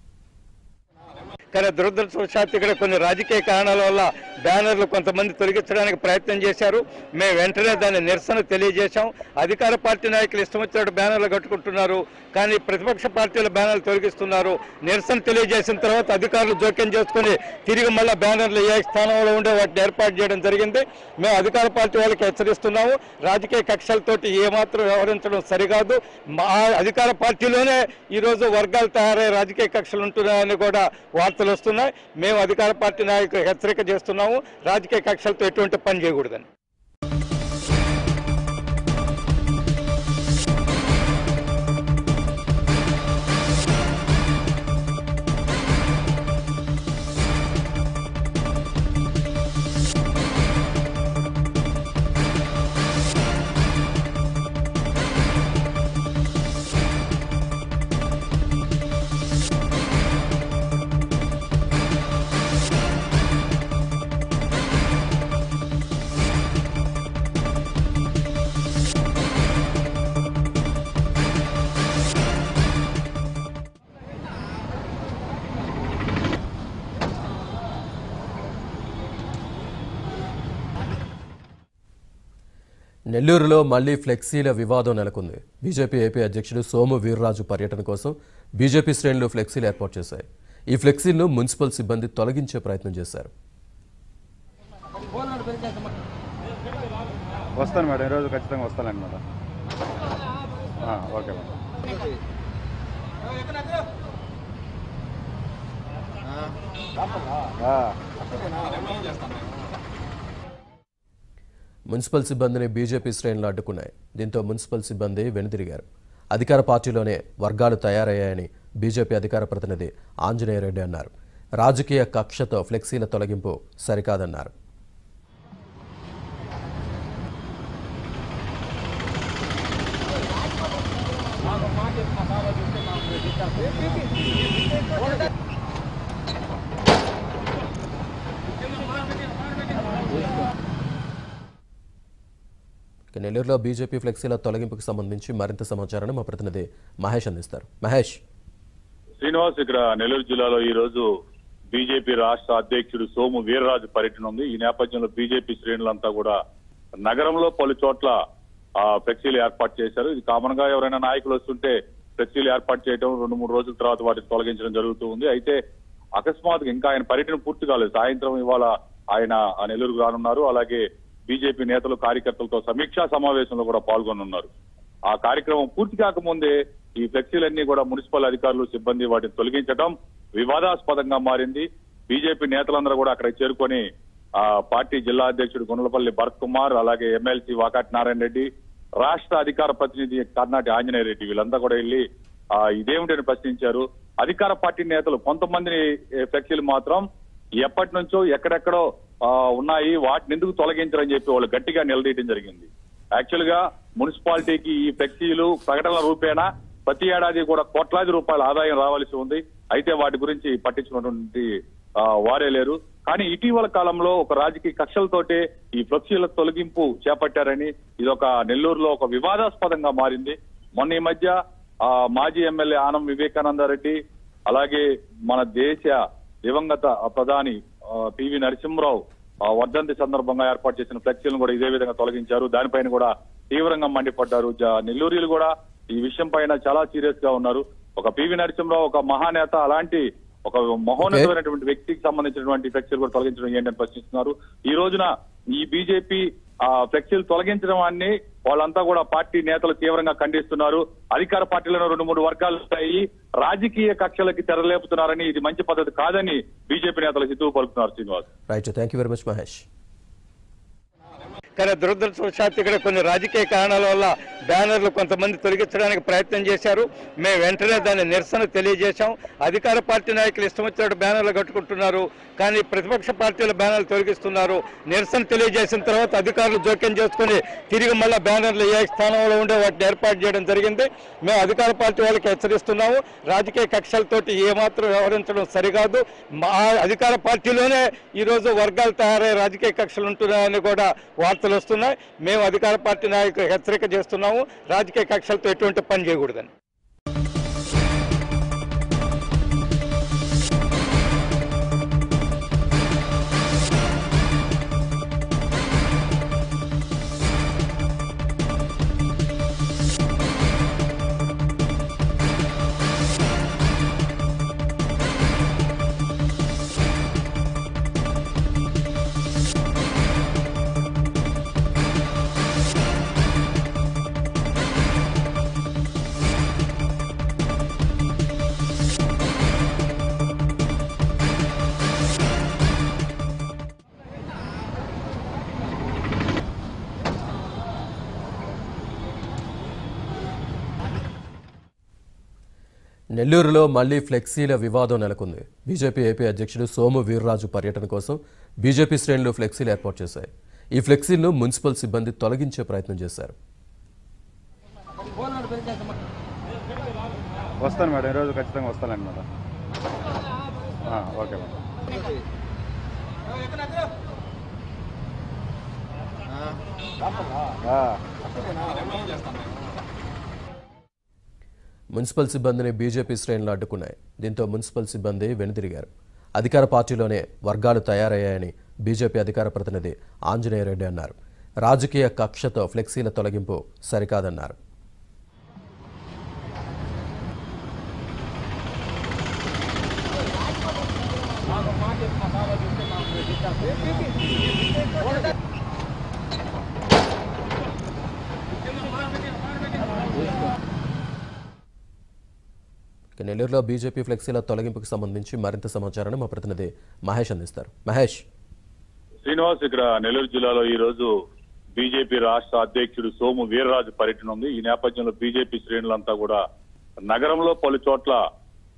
కానీ దురదృష్టవశాత్తు ఇక్కడ కొన్ని రాజకీయ కారణాల వల్ల బ్యానర్లు కొంతమంది తొలగించడానికి ప్రయత్నం చేశారు మేము వెంటనే దాన్ని నిరసన తెలియజేశాం అధికార పార్టీ నాయకులు ఇష్టం వచ్చినట్టు బ్యానర్లు కట్టుకుంటున్నారు కానీ ప్రతిపక్ష పార్టీల బ్యానర్లు తొలగిస్తున్నారు నిరసన తెలియజేసిన తర్వాత అధికారులు జోక్యం చేసుకుని తిరిగి మళ్ళీ బ్యానర్లు ఏ స్థానంలో ఉండే వాటిని ఏర్పాటు చేయడం జరిగింది మేము అధికార పార్టీ వాళ్ళకి హెచ్చరిస్తున్నాము రాజకీయ కక్షలతోటి ఏమాత్రం వ్యవహరించడం సరికాదు మా అధికార పార్టీలోనే ఈరోజు వర్గాలు తయారై రాజకీయ కక్షలు ఉంటున్నాయని కూడా వార్తలు వస్తున్నాయి మేము అధికార పార్టీ నాయకులు హెచ్చరిక చేస్తున్నాము రాజకీయ కక్షలతో ఎటువంటి పని చేయకూడదని నెల్లూరులో మళ్లీ ఫ్లెక్సీల వివాదం నెలకొంది బీజేపీ ఏపీ అధ్యక్షుడు సోము వీర్రాజు పర్యటన కోసం బీజేపీ శ్రేణులు ఫ్లెక్సీలు ఏర్పాటు చేశాయి ఈ ఫ్లెక్సీలను మున్సిపల్ సిబ్బంది తొలగించే ప్రయత్నం చేశారు వస్తాను మేడం ఈరోజు ఖచ్చితంగా వస్తానండి మేడం ఆ, ఓకే మేడం ఆ, మున్సిపల్ సిబ్బందిని బీజేపీ శ్రేణులు అడ్డుకున్నాయి దీంతో మున్సిపల్ సిబ్బంది వెనుదిరిగారు అధికార పార్టీలోనే వర్గాలు తయారయ్యాయని బీజేపీ అధికార ప్రతినిధి ఆంజనేయ రెడ్డి అన్నారు రాజకీయ కక్షతో ఫ్లెక్సీల తొలగింపు సరికాదన్నారు ఇక నెల్లూరులో బీజేపీ ఫ్లెక్సీల తొలగింపుకు సంబంధించి మరింత సమాచారాన్ని మా ప్రతినిధి మహేష్ అందిస్తారు మహేష్ శ్రీనివాస్ ఇక్కడ నెల్లూరు జిల్లాలో ఈ రోజు బీజేపీ రాష్ట్ర అధ్యక్షుడు సోము వీర్రాజు పర్యటన ఉంది ఈ నేపథ్యంలో బీజేపీ శ్రేణులంతా కూడా నగరంలో పలు చోట్ల ఆ, ఫ్లెక్సీలు ఏర్పాటు చేశారు ఇది కామన్ గా ఎవరైనా నాయకులు వస్తుంటే ఫ్లెక్సీలు ఏర్పాటు చేయడం రెండు మూడు రోజుల తర్వాత వాటిని తొలగించడం జరుగుతూ ఉంది అయితే అకస్మాత్తుగా ఇంకా ఆయన పర్యటన పూర్తి కాలేదు సాయంత్రం ఇవాళ ఆయన ఆ నెల్లూరుకు రానున్నారు అలాగే బీజేపీ నేతలు కార్యకర్తలతో సమీక్షా సమావేశంలో కూడా పాల్గొనున్నారు ఆ కార్యక్రమం పూర్తి కాకముందే ఈ ఫ్లెక్సీలన్నీ కూడా మున్సిపల్ అధికారులు సిబ్బంది వాటిని తొలగించడం వివాదాస్పదంగా మారింది బీజేపీ నేతలందరూ కూడా అక్కడ చేరుకొని ఆ పార్టీ జిల్లా అధ్యక్షుడు గుండ్లపల్లి భరత్ కుమార్ అలాగే ఎమ్మెల్సీ వాకాటి నారాయణ రెడ్డి రాష్ట్ర అధికార ప్రతినిధి కర్ణాటి ఆంజనేయ రెడ్డి వీళ్ళంతా కూడా వెళ్ళి ఆ ఇదేమిటని ప్రశ్నించారు అధికార పార్టీ నేతలు కొంతమందిని ఏ, ఫ్లెక్సీలు మాత్రం ఎప్పటి నుంచో ఎక్కడెక్కడో ఆ, ఉన్నాయి వాటిని ఎందుకు తొలగించరని చెప్పి వాళ్ళు గట్టిగా నిలదీయడం జరిగింది యాక్చువల్ గా మున్సిపాలిటీకి ఈ ఫ్లెక్సీలు ప్రకటనల రూపేణా ప్రతి ఏడాది కూడా కోట్లాది రూపాయల ఆదాయం రావాల్సి ఉంది అయితే వాటి గురించి పట్టించుకున్నటువంటి ఆ, వారే లేరు కానీ ఇటీవల కాలంలో ఒక రాజకీయ కక్షలతోటే ఈ ఫ్లెక్సీల తొలగింపు చేపట్టారని ఇది ఒక నెల్లూరులో ఒక వివాదాస్పదంగా మారింది మొన్న ఈ మధ్య ఆ, మాజీ ఎమ్మెల్యే ఆనం వివేకానంద రెడ్డి అలాగే మన దేశ దివంగత ప్రధాని ఆ, పివి నరసింహరావు ఆ, వర్ధంతి సందర్భంగా ఏర్పాటు చేసిన ఫ్లెక్సీలను కూడా ఇదే విధంగా తొలగించారు దానిపైన కూడా తీవ్రంగా మండిపడ్డారు జ- నెల్లూరులు కూడా ఈ విషయం పైన చాలా సీరియస్ గా ఉన్నారు ఒక పివి నరసింహరావు ఒక మహానేత అలాంటి ఒక మహోన్నతమైనటువంటి వ్యక్తికి సంబంధించినటువంటి ఫ్లెక్సీలు కూడా తొలగించడం ఏంటని ప్రశ్నిస్తున్నారు ఈ రోజున ఈ బీజేపీ ఆ ఫ్లెక్సీలు తొలగించడం అన్ని వాళ్ళంతా కూడా పార్టీ నేతలు తీవ్రంగా ఖండిస్తున్నారు అధికార పార్టీలను రెండు మూడు వర్గాలు ఉంటాయి రాజకీయ కక్షలకి తెరలేపుతున్నారని ఇది మంచి పద్ధతి కాదని బీజేపీ నేతలు హితవు పలుకుతున్నారు Srinivas right thank you very much Mahesh కానీ దురదృష్టవశాత్తు ఇక్కడ కొన్ని రాజకీయ కారణాల వల్ల బ్యానర్లు కొంతమంది తొలగించడానికి ప్రయత్నం చేశారు మేము వెంటనే దాన్ని నిరసన తెలియజేశాం అధికార పార్టీ నాయకులు ఇష్టం వచ్చినట్టు బ్యానర్లు కట్టుకుంటున్నారు కానీ ప్రతిపక్ష పార్టీల బ్యానర్లు తొలగిస్తున్నారు నిరసన తెలియజేసిన తర్వాత అధికారులు జోక్యం చేసుకుని తిరిగి మళ్ళీ బ్యానర్లు ఏ స్థానంలో ఉండే వాటిని ఏర్పాటు చేయడం జరిగింది మేము అధికార పార్టీ వాళ్ళకి హెచ్చరిస్తున్నాము రాజకీయ కక్షలతోటి ఏమాత్రం వ్యవహరించడం సరికాదు మా అధికార పార్టీలోనే ఈరోజు వర్గాలు తయారై రాజకీయ కక్షలు ఉంటున్నాయని కూడా వార్తలు వస్తున్నాయి మేము అధికార పార్టీ నాయకులు హెచ్చరిక చేస్తున్నాము రాజకీయ కక్షలతో ఎటువంటి పని చేయకూడదని నెల్లూరులో మళ్లీ ఫ్లెక్సీల వివాదం నెలకొంది బీజేపీ ఏపీ అధ్యక్షుడు సోము వీర్రాజు పర్యటన కోసం బీజేపీ శ్రేణులు ఫ్లెక్సీలు ఏర్పాటు చేశాయి ఈ ఫ్లెక్సీలను మున్సిపల్ సిబ్బంది తొలగించే ప్రయత్నం చేశారు వస్తాను మేడం ఈరోజు ఖచ్చితంగా వస్తానండి మేడం ఆ, ఓకే మేడం ఆ, మున్సిపల్ సిబ్బందిని బీజేపీ శ్రేణులు అడ్డుకున్నాయి దీంతో మున్సిపల్ సిబ్బంది వెనుదిరిగారు అధికార పార్టీలోనే వర్గాలు తయారయ్యాయని బీజేపీ అధికార ప్రతినిధి ఆంజనేయ రెడ్డి అన్నారు రాజకీయ కక్షతో ఫ్లెక్సీల తొలగింపు సరికాదన్నారు ఇక నెల్లూరులో బీజేపీ ఫ్లెక్సీల తొలగింపుకు సంబంధించి మరింత సమాచారాన్ని మా ప్రతినిధి మహేష్ అందిస్తారు మహేష్ శ్రీనివాస్ ఇక్కడ నెల్లూరు జిల్లాలో ఈ రోజు బీజేపీ రాష్ట్ర అధ్యక్షుడు సోము వీర్రాజు పర్యటన ఉంది ఈ నేపథ్యంలో బీజేపీ శ్రేణులంతా కూడా నగరంలో పలు చోట్ల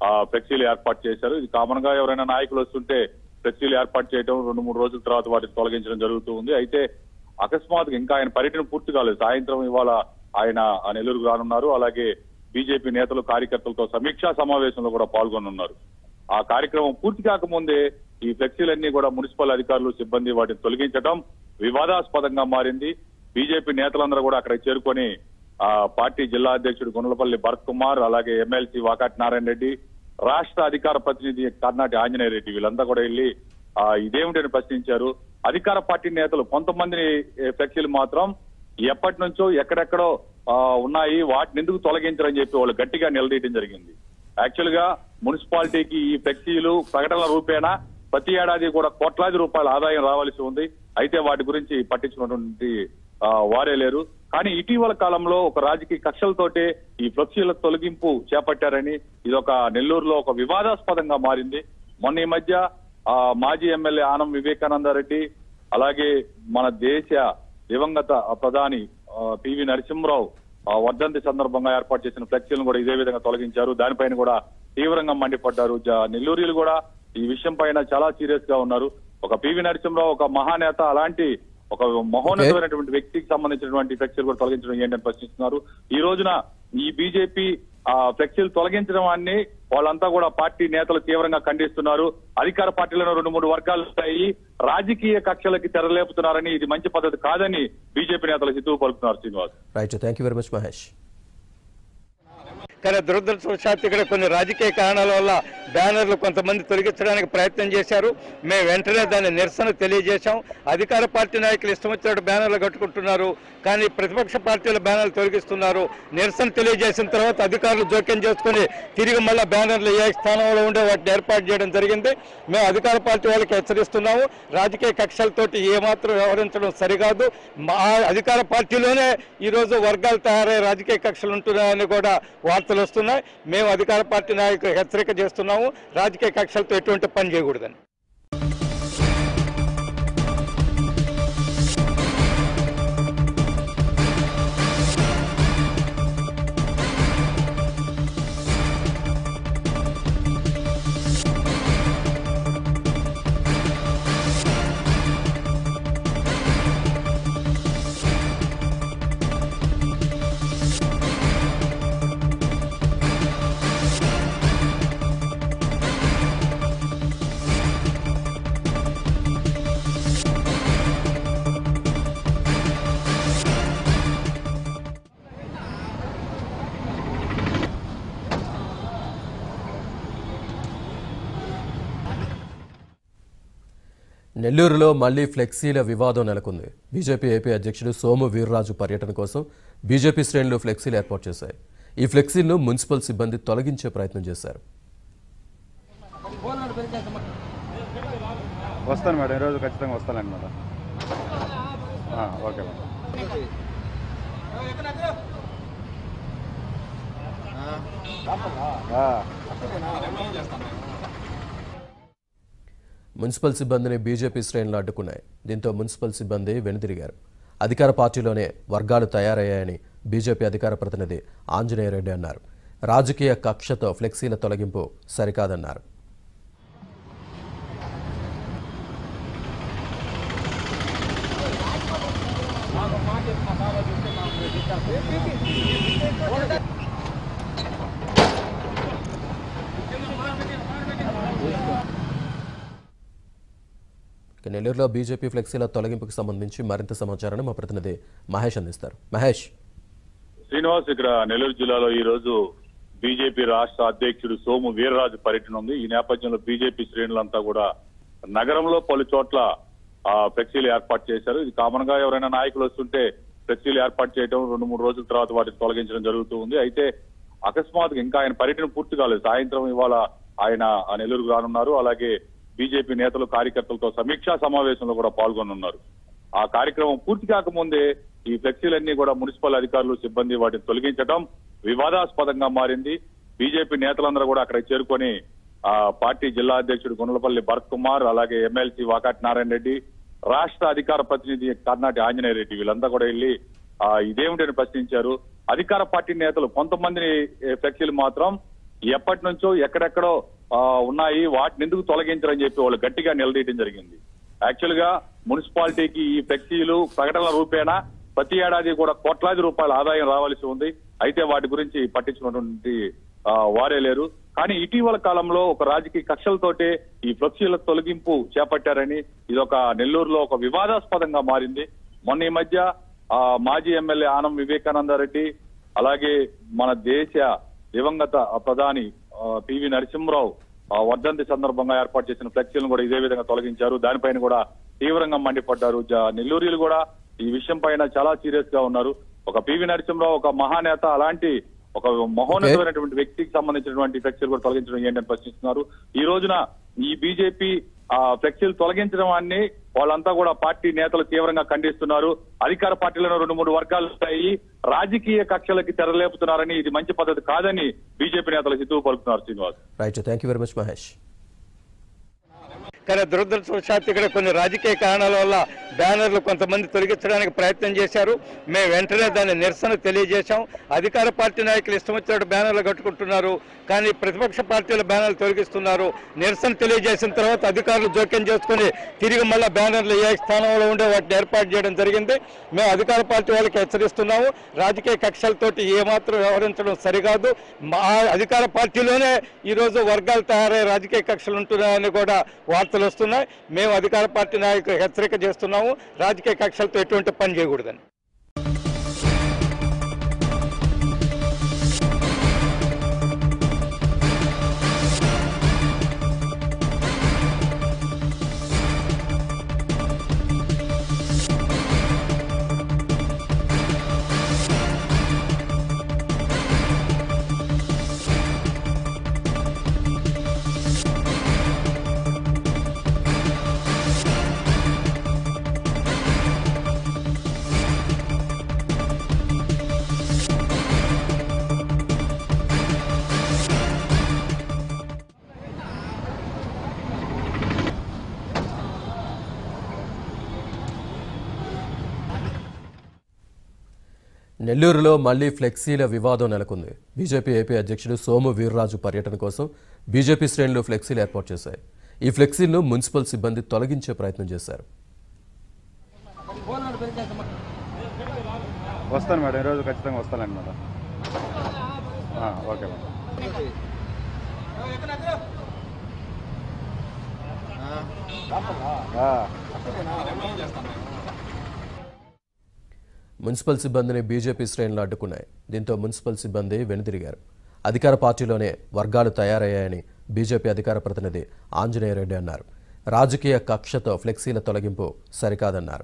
ఆ ఫ్లెక్సీలు ఏర్పాటు చేశారు ఇది కామన్ గా ఎవరైనా నాయకులు వస్తుంటే ఫ్లెక్సీలు ఏర్పాటు చేయడం రెండు మూడు రోజుల తర్వాత వాటిని తొలగించడం జరుగుతూ ఉంది అయితే అకస్మాత్తుగా ఇంకా ఆయన పర్యటన పూర్తి కాలేదు సాయంత్రం ఇవాళ ఆయన ఆ నెల్లూరుకు రానున్నారు అలాగే బీజేపీ నేతలు కార్యకర్తలతో సమీక్షా సమావేశంలో కూడా పాల్గొనున్నారు ఆ కార్యక్రమం పూర్తి కాకముందే ఈ ఫ్లెక్సీలన్నీ కూడా మున్సిపల్ అధికారులు సిబ్బంది వాటిని తొలగించడం వివాదాస్పదంగా మారింది బీజేపీ నేతలందరూ కూడా అక్కడ చేరుకొని ఆ పార్టీ జిల్లా అధ్యక్షుడు గుండ్లపల్లి భరత్ కుమార్ అలాగే ఎమ్మెల్సీ వాకాటి నారాయణ రెడ్డి రాష్ట్ర అధికార ప్రతినిధి కర్ణాటి ఆంజనేయ రెడ్డి వీళ్ళంతా కూడా వెళ్ళి ఆ ఇదేమిటని ప్రశ్నించారు అధికార పార్టీ నేతలు కొంతమంది ఫ్లెక్సీలు మాత్రం ఎప్పటి నుంచో ఎక్కడెక్కడో ఆ, ఉన్నాయి వాటిని ఎందుకు తొలగించరని చెప్పి వాళ్ళు గట్టిగా నిలదీయడం జరిగింది యాక్చువల్ గా మున్సిపాలిటీకి ఈ ఫ్లెక్సీలు ప్రకటనల రూపేణా ప్రతి ఏడాది కూడా కోట్లాది రూపాయల ఆదాయం రావాల్సి ఉంది అయితే వాటి గురించి పట్టించుకున్నటువంటి ఆ, వారే లేరు కానీ ఇటీవల కాలంలో ఒక రాజకీయ కక్షలతోటే ఈ ఫ్లెక్సీల తొలగింపు చేపట్టారని ఇది ఒక నెల్లూరులో ఒక వివాదాస్పదంగా మారింది మొన్న ఈ మధ్య ఆ, మాజీ ఎమ్మెల్యే ఆనం వివేకానందరెడ్డి అలాగే మన దేశ దివంగత ప్రధాని ఆ, పివి నరసింహరావు ఆ, వర్ధంతి సందర్భంగా ఏర్పాటు చేసిన ఫ్లెక్సీలను కూడా ఇదే విధంగా తొలగించారు దానిపైన కూడా తీవ్రంగా మండిపడ్డారు జ- నెల్లూరులు కూడా ఈ విషయం పైన చాలా సీరియస్ గా ఉన్నారు ఒక పివి నరసింహరావు ఒక మహానేత అలాంటి ఒక మహోన్నతమైనటువంటి వ్యక్తికి సంబంధించినటువంటి ఫ్లెక్సీలు కూడా తొలగించడం ఏంటని ప్రశ్నిస్తున్నారు ఈ రోజున ఈ బీజేపీ ఆ ఫ్లెక్సీలు తొలగించడం అన్ని వాళ్ళంతా కూడా పార్టీ నేతలు తీవ్రంగా ఖండిస్తున్నారు అధికార పార్టీలను రెండు మూడు వర్గాలు ఉంటాయి రాజకీయ కక్షలకి తెరలేపుతున్నారని ఇది మంచి పద్ధతి కాదని బీజేపీ నేతలు హితవు పలుకుతున్నారు Srinivas right thank you very much Mahesh కానీ దురదృష్టవశాత్తు ఇక్కడ కొన్ని రాజకీయ కారణాల వల్ల బ్యానర్లు కొంతమంది తొలగించడానికి ప్రయత్నం చేశారు మేము వెంటనే దాన్ని నిరసన తెలియజేశాం అధికార పార్టీ నాయకులు ఇష్టం వచ్చినట్టు బ్యానర్లు కట్టుకుంటున్నారు కానీ ప్రతిపక్ష పార్టీల బ్యానర్లు తొలగిస్తున్నారు నిరసన తెలియజేసిన తర్వాత అధికారులు జోక్యం చేసుకుని తిరిగి మళ్ళీ బ్యానర్లు ఏ స్థానంలో ఉండే వాటిని ఏర్పాటు చేయడం జరిగింది మేము అధికార పార్టీ వాళ్ళకి హెచ్చరిస్తున్నాము రాజకీయ కక్షలతోటి ఏమాత్రం వ్యవహరించడం సరికాదు మా అధికార పార్టీలోనే ఈరోజు వర్గాలు తయారై రాజకీయ కక్షలు ఉంటున్నాయని కూడా వార్తలు వస్తున్నాయి మేము అధికార పార్టీ నాయకులు హెచ్చరిక చేస్తున్నాము రాజకీయ కక్షలతో ఎటువంటి పని చేయకూడదని నెల్లూరులో మళ్లీ ఫ్లెక్సీల వివాదం నెలకొంది బీజేపీ ఏపీ అధ్యక్షుడు సోము వీర్రాజు పర్యటన కోసం బీజేపీ శ్రేణులు ఫ్లెక్సీలు ఏర్పాటు చేశాయి ఈ ఫ్లెక్సీలను మున్సిపల్ సిబ్బంది తొలగించే ప్రయత్నం చేశారు వస్తాను మేడం ఈరోజు ఖచ్చితంగా వస్తానండి మేడం ఆ, ఓకే మేడం ఆ, మున్సిపల్ సిబ్బందిని బీజేపీ శ్రేణులు అడ్డుకున్నాయి దీంతో మున్సిపల్ సిబ్బంది వెనుదిరిగారు అధికార పార్టీలోనే వర్గాలు తయారయ్యాయని బీజేపీ అధికార ప్రతినిధి ఆంజనేయ రెడ్డి అన్నారు రాజకీయ కక్షతో ఫ్లెక్సీల తొలగింపు సరికాదన్నారు ఇక నెల్లూరులో బీజేపీ ఫ్లెక్సీల తొలగింపుకు సంబంధించి మరింత సమాచారాన్ని మా ప్రతినిధి మహేష్ అందిస్తారు మహేష్ శ్రీనివాస్ ఇక్కడ నెల్లూరు జిల్లాలో ఈ రోజు బీజేపీ రాష్ట్ర అధ్యక్షుడు సోము వీర్రాజు పర్యటన ఉంది ఈ నేపథ్యంలో బీజేపీ శ్రేణులంతా కూడా నగరంలో పలు చోట్ల ఆ ఫ్లెక్సీలు ఏర్పాటు చేశారు ఇది కామన్ గా ఎవరైనా నాయకులు వస్తుంటే ఫ్లెక్సీలు ఏర్పాటు చేయడం రెండు మూడు రోజుల తర్వాత వాటిని తొలగించడం జరుగుతూ ఉంది అయితే అకస్మాత్తుగా ఇంకా ఆయన పర్యటన పూర్తి కాలేదు సాయంత్రం ఇవాళ ఆయన ఆ నెల్లూరుకు రానున్నారు అలాగే బీజేపీ నేతలు కార్యకర్తలతో సమీక్షా సమావేశంలో కూడా పాల్గొనున్నారు ఆ కార్యక్రమం పూర్తి కాకముందే ఈ ఫ్లెక్సీలన్నీ కూడా మున్సిపల్ అధికారులు సిబ్బంది వాటిని తొలగించడం వివాదాస్పదంగా మారింది బీజేపీ నేతలందరూ కూడా అక్కడ చేరుకొని ఆ పార్టీ జిల్లా అధ్యక్షుడు గుండ్లపల్లి భరత్ కుమార్ అలాగే ఎమ్మెల్సీ వాకాటి నారాయణ రెడ్డి రాష్ట్ర అధికార ప్రతినిధి కర్ణాటి ఆంజనేయ రెడ్డి వీళ్ళంతా కూడా వెళ్ళి ఆ ఇదేమిటని ప్రశ్నించారు అధికార పార్టీ నేతలు కొంతమంది ఫ్లెక్సీలు మాత్రం ఎప్పటి నుంచో ఎక్కడెక్కడో ఆ, ఉన్నాయి వాటిని ఎందుకు తొలగించరని చెప్పి వాళ్ళు గట్టిగా నిలదీయడం జరిగింది యాక్చువల్ గా మున్సిపాలిటీకి ఈ ఫ్లెక్సీలు ప్రకటనల రూపేణా ప్రతి ఏడాది కూడా కోట్లాది రూపాయల ఆదాయం రావాల్సి ఉంది అయితే వాటి గురించి పట్టించుకున్నటువంటి ఆ, వారే లేరు కానీ ఇటీవల కాలంలో ఒక రాజకీయ కక్షలతోటే ఈ ఫ్లెక్సీల తొలగింపు చేపట్టారని ఇది ఒక నెల్లూరులో ఒక వివాదాస్పదంగా మారింది మొన్న ఈ మధ్య ఆ, మాజీ ఎమ్మెల్యే ఆనం వివేకానందరెడ్డి అలాగే మన దేశ దివంగత ప్రధాని ఆ, పివి నరసింహరావు ఆ, వర్ధంతి సందర్భంగా ఏర్పాటు చేసిన ఫ్లెక్సీలను కూడా ఇదే విధంగా తొలగించారు దానిపైన కూడా తీవ్రంగా మండిపడ్డారు జ- నెల్లూరులు కూడా ఈ విషయం పైన చాలా సీరియస్ గా ఉన్నారు ఒక పివి నరసింహరావు ఒక మహానేత అలాంటి ఒక మహోన్నతమైనటువంటి వ్యక్తికి సంబంధించినటువంటి ఫ్లెక్సీలు కూడా తొలగించడం ఏంటని ప్రశ్నిస్తున్నారు ఈ రోజున ఈ బీజేపీ ఆ ఫ్లెక్సీలు తొలగించడం అన్ని వాళ్ళంతా కూడా పార్టీ నేతలు తీవ్రంగా ఖండిస్తున్నారు అధికార పార్టీలను రెండు మూడు వర్గాలు ఉంటాయి రాజకీయ కక్షలకి తెరలేపుతున్నారని ఇది మంచి పద్ధతి కాదని బీజేపీ నేతలు హితవు పలుకుతున్నారు Srinivas right thank you very much Mahesh కానీ దురదృష్టవశాత్తు ఇక్కడ కొన్ని రాజకీయ కారణాల వల్ల బ్యానర్లు కొంతమంది తొలగించడానికి ప్రయత్నం చేశారు మేము వెంటనే దాన్ని నిరసన తెలియజేశాం అధికార పార్టీ నాయకులు ఇష్టం వచ్చినట్టు బ్యానర్లు కట్టుకుంటున్నారు కానీ ప్రతిపక్ష పార్టీల బ్యానర్లు తొలగిస్తున్నారు నిరసన తెలియజేసిన తర్వాత అధికారులు జోక్యం చేసుకుని తిరిగి మళ్ళీ బ్యానర్లు ఏ స్థానంలో ఉండే వాటిని ఏర్పాటు చేయడం జరిగింది మేము అధికార పార్టీ వాళ్ళకి హెచ్చరిస్తున్నాము రాజకీయ కక్షలతోటి ఏమాత్రం వ్యవహరించడం సరికాదు మా అధికార పార్టీలోనే ఈరోజు వర్గాలు తయారై రాజకీయ కక్షలు ఉంటున్నాయని కూడా వార్తలు వస్తున్నాయి మేము అధికార పార్టీ నాయకులు హెచ్చరిక చేస్తున్నాము రాజకీయ కక్షలతో ఎటువంటి పని చేయకూడదని నెల్లూరులో మళ్లీ ఫ్లెక్సీల వివాదం నెలకొంది బీజేపీ ఏపీ అధ్యక్షుడు సోము వీర్రాజు పర్యటన కోసం బీజేపీ శ్రేణులు ఫ్లెక్సీలు ఏర్పాటు చేశాయి ఈ ఫ్లెక్సీలను మున్సిపల్ సిబ్బంది తొలగించే ప్రయత్నం చేశారు వస్తాను మేడం ఈరోజు ఖచ్చితంగా వస్తానండి మేడం ఆ, ఓకే మేడం ఆ, మున్సిపల్ సిబ్బందిని బీజేపీ శ్రేణులు అడ్డుకున్నాయి దీంతో మున్సిపల్ సిబ్బంది వెనుదిరిగారు అధికార పార్టీలోనే వర్గాలు తయారయ్యాయని బీజేపీ అధికార ప్రతినిధి ఆంజనేయ రెడ్డి అన్నారు రాజకీయ కక్షతో ఫ్లెక్సీల తొలగింపు సరికాదన్నారు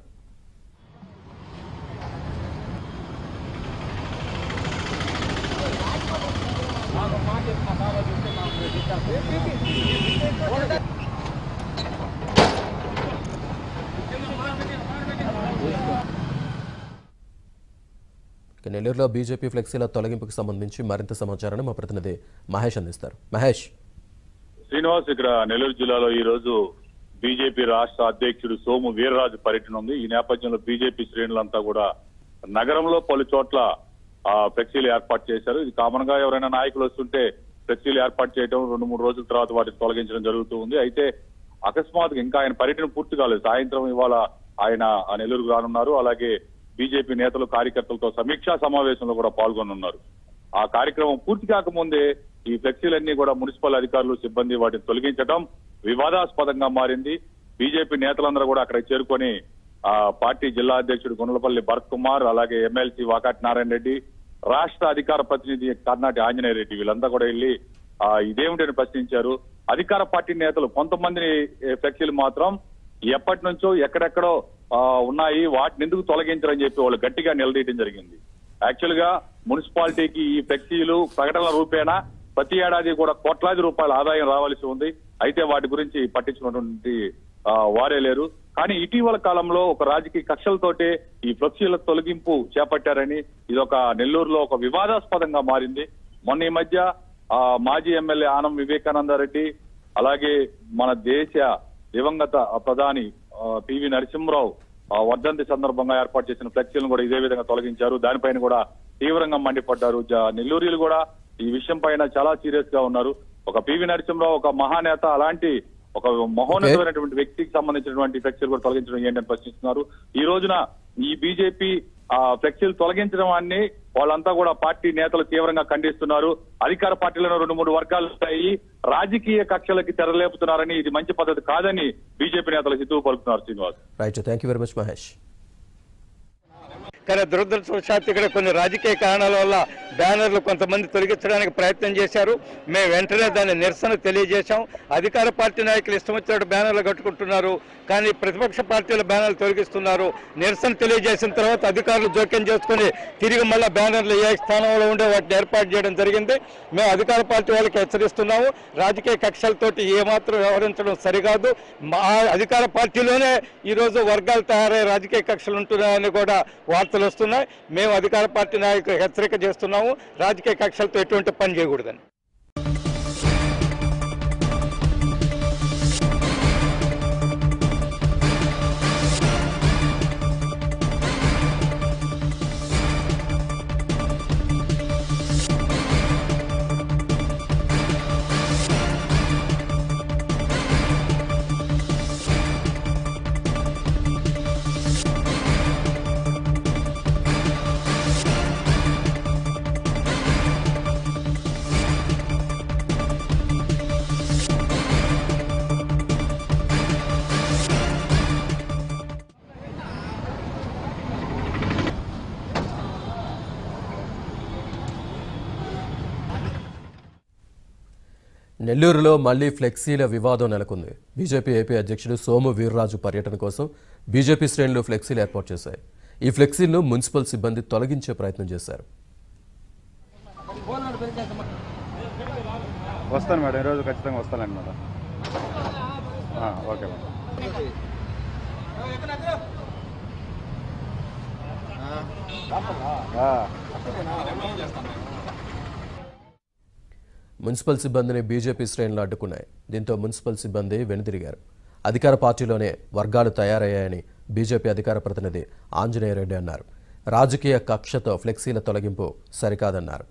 ఇక నెల్లూరులో బీజేపీ ఫ్లెక్సీల తొలగింపుకు సంబంధించి మరింత సమాచారాన్ని మా ప్రతినిధి మహేష్ అందిస్తారు మహేష్ శ్రీనివాస్ ఇక్కడ నెల్లూరు జిల్లాలో ఈ రోజు బీజేపీ రాష్ట్ర అధ్యక్షుడు సోము వీర్రాజు పర్యటన ఉంది ఈ నేపథ్యంలో బీజేపీ శ్రేణులంతా కూడా నగరంలో పలు చోట్ల ఆ, ఫ్లెక్సీలు ఏర్పాటు చేశారు ఇది కామన్ గా ఎవరైనా నాయకులు వస్తుంటే ఫ్లెక్సీలు ఏర్పాటు చేయడం రెండు మూడు రోజుల తర్వాత వాటిని తొలగించడం జరుగుతూ ఉంది అయితే అకస్మాత్తుగా ఇంకా ఆయన పర్యటన పూర్తి కాలేదు సాయంత్రం ఇవాళ ఆయన ఆ నెల్లూరుకు రానున్నారు అలాగే బీజేపీ నేతలు కార్యకర్తలతో సమీక్షా సమావేశంలో కూడా పాల్గొనున్నారు ఆ కార్యక్రమం పూర్తి కాకముందే ఈ ఫ్లెక్సీలన్నీ కూడా మున్సిపల్ అధికారులు సిబ్బంది వాటిని తొలగించడం వివాదాస్పదంగా మారింది బీజేపీ నేతలందరూ కూడా అక్కడ చేరుకొని ఆ పార్టీ జిల్లా అధ్యక్షుడు గుండ్లపల్లి భరత్ కుమార్ అలాగే ఎమ్మెల్సీ వాకాటి నారాయణ రెడ్డి రాష్ట్ర అధికార ప్రతినిధి కర్ణాటి ఆంజనేయ రెడ్డి వీళ్ళంతా కూడా వెళ్ళి ఆ ఇదేమిటని ప్రశ్నించారు అధికార పార్టీ నేతలు కొంతమందిని ఏ, ఫ్లెక్సీలు మాత్రం ఎప్పటి నుంచో ఎక్కడెక్కడో ఆ, ఉన్నాయి వాటిని ఎందుకు తొలగించరని చెప్పి వాళ్ళు గట్టిగా నిలదీయడం జరిగింది యాక్చువల్ గా మున్సిపాలిటీకి ఈ ఫ్లెక్సీలు ప్రకటనల రూపేణా ప్రతి ఏడాది కూడా కోట్లాది రూపాయల ఆదాయం రావాల్సి ఉంది అయితే వాటి గురించి పట్టించుకున్నటువంటి ఆ, వారే లేరు కానీ ఇటీవల కాలంలో ఒక రాజకీయ కక్షలతోటే ఈ ఫ్లెక్సీల తొలగింపు చేపట్టారని ఇది ఒక నెల్లూరులో ఒక వివాదాస్పదంగా మారింది మొన్న ఈ మధ్య ఆ, మాజీ ఎమ్మెల్యే ఆనం వివేకానందరెడ్డి అలాగే మన దేశ దివంగత ప్రధాని ఆ, పివి నరసింహరావు ఆ, వర్ధంతి సందర్భంగా ఏర్పాటు చేసిన ఫ్లెక్సీలను కూడా ఇదే విధంగా తొలగించారు దానిపైన కూడా తీవ్రంగా మండిపడ్డారు జ- నెల్లూరులు కూడా ఈ విషయం పైన చాలా సీరియస్ గా ఉన్నారు ఒక పివి నరసింహరావు ఒక మహానేత అలాంటి ఒక మహోన్నతమైనటువంటి వ్యక్తికి సంబంధించినటువంటి ఫ్లెక్సీలు కూడా తొలగించడం ఏంటని ప్రశ్నిస్తున్నారు ఈ రోజున ఈ బీజేపీ ఆ ఫ్లెక్సీలు తొలగించడం అన్ని వాళ్ళంతా కూడా పార్టీ నేతలు తీవ్రంగా ఖండిస్తున్నారు అధికార పార్టీలను రెండు మూడు వర్గాలు ఉంటాయి రాజకీయ కక్షలకి తెరలేపుతున్నారని ఇది మంచి పద్ధతి కాదని బీజేపీ నేతలు హితవు పలుకుతున్నారు Srinivas right thank you very much Mahesh కానీ దురదృష్టవశాత్తు ఇక్కడ కొన్ని రాజకీయ కారణాల వల్ల బ్యానర్లు కొంతమంది తొలగించడానికి ప్రయత్నం చేశారు మేము వెంటనే దాన్ని నిరసన తెలియజేశాం అధికార పార్టీ నాయకులు ఇష్టం వచ్చినట్టు బ్యానర్లు కట్టుకుంటున్నారు కానీ ప్రతిపక్ష పార్టీల బ్యానర్లు తొలగిస్తున్నారు నిరసన తెలియజేసిన తర్వాత అధికారులు జోక్యం చేసుకుని తిరిగి మళ్ళీ బ్యానర్లు ఏ స్థానంలో ఉండే వాటిని ఏర్పాటు చేయడం జరిగింది మేము అధికార పార్టీ వాళ్ళకి హెచ్చరిస్తున్నాము రాజకీయ కక్షలతోటి ఏమాత్రం వ్యవహరించడం సరికాదు మా అధికార పార్టీలోనే ఈరోజు వర్గాలు తయారై రాజకీయ కక్షలు ఉంటున్నాయని కూడా వార్తలు వస్తున్నాయి మేము అధికార పార్టీ నాయకులు హెచ్చరిక చేస్తున్నాము రాజకీయ కక్షలతో ఎటువంటి పని చేయకూడదని నెల్లూరులో మళ్లీ ఫ్లెక్సీల వివాదం నెలకొంది బీజేపీ ఏపీ అధ్యక్షుడు సోము వీర్రాజు పర్యటన కోసం బీజేపీ శ్రేణులు ఫ్లెక్సీలు ఏర్పాటు చేశాయి ఈ ఫ్లెక్సీలను మున్సిపల్ సిబ్బంది తొలగించే ప్రయత్నం చేశారు వస్తాను మేడం ఈరోజు ఖచ్చితంగా వస్తానండి మేడం ఆ, ఓకే మేడం ఆ, మున్సిపల్ సిబ్బందిని బీజేపీ శ్రేణులు అడ్డుకున్నాయి దీంతో మున్సిపల్ సిబ్బంది వెనుదిరిగారు అధికార పార్టీలోనే వర్గాలు తయారయ్యాయని బీజేపీ అధికార ప్రతినిధి ఆంజనేయరెడ్డి అన్నారు రాజకీయ కక్షతో ఫ్లెక్సీల తొలగింపు సరికాదన్నారు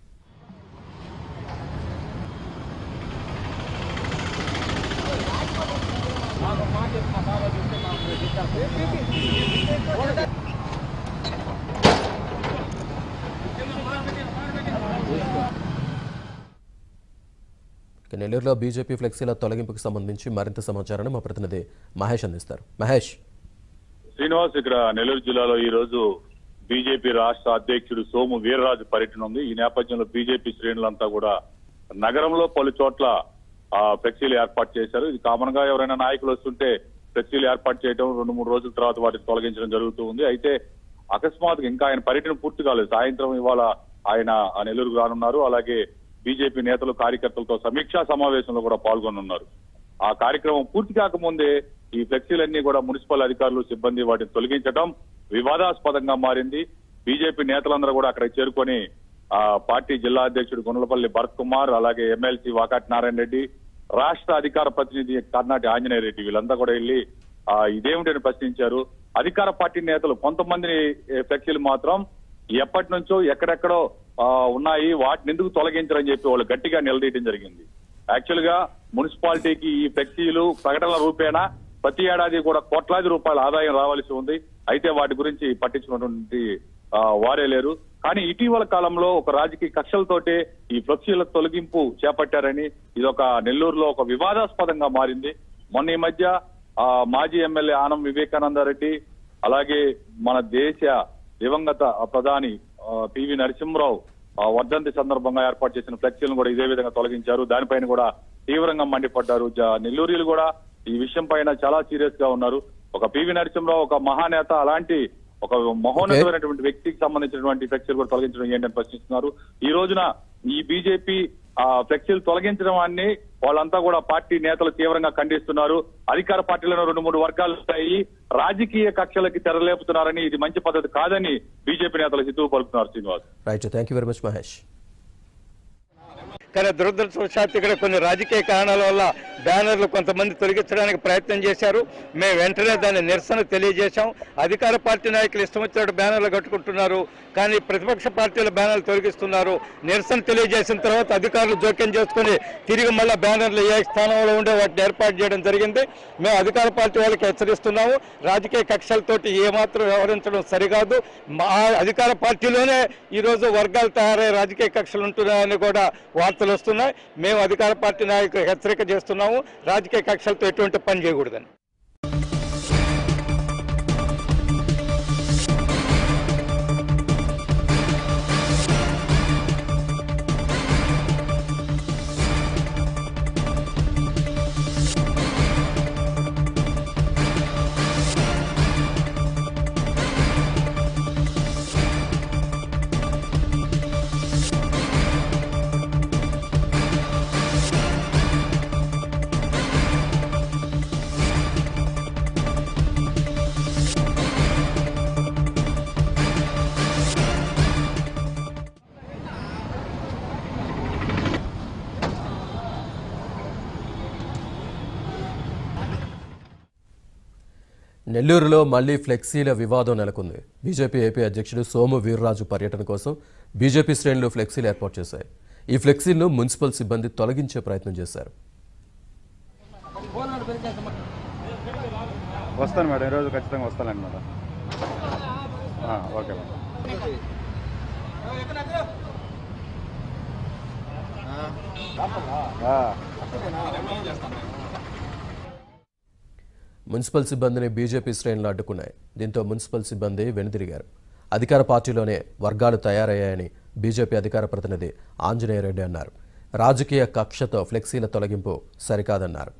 ఇక నెల్లూరులో బీజేపీ ఫ్లెక్సీల తొలగింపుకు సంబంధించి మరింత సమాచారాన్ని మా ప్రతినిధి మహేష్ అందిస్తారు మహేష్ శ్రీనివాస్ ఇక్కడ నెల్లూరు జిల్లాలో ఈ రోజు బీజేపీ రాష్ట్ర అధ్యక్షుడు సోము వీర్రాజు పర్యటన ఉంది ఈ నేపథ్యంలో బీజేపీ శ్రేణులంతా కూడా నగరంలో పలు చోట్ల ఆ ఫ్లెక్సీలు ఏర్పాటు చేశారు ఇది కామన్ గా ఎవరైనా నాయకులు వస్తుంటే ఫ్లెక్సీలు ఏర్పాటు చేయడం రెండు మూడు రోజుల తర్వాత వాటిని తొలగించడం జరుగుతూ ఉంది అయితే అకస్మాత్తుగా ఇంకా ఆయన పర్యటన పూర్తి కాలేదు సాయంత్రం ఇవాళ ఆయన ఆ నెల్లూరుకు రానున్నారు అలాగే బీజేపీ నేతలు కార్యకర్తలతో సమీక్షా సమావేశంలో కూడా పాల్గొనున్నారు ఆ కార్యక్రమం పూర్తి కాకముందే ఈ ఫ్లెక్సీలన్నీ కూడా మున్సిపల్ అధికారులు సిబ్బంది వాటిని తొలగించడం వివాదాస్పదంగా మారింది బీజేపీ నేతలందరూ కూడా అక్కడ చేరుకొని ఆ పార్టీ జిల్లా అధ్యక్షుడు గుండ్లపల్లి భరత్ కుమార్ అలాగే ఎమ్మెల్సీ వాకాటి నారాయణ రెడ్డి రాష్ట్ర అధికార ప్రతినిధి కర్ణాటి ఆంజనేయ రెడ్డి వీళ్ళంతా కూడా వెళ్ళి ఆ ఇదేమిటని ప్రశ్నించారు అధికార పార్టీ నేతలు కొంతమంది ఫ్లెక్సీలు మాత్రం ఎప్పటి నుంచో ఎక్కడెక్కడో ఆ, ఉన్నాయి వాటిని ఎందుకు తొలగించరని చెప్పి వాళ్ళు గట్టిగా నిలదీయడం జరిగింది యాక్చువల్ గా మున్సిపాలిటీకి ఈ ఫ్లెక్సీలు ప్రకటనల రూపేణా ప్రతి ఏడాది కూడా కోట్లాది రూపాయల ఆదాయం రావాల్సి ఉంది అయితే వాటి గురించి పట్టించుకున్నటువంటి ఆ, వారే లేరు కానీ ఇటీవల కాలంలో ఒక రాజకీయ కక్షలతోటే ఈ ఫ్లెక్సీల తొలగింపు చేపట్టారని ఇది ఒక నెల్లూరులో ఒక వివాదాస్పదంగా మారింది మొన్న ఈ మధ్య ఆ, మాజీ ఎమ్మెల్యే ఆనం వివేకానందరెడ్డి అలాగే మన దేశ దివంగత ప్రధాని ఆ, పివి నరసింహరావు ఆ, వర్ధంతి సందర్భంగా ఏర్పాటు చేసిన ఫ్లెక్సీలను కూడా ఇదే విధంగా తొలగించారు దానిపైన కూడా తీవ్రంగా మండిపడ్డారు జ- నెల్లూరులు కూడా ఈ విషయం పైన చాలా సీరియస్ గా ఉన్నారు ఒక పివి నరసింహరావు ఒక మహానేత అలాంటి ఒక మహోన్నతమైనటువంటి వ్యక్తికి సంబంధించినటువంటి ఫ్లెక్సీలు కూడా తొలగించడం ఏంటని ప్రశ్నిస్తున్నారు ఈ రోజున ఈ బీజేపీ ఆ ఫ్లెక్సీలు తొలగించడం అన్ని వాళ్ళంతా కూడా పార్టీ నేతలు తీవ్రంగా ఖండిస్తున్నారు అధికార పార్టీలను రెండు మూడు వర్గాలు ఉంటాయి రాజకీయ కక్షలకి తెరలేపుతున్నారని ఇది మంచి పద్ధతి కాదని బీజేపీ నేతలు హితవు పలుకుతున్నారు Srinivas right thank you very much Mahesh కానీ దురదృష్టవశాత్తు ఇక్కడ కొన్ని రాజకీయ కారణాల వల్ల బ్యానర్లు కొంతమంది తొలగించడానికి ప్రయత్నం చేశారు మేము వెంటనే దాన్ని నిరసన తెలియజేశాం అధికార పార్టీ నాయకులు ఇష్టం వచ్చినట్టు బ్యానర్లు కట్టుకుంటున్నారు కానీ ప్రతిపక్ష పార్టీల బ్యానర్లు తొలగిస్తున్నారు నిరసన తెలియజేసిన తర్వాత అధికారులు జోక్యం చేసుకుని తిరిగి మళ్ళీ బ్యానర్లు ఏ స్థానంలో ఉండే వాటిని ఏర్పాటు చేయడం జరిగింది మేము అధికార పార్టీ వాళ్ళకి హెచ్చరిస్తున్నాము రాజకీయ కక్షలతోటి ఏమాత్రం వ్యవహరించడం సరికాదు మా అధికార పార్టీలోనే ఈరోజు వర్గాలు తయారై రాజకీయ కక్షలు ఉంటున్నాయని కూడా వార్తలు వస్తున్నాయి మేము అధికార పార్టీ నాయకులు హెచ్చరిక చేస్తున్నాము రాజకీయ కక్షలతో ఎటువంటి పని చేయకూడదని నెల్లూరులో మళ్లీ ఫ్లెక్సీల వివాదం నెలకొంది బీజేపీ ఏపీ అధ్యక్షుడు సోము వీర్రాజు పర్యటన కోసం బీజేపీ శ్రేణులు ఫ్లెక్సీలు ఏర్పాటు చేశాయి ఈ ఫ్లెక్సీలను మున్సిపల్ సిబ్బంది తొలగించే ప్రయత్నం చేశారు వస్తాను మేడం ఈరోజు ఖచ్చితంగా వస్తానండి మేడం ఆ, ఓకే మేడం ఆ, మున్సిపల్ సిబ్బందిని బీజేపీ శ్రేణులు అడ్డుకున్నాయి దీంతో మున్సిపల్ సిబ్బంది వెనుదిరిగారు అధికార పార్టీలోనే వర్గాలు తయారయ్యాయని బీజేపీ అధికార ప్రతినిధి ఆంజనేయ రెడ్డి అన్నారు రాజకీయ కక్షతో ఫ్లెక్సీల తొలగింపు సరికాదన్నారు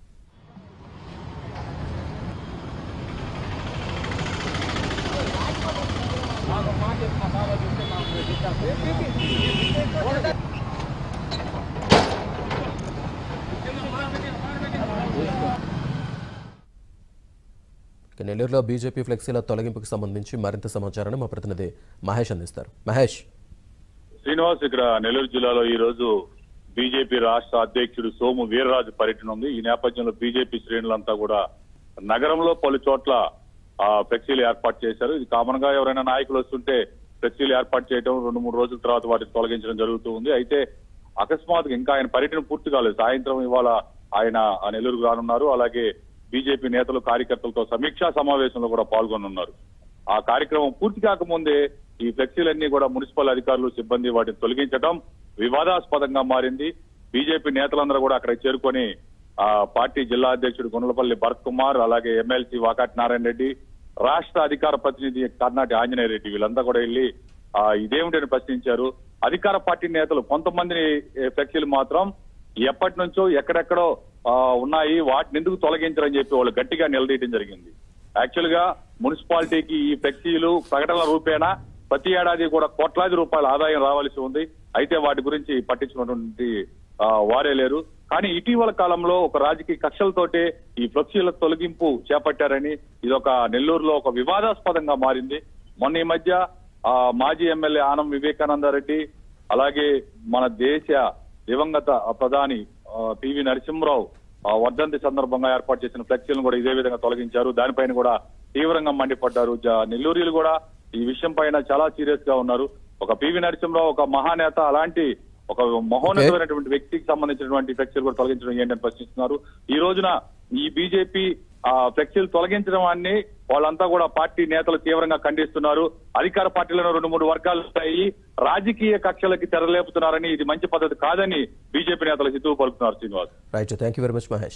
ఇక నెల్లూరులో బీజేపీ ఫ్లెక్సీల తొలగింపుకు సంబంధించి మరింత సమాచారాన్ని మా ప్రతినిధి మహేష్ అందిస్తారు మహేష్ శ్రీనివాస్ ఇక్కడ నెల్లూరు జిల్లాలో ఈ రోజు బీజేపీ రాష్ట్ర అధ్యక్షుడు సోము వీర్రాజు పర్యటన ఉంది ఈ నేపథ్యంలో బీజేపీ శ్రేణులంతా కూడా నగరంలో పలు చోట్ల ఆ, ఫ్లెక్సీలు ఏర్పాటు చేశారు ఇది కామన్ గా ఎవరైనా నాయకులు వస్తుంటే ఫ్లెక్సీలు ఏర్పాటు చేయడం రెండు మూడు రోజుల తర్వాత వాటిని తొలగించడం జరుగుతూ ఉంది అయితే అకస్మాత్తుగా ఇంకా ఆయన పర్యటన పూర్తి కాలేదు సాయంత్రం ఇవాళ ఆయన ఆ నెల్లూరుకు రానున్నారు అలాగే బీజేపీ నేతలు కార్యకర్తలతో సమీక్షా సమావేశంలో కూడా పాల్గొనున్నారు ఆ కార్యక్రమం పూర్తి కాకముందే ఈ ఫ్లెక్సీలన్నీ కూడా మున్సిపల్ అధికారులు సిబ్బంది వాటిని తొలగించడం వివాదాస్పదంగా మారింది బీజేపీ నేతలందరూ కూడా అక్కడ చేరుకొని ఆ పార్టీ జిల్లా అధ్యక్షుడు గుండ్లపల్లి భరత్ కుమార్ అలాగే ఎమ్మెల్సీ వాకాటి నారాయణ రెడ్డి రాష్ట్ర అధికార ప్రతినిధి కర్ణాటి ఆంజనేయ రెడ్డి వీళ్ళంతా కూడా వెళ్ళి ఆ ఇదేమిటని ప్రశ్నించారు అధికార పార్టీ నేతలు కొంతమందిని ఏ, ఫ్లెక్సీలు మాత్రం ఎప్పటి నుంచో ఎక్కడెక్కడో ఆ, ఉన్నాయి వాటిని ఎందుకు తొలగించరని చెప్పి వాళ్ళు గట్టిగా నిలదీయడం జరిగింది యాక్చువల్ గా మున్సిపాలిటీకి ఈ ఫ్లెక్సీలు ప్రకటనల రూపేణా ప్రతి ఏడాది కూడా కోట్లాది రూపాయల ఆదాయం రావాల్సి ఉంది అయితే వాటి గురించి పట్టించుకున్నటువంటి ఆ, వారే లేరు కానీ ఇటీవల కాలంలో ఒక రాజకీయ కక్షలతోటే ఈ ఫ్లెక్సీల తొలగింపు చేపట్టారని ఇది ఒక నెల్లూరులో ఒక వివాదాస్పదంగా మారింది మొన్న ఈ మధ్య ఆ, మాజీ ఎమ్మెల్యే ఆనం వివేకానంద రెడ్డి అలాగే మన దేశ దివంగత ప్రధాని ఆ, పివి నరసింహరావు ఆ, వర్ధంతి సందర్భంగా ఏర్పాటు చేసిన ఫ్లెక్సీలను కూడా ఇదే విధంగా తొలగించారు దానిపైన కూడా తీవ్రంగా మండిపడ్డారు జ- నెల్లూరులు కూడా ఈ విషయం పైన చాలా సీరియస్ గా ఉన్నారు ఒక పివి నరసింహరావు ఒక మహానేత అలాంటి ఒక మహోన్నతమైనటువంటి వ్యక్తికి సంబంధించినటువంటి ఫ్లెక్సీలు కూడా తొలగించడం ఏంటని ప్రశ్నిస్తున్నారు ఈ రోజున ఈ బీజేపీ ఆ ఫ్లెక్సీలు తొలగించడం అన్ని వాళ్ళంతా కూడా పార్టీ నేతలు తీవ్రంగా ఖండిస్తున్నారు అధికార పార్టీలను రెండు మూడు వర్గాలు ఉంటాయి రాజకీయ కక్షలకి తెరలేపుతున్నారని ఇది మంచి పద్ధతి కాదని బీజేపీ నేతలు హితవు పలుకుతున్నారు Srinivas right thank you very much Mahesh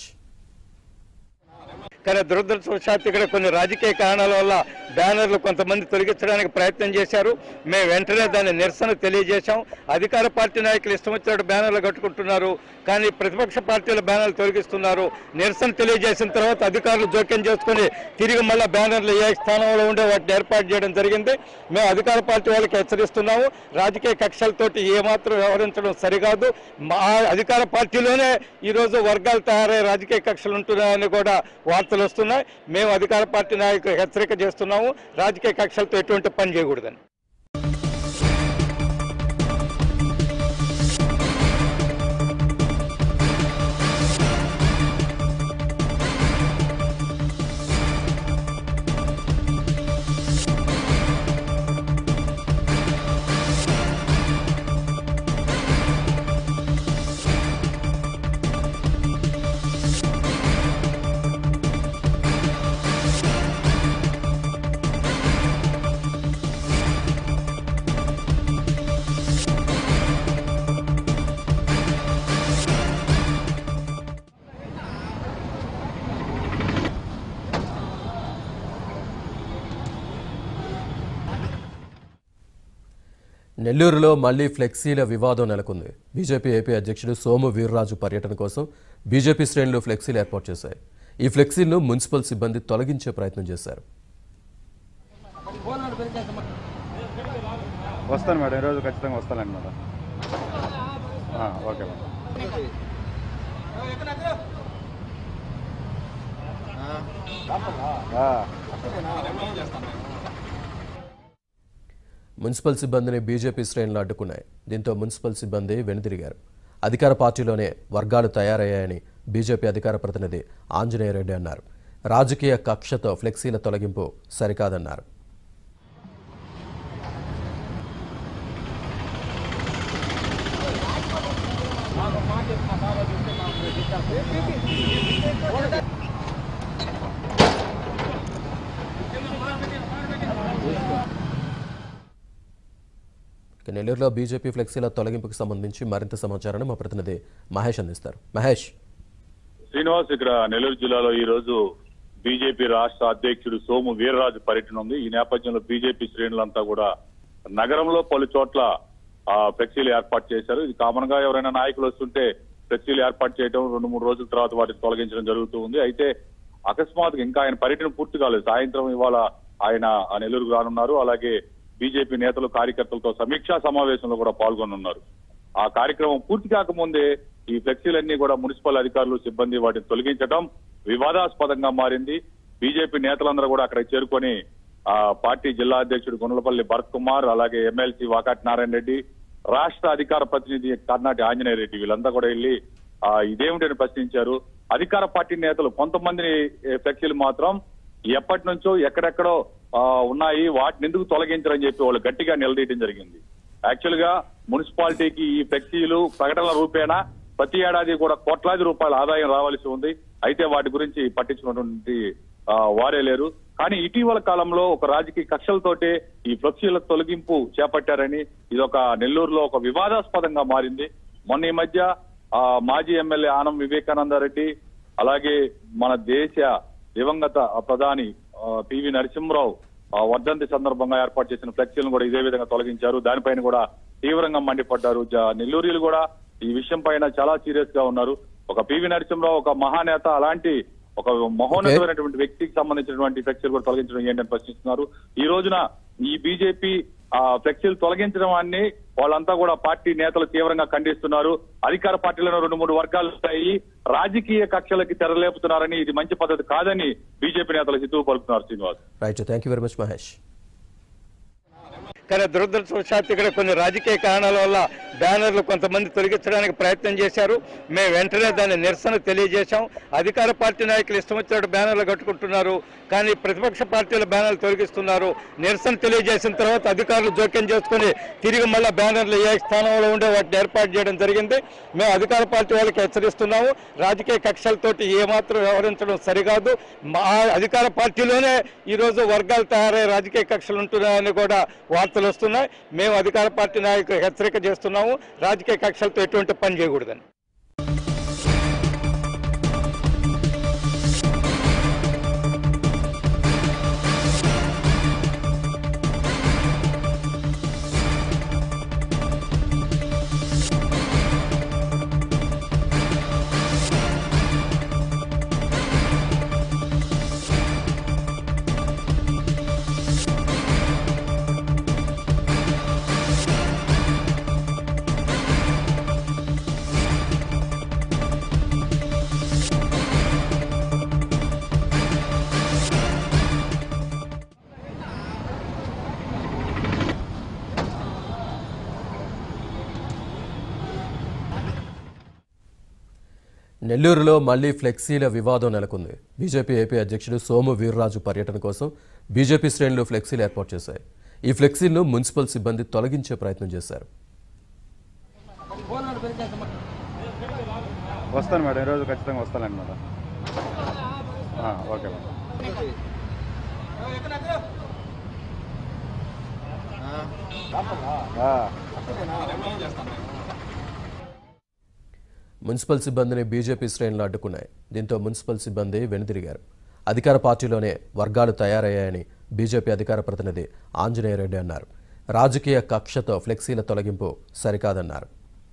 కానీ దురదృష్టవశాత్తు ఇక్కడ కొన్ని రాజకీయ కారణాల వల్ల బ్యానర్లు కొంతమంది తొలగించడానికి ప్రయత్నం చేశారు మేము వెంటనే దాన్ని నిరసన తెలియజేశాం అధికార పార్టీ నాయకులు ఇష్టం వచ్చినట్టు బ్యానర్లు కట్టుకుంటున్నారు కానీ ప్రతిపక్ష పార్టీల బ్యానర్లు తొలగిస్తున్నారు నిరసన తెలియజేసిన తర్వాత అధికారులు జోక్యం చేసుకుని తిరిగి మళ్ళీ బ్యానర్లు ఏ స్థానంలో ఉండే వాటిని ఏర్పాటు చేయడం జరిగింది మేము అధికార పార్టీ వాళ్ళకి హెచ్చరిస్తున్నాము రాజకీయ కక్షలతోటి ఏమాత్రం వ్యవహరించడం సరికాదు మా అధికార పార్టీలోనే ఈరోజు వర్గాలు తయారై రాజకీయ కక్షలు ఉంటున్నాయని కూడా వార్తలు వస్తున్నాయి మేము అధికార పార్టీ నాయకులు హెచ్చరిక చేస్తున్నాము రాజకీయ కక్షలతో ఎటువంటి పని చేయకూడదని నెల్లూరులో మళ్లీ ఫ్లెక్సీల వివాదం నెలకొంది బీజేపీ ఏపీ అధ్యక్షుడు సోము వీర్రాజు పర్యటన కోసం బీజేపీ శ్రేణులు ఫ్లెక్సీలు ఏర్పాటు చేశాయి ఈ ఫ్లెక్సీలను మున్సిపల్ సిబ్బంది తొలగించే ప్రయత్నం చేశారు వస్తాను మేడం ఈరోజు ఖచ్చితంగా వస్తానండి మేడం ఆ, ఓకే మేడం ఆ, మున్సిపల్ సిబ్బందిని బీజేపీ శ్రేణులు అడ్డుకున్నాయి దీంతో మున్సిపల్ సిబ్బంది వెనుదిరిగారు అధికార పార్టీలోనే వర్గాలు తయారయ్యాయని బీజేపీ అధికార ప్రతినిధి ఆంజనేయ రెడ్డి అన్నారు రాజకీయ కక్షతో ఫ్లెక్సీల తొలగింపు సరికాదన్నారు ఇక నెల్లూరులో బీజేపీ ఫ్లెక్సీల తొలగింపుకు సంబంధించి మరింత సమాచారాన్ని మా ప్రతినిధి మహేష్ అందిస్తారు మహేష్ శ్రీనివాస్ ఇక్కడ నెల్లూరు జిల్లాలో ఈ రోజు బీజేపీ రాష్ట్ర అధ్యక్షుడు సోము వీర్రాజు పర్యటన ఉంది ఈ నేపథ్యంలో బీజేపీ శ్రేణులంతా కూడా నగరంలో పలు చోట్ల ఆ, ఫ్లెక్సీలు ఏర్పాటు చేశారు ఇది కామన్ గా ఎవరైనా నాయకులు వస్తుంటే ఫ్లెక్సీలు ఏర్పాటు చేయడం రెండు మూడు రోజుల తర్వాత వాటిని తొలగించడం జరుగుతూ ఉంది అయితే అకస్మాత్తుగా ఇంకా ఆయన పర్యటన పూర్తి కాలేదు సాయంత్రం ఇవాళ ఆయన ఆ నెల్లూరుకు రానున్నారు అలాగే బీజేపీ నేతలు కార్యకర్తలతో సమీక్షా సమావేశంలో కూడా పాల్గొనున్నారు ఆ కార్యక్రమం పూర్తి కాకముందే ఈ ఫ్లెక్సీలన్నీ కూడా మున్సిపల్ అధికారులు సిబ్బంది వాటిని తొలగించడం వివాదాస్పదంగా మారింది బీజేపీ నేతలందరూ కూడా అక్కడ చేరుకొని ఆ పార్టీ జిల్లా అధ్యక్షుడు గుండ్లపల్లి భరత్ కుమార్ అలాగే ఎమ్మెల్సీ వాకాటి నారాయణ రెడ్డి రాష్ట్ర అధికార ప్రతినిధి కర్ణాటి ఆంజనేయ రెడ్డి వీళ్ళంతా కూడా వెళ్ళి ఆ ఇదేమిటని ప్రశ్నించారు అధికార పార్టీ నేతలు కొంతమంది ఫ్లెక్సీలు మాత్రం ఎప్పటి నుంచో ఎక్కడెక్కడో ఆ, ఉన్నాయి వాటిని ఎందుకు తొలగించరని చెప్పి వాళ్ళు గట్టిగా నిలదీయడం జరిగింది యాక్చువల్ గా మున్సిపాలిటీకి ఈ ఫ్లెక్సీలు ప్రకటనల రూపేణా ప్రతి ఏడాది కూడా కోట్లాది రూపాయల ఆదాయం రావాల్సి ఉంది అయితే వాటి గురించి పట్టించుకున్నటువంటి ఆ, వారే లేరు కానీ ఇటీవల కాలంలో ఒక రాజకీయ కక్షలతోటే ఈ ఫ్లెక్సీల తొలగింపు చేపట్టారని ఇది ఒక నెల్లూరులో ఒక వివాదాస్పదంగా మారింది మొన్న ఈ మధ్య ఆ, మాజీ ఎమ్మెల్యే ఆనం వివేకానందరెడ్డి అలాగే మన దేశ దివంగత ప్రధాని ఆ, పివి నరసింహరావు ఆ, వర్ధంతి సందర్భంగా ఏర్పాటు చేసిన ఫ్లెక్సీలను కూడా ఇదే విధంగా తొలగించారు దానిపైన కూడా తీవ్రంగా మండిపడ్డారు జ- నెల్లూరులు కూడా ఈ విషయం పైన చాలా సీరియస్ గా ఉన్నారు ఒక పివి నరసింహరావు ఒక మహానేత అలాంటి ఒక మహోన్నతమైనటువంటి వ్యక్తికి సంబంధించినటువంటి ఫ్లెక్సీలు కూడా తొలగించడం ఏంటని ప్రశ్నిస్తున్నారు ఈ రోజున ఈ బీజేపీ ఆ ఫ్లెక్సీలు తొలగించడం అన్ని వాళ్ళంతా కూడా పార్టీ నేతలు తీవ్రంగా ఖండిస్తున్నారు అధికార పార్టీలను రెండు మూడు వర్గాలు ఉంటాయి రాజకీయ కక్షలకి తెరలేపుతున్నారని ఇది మంచి పద్ధతి కాదని బీజేపీ నేతలు హితవు పలుకుతున్నారు Srinivas right thank you very much Mahesh కానీ దురదృష్టవశాత్తు ఇక్కడ కొన్ని రాజకీయ కారణాల వల్ల బ్యానర్లు కొంతమంది తొలగించడానికి ప్రయత్నం చేశారు మేము వెంటనే దాన్ని నిరసన తెలియజేశాం అధికార పార్టీ నాయకులు ఇష్టం వచ్చినట్టు బ్యానర్లు కట్టుకుంటున్నారు కానీ ప్రతిపక్ష పార్టీల బ్యానర్లు తొలగిస్తున్నారు నిరసన తెలియజేసిన తర్వాత అధికారులు జోక్యం చేసుకుని తిరిగి మళ్ళీ బ్యానర్లు ఏ స్థానంలో ఉండే వాటిని ఏర్పాటు చేయడం జరిగింది మేము అధికార పార్టీ వాళ్ళకి హెచ్చరిస్తున్నాము రాజకీయ కక్షలతోటి ఏమాత్రం వ్యవహరించడం సరికాదు మా అధికార పార్టీలోనే ఈరోజు వర్గాలు తయారై రాజకీయ కక్షలు ఉంటున్నాయని కూడా వార్తలు వస్తున్నాయి మేము అధికార పార్టీ నాయకులు హెచ్చరిక చేస్తున్నాము రాజకీయ కక్షలతో ఎటువంటి పని చేయకూడదని నెల్లూరులో మళ్లీ ఫ్లెక్సీల వివాదం నెలకొంది బీజేపీ ఏపీ అధ్యక్షుడు సోము వీర్రాజు పర్యటన కోసం బీజేపీ శ్రేణులు ఫ్లెక్సీలు ఏర్పాటు చేశాయి ఈ ఫ్లెక్సీలను మున్సిపల్ సిబ్బంది తొలగించే ప్రయత్నం చేశారు వస్తాను మేడం ఈరోజు ఖచ్చితంగా వస్తానండి మేడం ఆ, ఓకే మేడం ఆ, మున్సిపల్ సిబ్బందిని బీజేపీ శ్రేణులు అడ్డుకున్నాయి దీంతో మున్సిపల్ సిబ్బంది వెనుదిరిగారు అధికార పార్టీలోనే వర్గాలు తయారయ్యాయని బీజేపీ అధికార ప్రతినిధి ఆంజనేయ రెడ్డి అన్నారు రాజకీయ కక్షతో ఫ్లెక్సీల తొలగింపు సరికాదన్నారు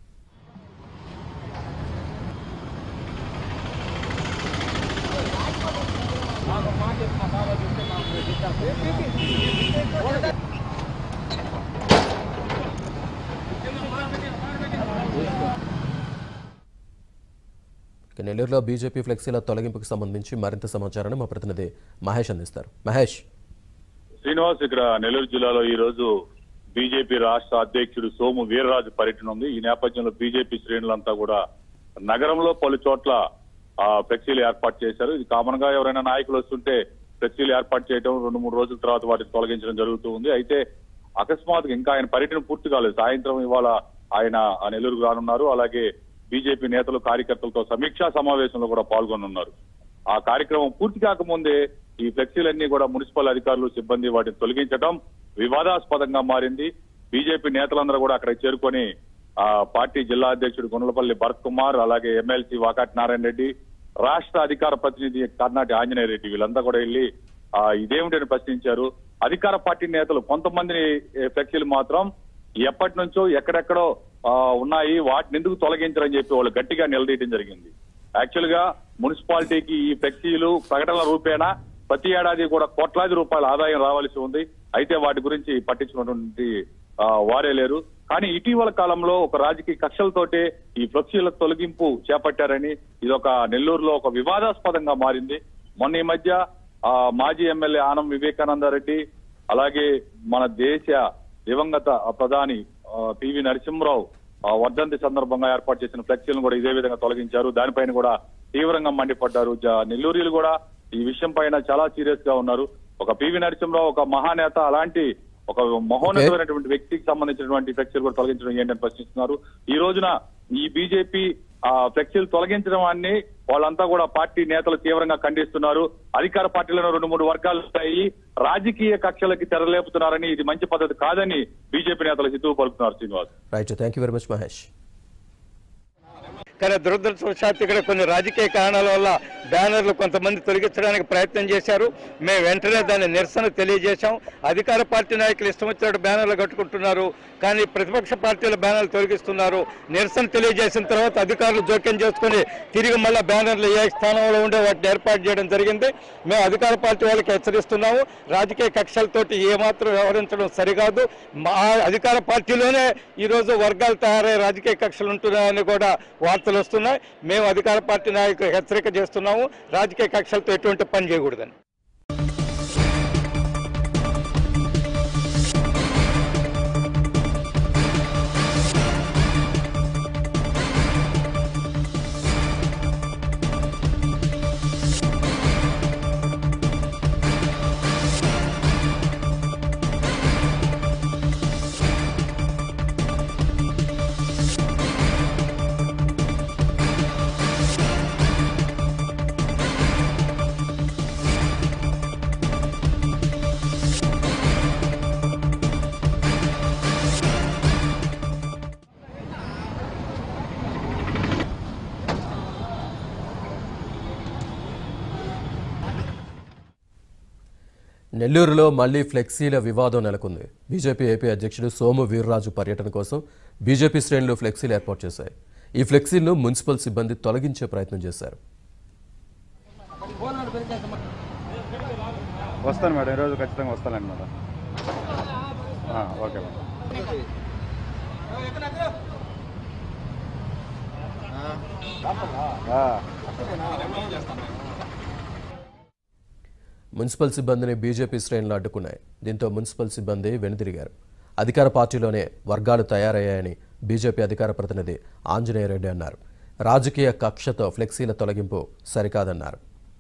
ఇక నెల్లూరులో బీజేపీ ఫ్లెక్సీల తొలగింపుకు సంబంధించి మరింత సమాచారాన్ని మా ప్రతినిధి మహేష్ అందిస్తారు మహేష్ శ్రీనివాస్ ఇక్కడ నెల్లూరు జిల్లాలో ఈ రోజు బీజేపీ రాష్ట్ర అధ్యక్షుడు సోము వీర్రాజు పర్యటన ఉంది ఈ నేపథ్యంలో బీజేపీ శ్రేణులంతా కూడా నగరంలో పలు చోట్ల ఆ, ఫ్లెక్సీలు ఏర్పాటు చేశారు ఇది కామన్ గా ఎవరైనా నాయకులు వస్తుంటే ఫ్లెక్సీలు ఏర్పాటు చేయడం రెండు మూడు రోజుల తర్వాత వాటిని తొలగించడం జరుగుతూ ఉంది అయితే అకస్మాత్తుగా ఇంకా ఆయన పర్యటన పూర్తి కాలేదు సాయంత్రం ఇవాళ ఆయన ఆ నెల్లూరుకు రానున్నారు అలాగే బీజేపీ నేతలు కార్యకర్తలతో సమీక్షా సమావేశంలో కూడా పాల్గొనున్నారు ఆ కార్యక్రమం పూర్తి కాకముందే ఈ ఫ్లెక్సీలన్నీ కూడా మున్సిపల్ అధికారులు సిబ్బంది వాటిని తొలగించడం వివాదాస్పదంగా మారింది బీజేపీ నేతలందరూ కూడా అక్కడ చేరుకొని ఆ పార్టీ జిల్లా అధ్యక్షుడు గుండ్లపల్లి భరత్ కుమార్ అలాగే ఎమ్మెల్సీ వాకాటి నారాయణ రెడ్డి రాష్ట్ర అధికార ప్రతినిధి కర్ణాటి ఆంజనేయ రెడ్డి వీళ్ళంతా కూడా వెళ్ళి ఆ ఇదేమిటని ప్రశ్నించారు అధికార పార్టీ నేతలు కొంతమంది ఫ్లెక్సీలు మాత్రం ఎప్పటి నుంచో ఎక్కడెక్కడో ఆ, ఉన్నాయి వాటిని ఎందుకు తొలగించరని చెప్పి వాళ్ళు గట్టిగా నిలదీయడం జరిగింది యాక్చువల్ గా మున్సిపాలిటీకి ఈ ఫ్లెక్సీలు ప్రకటనల రూపేణా ప్రతి ఏడాది కూడా కోట్లాది రూపాయల ఆదాయం రావాల్సి ఉంది అయితే వాటి గురించి పట్టించుకున్నటువంటి ఆ, వారే లేరు కానీ ఇటీవల కాలంలో ఒక రాజకీయ కక్షలతోటే ఈ ఫ్లెక్సీల తొలగింపు చేపట్టారని ఇది ఒక నెల్లూరులో ఒక వివాదాస్పదంగా మారింది మొన్న ఈ మధ్య ఆ, మాజీ ఎమ్మెల్యే ఆనం వివేకానంద రెడ్డి అలాగే మన దేశ దివంగత ప్రధాని ఆ, పివి నరసింహరావు ఆ, వర్ధంతి సందర్భంగా ఏర్పాటు చేసిన ఫ్లెక్సీలను కూడా ఇదే విధంగా తొలగించారు దానిపైన కూడా తీవ్రంగా మండిపడ్డారు జ- నెల్లూరులు కూడా ఈ విషయం పైన చాలా సీరియస్ గా ఉన్నారు ఒక పివి నరసింహరావు ఒక మహానేత అలాంటి ఒక మహోన్నతమైనటువంటి వ్యక్తికి సంబంధించినటువంటి ఫ్లెక్సీలు కూడా తొలగించడం ఏంటని ప్రశ్నిస్తున్నారు ఈ రోజున ఈ బీజేపీ ఆ ఫ్లెక్సీలు తొలగించడం అన్ని వాళ్ళంతా కూడా పార్టీ నేతలు తీవ్రంగా ఖండిస్తున్నారు అధికార పార్టీలను రెండు మూడు వర్గాలు ఉంటాయి రాజకీయ కక్షలకి తెరలేపుతున్నారని ఇది మంచి పద్ధతి కాదని బీజేపీ నేతలు హితవు పలుకుతున్నారు Srinivas right thank you very much Mahesh కానీ దురదృష్టవశాత్తు ఇక్కడ కొన్ని రాజకీయ కారణాల వల్ల బ్యానర్లు కొంతమంది తొలగించడానికి ప్రయత్నం చేశారు మేము వెంటనే దాన్ని నిరసన తెలియజేశాం అధికార పార్టీ నాయకులు ఇష్టం వచ్చినట్టు బ్యానర్లు కట్టుకుంటున్నారు కానీ ప్రతిపక్ష పార్టీల బ్యానర్లు తొలగిస్తున్నారు నిరసన తెలియజేసిన తర్వాత అధికారులు జోక్యం చేసుకుని తిరిగి మళ్ళీ బ్యానర్లు ఏ స్థానంలో ఉండే వాటిని ఏర్పాటు చేయడం జరిగింది మేము అధికార పార్టీ వాళ్ళకి హెచ్చరిస్తున్నాము రాజకీయ కక్షలతోటి ఏమాత్రం వ్యవహరించడం సరికాదు మా అధికార పార్టీలోనే ఈరోజు వర్గాలు తయారై రాజకీయ కక్షలు ఉంటున్నాయని కూడా వార్తలు వస్తున్నాయి మేము అధికార పార్టీ నాయకులు హెచ్చరిక చేస్తున్నాము రాజకీయ కక్షలతో ఎటువంటి పని చేయకూడదని నెల్లూరులో మళ్లీ ఫ్లెక్సీల వివాదం నెలకొంది బీజేపీ ఏపీ అధ్యక్షుడు సోము వీర్రాజు పర్యటన కోసం బీజేపీ శ్రేణులు ఫ్లెక్సీలు ఏర్పాటు చేశాయి ఈ ఫ్లెక్సీలను మున్సిపల్ సిబ్బంది తొలగించే ప్రయత్నం చేశారు వస్తాను మేడం ఈరోజు ఖచ్చితంగా వస్తానండి మేడం ఆ, ఓకే మేడం ఆ, మున్సిపల్ సిబ్బందిని బీజేపీ శ్రేణులు అడ్డుకున్నాయి దీంతో మున్సిపల్ సిబ్బంది వెనుదిరిగారు అధికార పార్టీలోనే వర్గాలు తయారయ్యాయని బీజేపీ అధికార ప్రతినిధి ఆంజనేయ రెడ్డి అన్నారు రాజకీయ కక్షతో ఫ్లెక్సీల తొలగింపు సరికాదన్నారు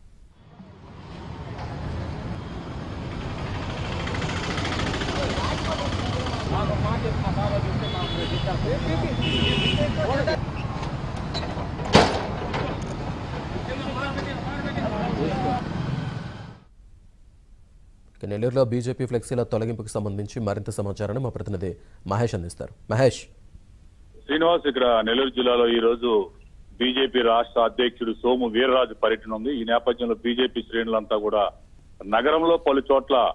ఇక నెల్లూరులో బీజేపీ ఫ్లెక్సీల తొలగింపుకు సంబంధించి మరింత సమాచారాన్ని మా ప్రతినిధి మహేష్ అందిస్తారు మహేష్ శ్రీనివాస్ ఇక్కడ నెల్లూరు జిల్లాలో ఈ రోజు బీజేపీ రాష్ట్ర అధ్యక్షుడు సోము వీర్రాజు పర్యటన ఉంది ఈ నేపథ్యంలో బీజేపీ శ్రేణులంతా కూడా నగరంలో పలు చోట్ల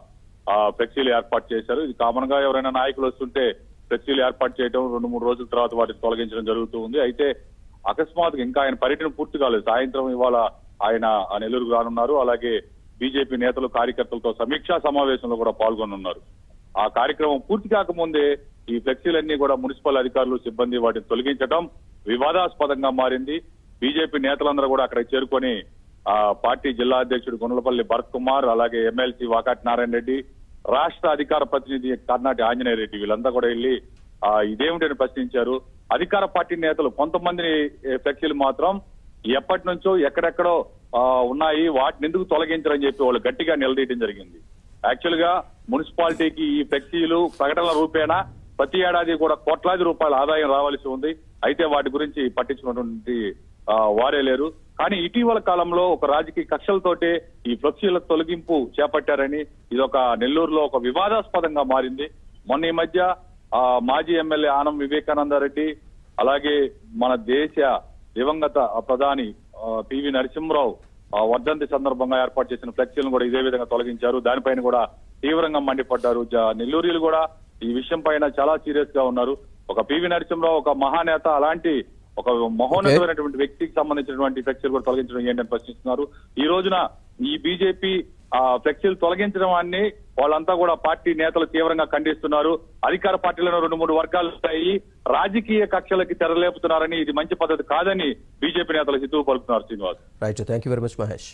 ఆ ఫ్లెక్సీలు ఏర్పాటు చేశారు ఇది కామన్ గా ఎవరైనా నాయకులు వస్తుంటే ఫ్లెక్సీలు ఏర్పాటు చేయడం రెండు మూడు రోజుల తర్వాత వాటిని తొలగించడం జరుగుతూ ఉంది అయితే అకస్మాత్తుగా ఇంకా ఆయన పర్యటన పూర్తి కాలేదు సాయంత్రం ఇవాళ ఆయన ఆ నెల్లూరుకు రానున్నారు అలాగే బీజేపీ నేతలు కార్యకర్తలతో సమీక్షా సమావేశంలో కూడా పాల్గొనున్నారు ఆ కార్యక్రమం పూర్తి కాకముందే ఈ ఫ్లెక్సీలన్నీ కూడా మున్సిపల్ అధికారులు సిబ్బంది వాటిని తొలగించడం వివాదాస్పదంగా మారింది బీజేపీ నేతలందరూ కూడా అక్కడ చేరుకొని ఆ పార్టీ జిల్లా అధ్యక్షుడు గుండ్లపల్లి భరత్ కుమార్ అలాగే ఎమ్మెల్సీ వాకాటి నారాయణ రెడ్డి రాష్ట్ర అధికార ప్రతినిధి కర్ణాటి ఆంజనేయ రెడ్డి వీళ్ళంతా కూడా వెళ్ళి ఆ ఇదేమిటని ప్రశ్నించారు అధికార పార్టీ నేతలు కొంతమందిని ఏ, ఫ్లెక్సీలు మాత్రం ఎప్పటి నుంచో ఎక్కడెక్కడో ఆ, ఉన్నాయి వాటిని ఎందుకు తొలగించరని చెప్పి వాళ్ళు గట్టిగా నిలదీయడం జరిగింది యాక్చువల్ గా మున్సిపాలిటీకి ఈ ఫ్లెక్సీలు ప్రకటనల రూపేణా ప్రతి ఏడాది కూడా కోట్లాది రూపాయల ఆదాయం రావాల్సి ఉంది అయితే వాటి గురించి పట్టించుకున్నటువంటి ఆ, వారే లేరు కానీ ఇటీవల కాలంలో ఒక రాజకీయ కక్షలతోటే ఈ ఫ్లెక్సీల తొలగింపు చేపట్టారని ఇది ఒక నెల్లూరులో ఒక వివాదాస్పదంగా మారింది మొన్న ఈ మధ్య ఆ, మాజీ ఎమ్మెల్యే ఆనం వివేకానంద రెడ్డి అలాగే మన దేశ దివంగత ప్రధాని ఆ, పివి నరసింహరావు ఆ, వర్ధంతి సందర్భంగా ఏర్పాటు చేసిన ఫ్లెక్సీలను కూడా ఇదే విధంగా తొలగించారు దానిపైన కూడా తీవ్రంగా మండిపడ్డారు జ- నెల్లూరులు కూడా ఈ విషయం పైన చాలా సీరియస్ గా ఉన్నారు ఒక పివి నరసింహరావు ఒక మహానేత అలాంటి ఒక మహోన్నతమైనటువంటి వ్యక్తికి సంబంధించినటువంటి ఫ్లెక్సీలు కూడా తొలగించడం ఏంటని ప్రశ్నిస్తున్నారు ఈ రోజున ఈ బీజేపీ ఆ ఫ్లెక్సీలు తొలగించడం అన్ని వాళ్ళంతా కూడా పార్టీ నేతలు తీవ్రంగా ఖండిస్తున్నారు అధికార పార్టీలను రెండు మూడు వర్గాలు ఉంటాయి రాజకీయ కక్షలకి తెరలేపుతున్నారని ఇది మంచి పద్ధతి కాదని బీజేపీ నేతలు హితవు పలుకుతున్నారు Srinivas right thank you very much Mahesh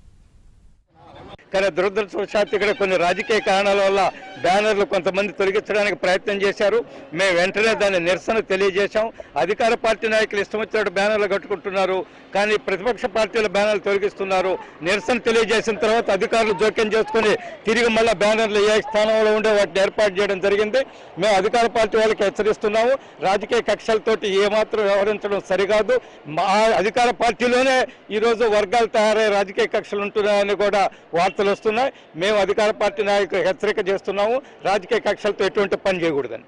కానీ దురదృష్టవశాత్తు ఇక్కడ కొన్ని రాజకీయ కారణాల వల్ల బ్యానర్లు కొంతమంది తొలగించడానికి ప్రయత్నం చేశారు మేము వెంటనే దాన్ని నిరసన తెలియజేశాం అధికార పార్టీ నాయకులు ఇష్టం వచ్చినట్టు బ్యానర్లు కట్టుకుంటున్నారు కానీ ప్రతిపక్ష పార్టీల బ్యానర్లు తొలగిస్తున్నారు నిరసన తెలియజేసిన తర్వాత అధికారులు జోక్యం చేసుకుని తిరిగి మళ్ళీ బ్యానర్లు ఏ స్థానంలో ఉండే వాటిని ఏర్పాటు చేయడం జరిగింది మేము అధికార పార్టీ వాళ్ళకి హెచ్చరిస్తున్నాము రాజకీయ కక్షలతోటి ఏమాత్రం వ్యవహరించడం సరికాదు మా అధికార పార్టీలోనే ఈరోజు వర్గాలు తయారై రాజకీయ కక్షలు ఉంటున్నాయని కూడా వార్తలు వస్తున్నాయి మేము అధికార పార్టీ నాయకులు హెచ్చరిక చేస్తున్నాము రాజకీయ కక్షలతో ఎటువంటి పని చేయకూడదని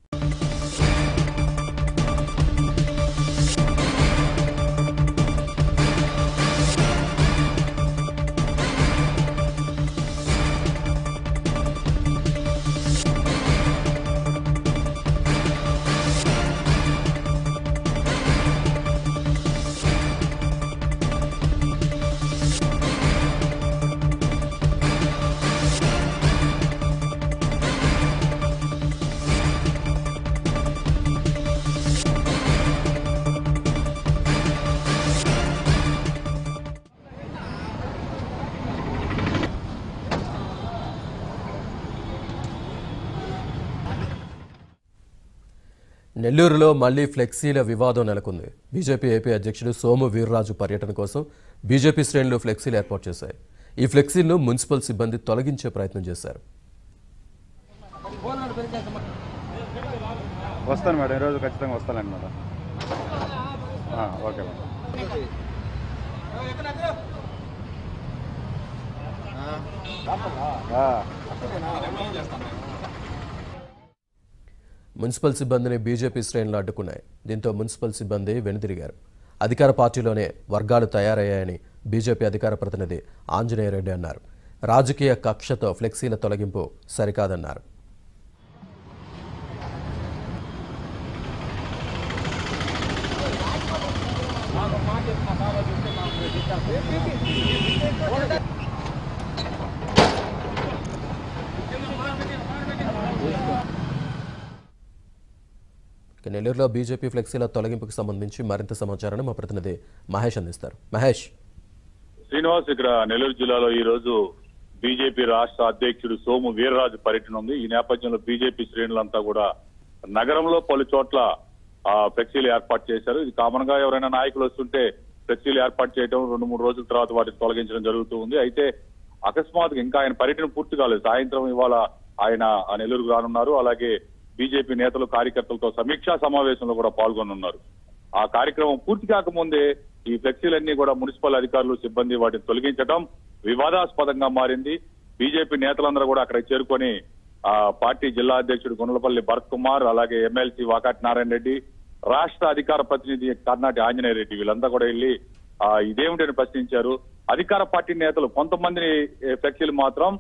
నెల్లూరులో మళ్లీ ఫ్లెక్సీల వివాదం నెలకొంది బీజేపీ ఏపీ అధ్యక్షుడు సోము వీర్రాజు పర్యటన కోసం బీజేపీ శ్రేణులు ఫ్లెక్సీలు ఏర్పాటు చేశాయి ఈ ఫ్లెక్సీలను మున్సిపల్ సిబ్బంది తొలగించే ప్రయత్నం చేశారు వస్తాను మేడం ఈరోజు ఖచ్చితంగా వస్తానండి మేడం ఆ, ఓకే మేడం ఆ, మున్సిపల్ సిబ్బందిని బీజేపీ శ్రేణులు అడ్డుకున్నాయి దీంతో మున్సిపల్ సిబ్బంది వెనుదిరిగారు అధికార పార్టీలోనే వర్గాలు తయారయ్యాయని బీజేపీ అధికార ప్రతినిధి ఆంజనేయ రెడ్డి అన్నారు రాజకీయ కక్షతో ఫ్లెక్సీల తొలగింపు సరికాదన్నారు ఇక నెల్లూరులో బీజేపీ ఫ్లెక్సీల తొలగింపుకు సంబంధించి మరింత సమాచారాన్ని మా ప్రతినిధి మహేష్ అందిస్తారు మహేష్ శ్రీనివాస్ ఇక్కడ నెల్లూరు జిల్లాలో ఈ రోజు బీజేపీ రాష్ట్ర అధ్యక్షుడు సోము వీర్రాజు పర్యటన ఉంది ఈ నేపథ్యంలో బీజేపీ శ్రేణులంతా కూడా నగరంలో పలు చోట్ల ఆ ఫ్లెక్సీలు ఏర్పాటు చేశారు ఇది కామన్ గా ఎవరైనా నాయకులు వస్తుంటే ఫ్లెక్సీలు ఏర్పాటు చేయడం రెండు మూడు రోజుల తర్వాత వాటిని తొలగించడం జరుగుతూ ఉంది అయితే అకస్మాత్తుగా ఇంకా ఆయన పర్యటన పూర్తి కాలేదు సాయంత్రం ఇవాళ ఆయన ఆ నెల్లూరుకు రానున్నారు అలాగే బీజేపీ నేతలు కార్యకర్తలతో సమీక్షా సమావేశంలో కూడా పాల్గొనున్నారు ఆ కార్యక్రమం పూర్తి కాకముందే ఈ ఫ్లెక్సీలన్నీ కూడా మున్సిపల్ అధికారులు సిబ్బంది వాటిని తొలగించడం వివాదాస్పదంగా మారింది బీజేపీ నేతలందరూ కూడా అక్కడ చేరుకొని ఆ పార్టీ జిల్లా అధ్యక్షుడు గుండ్లపల్లి భరత్ కుమార్ అలాగే ఎమ్మెల్సీ వాకాటి నారాయణ రెడ్డి రాష్ట్ర అధికార ప్రతినిధి కర్ణాటి ఆంజనేయ రెడ్డి వీళ్ళంతా కూడా వెళ్ళి ఆ ఇదేమిటని ప్రశ్నించారు అధికార పార్టీ నేతలు కొంతమందిని ఏ, ఫ్లెక్సీలు మాత్రం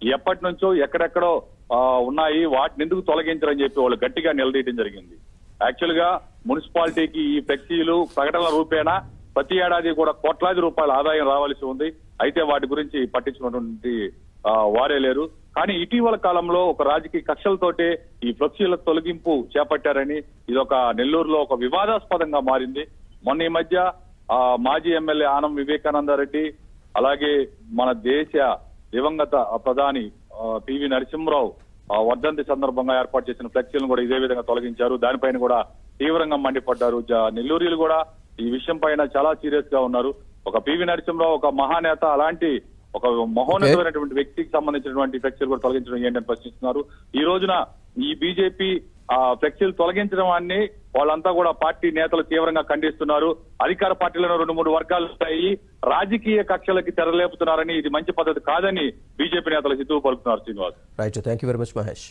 ఎప్పటి నుంచో ఎక్కడెక్కడో ఆ, ఉన్నాయి వాటిని ఎందుకు తొలగించరని చెప్పి వాళ్ళు గట్టిగా నిలదీయడం జరిగింది యాక్చువల్ గా మున్సిపాలిటీకి ఈ ఫ్లెక్సీలు ప్రకటనల రూపేణా ప్రతి ఏడాది కూడా కోట్లాది రూపాయల ఆదాయం రావాల్సి ఉంది అయితే వాటి గురించి పట్టించుకున్నటువంటి ఆ, వారే లేరు కానీ ఇటీవల కాలంలో ఒక రాజకీయ కక్షలతోటే ఈ ఫ్లెక్సీల తొలగింపు చేపట్టారని ఇది ఒక నెల్లూరులో ఒక వివాదాస్పదంగా మారింది మొన్న ఈ మధ్య ఆ, మాజీ ఎమ్మెల్యే ఆనం వివేకానందరెడ్డి అలాగే మన దేశ దివంగత ప్రధాని ఆ, పివి నరసింహరావు ఆ, వర్ధంతి సందర్భంగా ఏర్పాటు చేసిన ఫ్లెక్సీలను కూడా ఇదే విధంగా తొలగించారు దానిపైన కూడా తీవ్రంగా మండిపడ్డారు జ- నెల్లూరులు కూడా ఈ విషయం పైన చాలా సీరియస్ గా ఉన్నారు ఒక పివి నరసింహరావు ఒక మహానేత అలాంటి ఒక మహోన్నతమైనటువంటి వ్యక్తికి సంబంధించినటువంటి ఫ్లెక్సీలు కూడా తొలగించడం ఏంటని ప్రశ్నిస్తున్నారు ఈ రోజున ఈ బీజేపీ ఆ ఫ్లెక్సీలు తొలగించడం అన్ని వాళ్ళంతా కూడా పార్టీ నేతలు తీవ్రంగా ఖండిస్తున్నారు అధికార పార్టీలను రెండు మూడు వర్గాలు ఉంటాయి రాజకీయ కక్షలకి తెరలేపుతున్నారని ఇది మంచి పద్ధతి కాదని బీజేపీ నేతలు హితవు పలుకుతున్నారు Srinivas right thank you very much Mahesh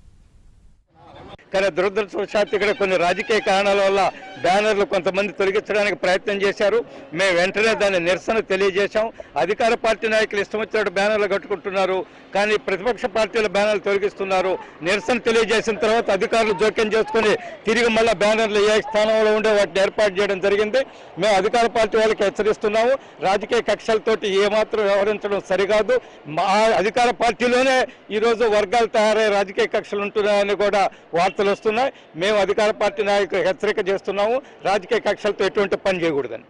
కానీ దురదృష్టవశాత్తు ఇక్కడ కొన్ని రాజకీయ కారణాల వల్ల బ్యానర్లు కొంతమంది తొలగించడానికి ప్రయత్నం చేశారు మేము వెంటనే దాన్ని నిరసన తెలియజేశాం అధికార పార్టీ నాయకులు ఇష్టం వచ్చినట్టు బ్యానర్లు కట్టుకుంటున్నారు కానీ ప్రతిపక్ష పార్టీల బ్యానర్లు తొలగిస్తున్నారు నిరసన తెలియజేసిన తర్వాత అధికారులు జోక్యం చేసుకుని తిరిగి మళ్ళా బ్యానర్లు ఏ స్థానంలో ఉండే వాటిని ఏర్పాటు చేయడం జరిగింది మేము అధికార పార్టీ వాళ్ళకి హెచ్చరిస్తున్నాము రాజకీయ కక్షలతోటి ఏమాత్రం వ్యవహరించడం సరికాదు మా అధికార పార్టీలోనే ఈ రోజు వర్గాలు తయారై రాజకీయ కక్షలు ఉంటున్నాయని కూడా వార్తలు వస్తున్నాయి మేము అధికార పార్టీ నాయకులు హెచ్చరిక చేస్తున్నాము రాజకీయ కక్షలతో ఎటువంటి పని చేయకూడదని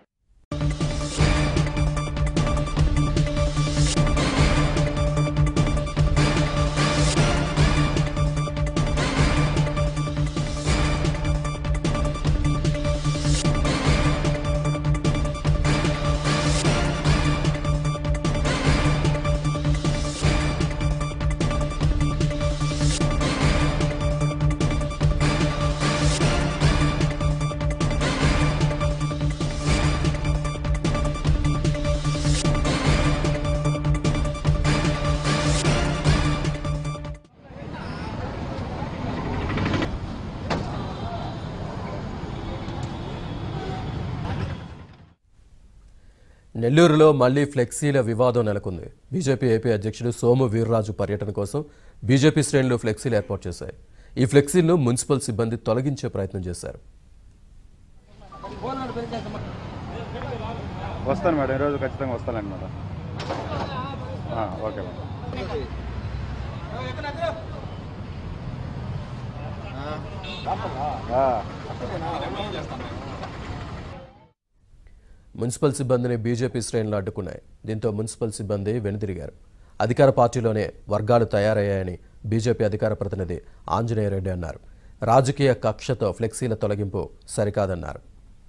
నెల్లూరులో మళ్లీ ఫ్లెక్సీల వివాదం నెలకొంది బీజేపీ ఏపీ అధ్యక్షుడు సోము వీర్రాజు పర్యటన కోసం బీజేపీ శ్రేణులు ఫ్లెక్సీలు ఏర్పాటు చేశాయి ఈ ఫ్లెక్సీలను మున్సిపల్ సిబ్బంది తొలగించే ప్రయత్నం చేశారు వస్తాను మేడం ఈరోజు ఖచ్చితంగా వస్తానండి మేడం ఆ, ఓకే మేడం ఆ, మున్సిపల్ సిబ్బందిని బీజేపీ శ్రేణులు అడ్డుకున్నాయి దీంతో మున్సిపల్ సిబ్బంది వెనుదిరిగారు అధికార పార్టీలోనే వర్గాలు తయారయ్యాయని బీజేపీ అధికార ప్రతినిధి ఆంజనేయ రెడ్డి అన్నారు రాజకీయ కక్షతో ఫ్లెక్సీల తొలగింపు సరికాదన్నారు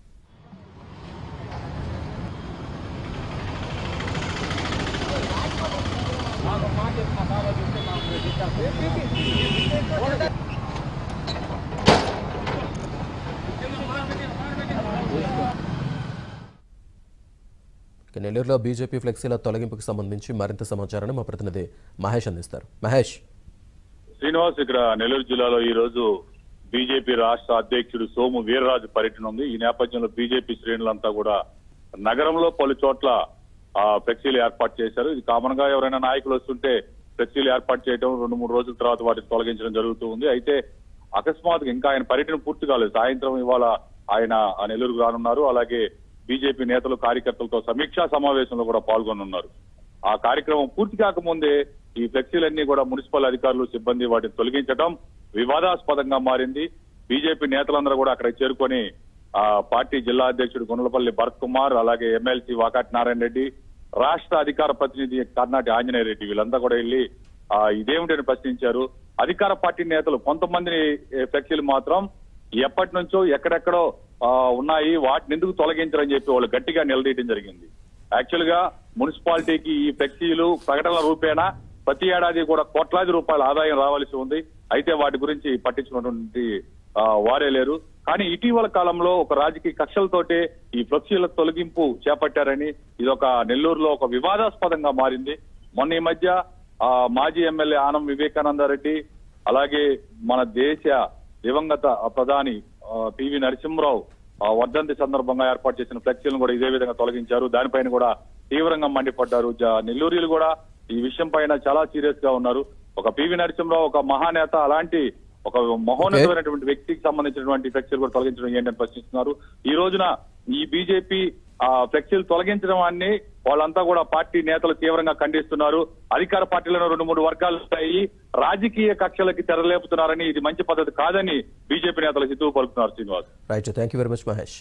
ఇక నెల్లూరులో బీజేపీ ఫ్లెక్సీల తొలగింపుకు సంబంధించి మరింత సమాచారాన్ని మా ప్రతినిధి మహేష్ అందిస్తారు మహేష్ శ్రీనివాస్ ఇక్కడ నెల్లూరు జిల్లాలో ఈ రోజు బీజేపీ రాష్ట్ర అధ్యక్షుడు సోము వీర్రాజు పర్యటన ఉంది ఈ నేపథ్యంలో బీజేపీ శ్రేణులంతా కూడా నగరంలో పలు చోట్ల ఆ ఫ్లెక్సీలు ఏర్పాటు చేశారు ఇది కామన్ గా ఎవరైనా నాయకులు వస్తుంటే ఫ్లెక్సీలు ఏర్పాటు చేయడం రెండు మూడు రోజుల తర్వాత వాటిని తొలగించడం జరుగుతూ ఉంది అయితే అకస్మాత్తుగా ఇంకా ఆయన పర్యటన పూర్తి కాలేదు సాయంత్రం ఇవాళ ఆయన ఆ నెల్లూరుకు రానున్నారు అలాగే బీజేపీ నేతలు కార్యకర్తలతో సమీక్షా సమావేశంలో కూడా పాల్గొనున్నారు ఆ కార్యక్రమం పూర్తి కాకముందే ఈ ఫ్లెక్సీలన్నీ కూడా మున్సిపల్ అధికారులు సిబ్బంది వాటిని తొలగించడం వివాదాస్పదంగా మారింది బీజేపీ నేతలందరూ కూడా అక్కడ చేరుకొని ఆ పార్టీ జిల్లా అధ్యక్షుడు గుండ్లపల్లి భరత్ కుమార్ అలాగే ఎమ్మెల్సీ వాకాటి నారాయణ రెడ్డి రాష్ట్ర అధికార ప్రతినిధి కర్ణాటి ఆంజనేయ రెడ్డి వీళ్ళంతా కూడా వెళ్ళి ఆ ఇదేమిటని ప్రశ్నించారు అధికార పార్టీ నేతలు కొంతమందిని ఏ, ఫ్లెక్సీలు మాత్రం ఎప్పటి నుంచో ఎక్కడెక్కడో ఆ, ఉన్నాయి వాటిని ఎందుకు తొలగించరని చెప్పి వాళ్ళు గట్టిగా నిలదీయడం జరిగింది యాక్చువల్ గా మున్సిపాలిటీకి ఈ ఫ్లెక్సీలు ప్రకటనల రూపేణా ప్రతి ఏడాది కూడా కోట్లాది రూపాయల ఆదాయం రావాల్సి ఉంది అయితే వాటి గురించి పట్టించుకున్నటువంటి ఆ, వారే లేరు కానీ ఇటీవల కాలంలో ఒక రాజకీయ కక్షలతోటే ఈ ఫ్లెక్సీల తొలగింపు చేపట్టారని ఇది ఒక నెల్లూరులో ఒక వివాదాస్పదంగా మారింది మొన్న ఈ మధ్య ఆ, మాజీ ఎమ్మెల్యే ఆనం వివేకానందరెడ్డి అలాగే మన దేశ దివంగత ప్రధాని ఆ, పివి నరసింహరావు ఆ, వర్ధంతి సందర్భంగా ఏర్పాటు చేసిన ఫ్లెక్సీలను కూడా ఇదే విధంగా తొలగించారు దానిపైన కూడా తీవ్రంగా మండిపడ్డారు జ- నెల్లూరులు కూడా ఈ విషయం పైన చాలా సీరియస్ గా ఉన్నారు ఒక పివి నరసింహరావు ఒక మహానేత అలాంటి ఒక మహోన్నతమైనటువంటి వ్యక్తికి సంబంధించినటువంటి ఫ్లెక్సీలు కూడా తొలగించడం ఏంటని ప్రశ్నిస్తున్నారు ఈ రోజున ఈ బీజేపీ ఆ ఫ్లెక్సీలు తొలగించడం అన్ని వాళ్ళంతా కూడా పార్టీ నేతలు తీవ్రంగా ఖండిస్తున్నారు అధికార పార్టీలను రెండు మూడు వర్గాలు ఉంటాయి రాజకీయ కక్షలకి తెరలేపుతున్నారని ఇది మంచి పద్ధతి కాదని బీజేపీ నేతలు హితవు పలుకుతున్నారు Srinivas right thank you very much Mahesh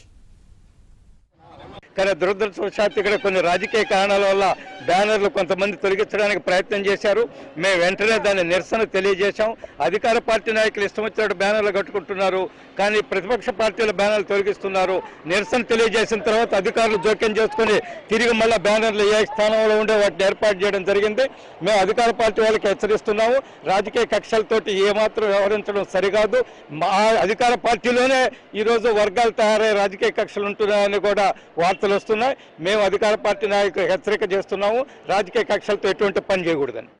కానీ దురదృష్టవశాత్తు ఇక్కడ కొన్ని రాజకీయ కారణాల వల్ల బ్యానర్లు కొంతమంది తొలగించడానికి ప్రయత్నం చేశారు మేము వెంటనే దాన్ని నిరసన తెలియజేశాం అధికార పార్టీ నాయకులు ఇష్టం వచ్చినట్టు బ్యానర్లు కట్టుకుంటున్నారు కానీ ప్రతిపక్ష పార్టీల బ్యానర్లు తొలగిస్తున్నారు నిరసన తెలియజేసిన తర్వాత అధికారులు జోక్యం చేసుకుని తిరిగి మళ్ళీ బ్యానర్లు ఏ స్థానంలో ఉండే వాటిని ఏర్పాటు చేయడం జరిగింది మేము అధికార పార్టీ వాళ్ళకి హెచ్చరిస్తున్నాము రాజకీయ కక్షలతోటి ఏమాత్రం వ్యవహరించడం సరికాదు మా అధికార పార్టీలోనే ఈరోజు వర్గాలు తయారై రాజకీయ కక్షలు ఉంటున్నాయని కూడా వార్తలు వస్తున్నాయి మేము అధికార పార్టీ నాయకులు హెచ్చరిక చేస్తున్నాము రాజకీయ కక్షలతో ఎటువంటి పని చేయకూడదని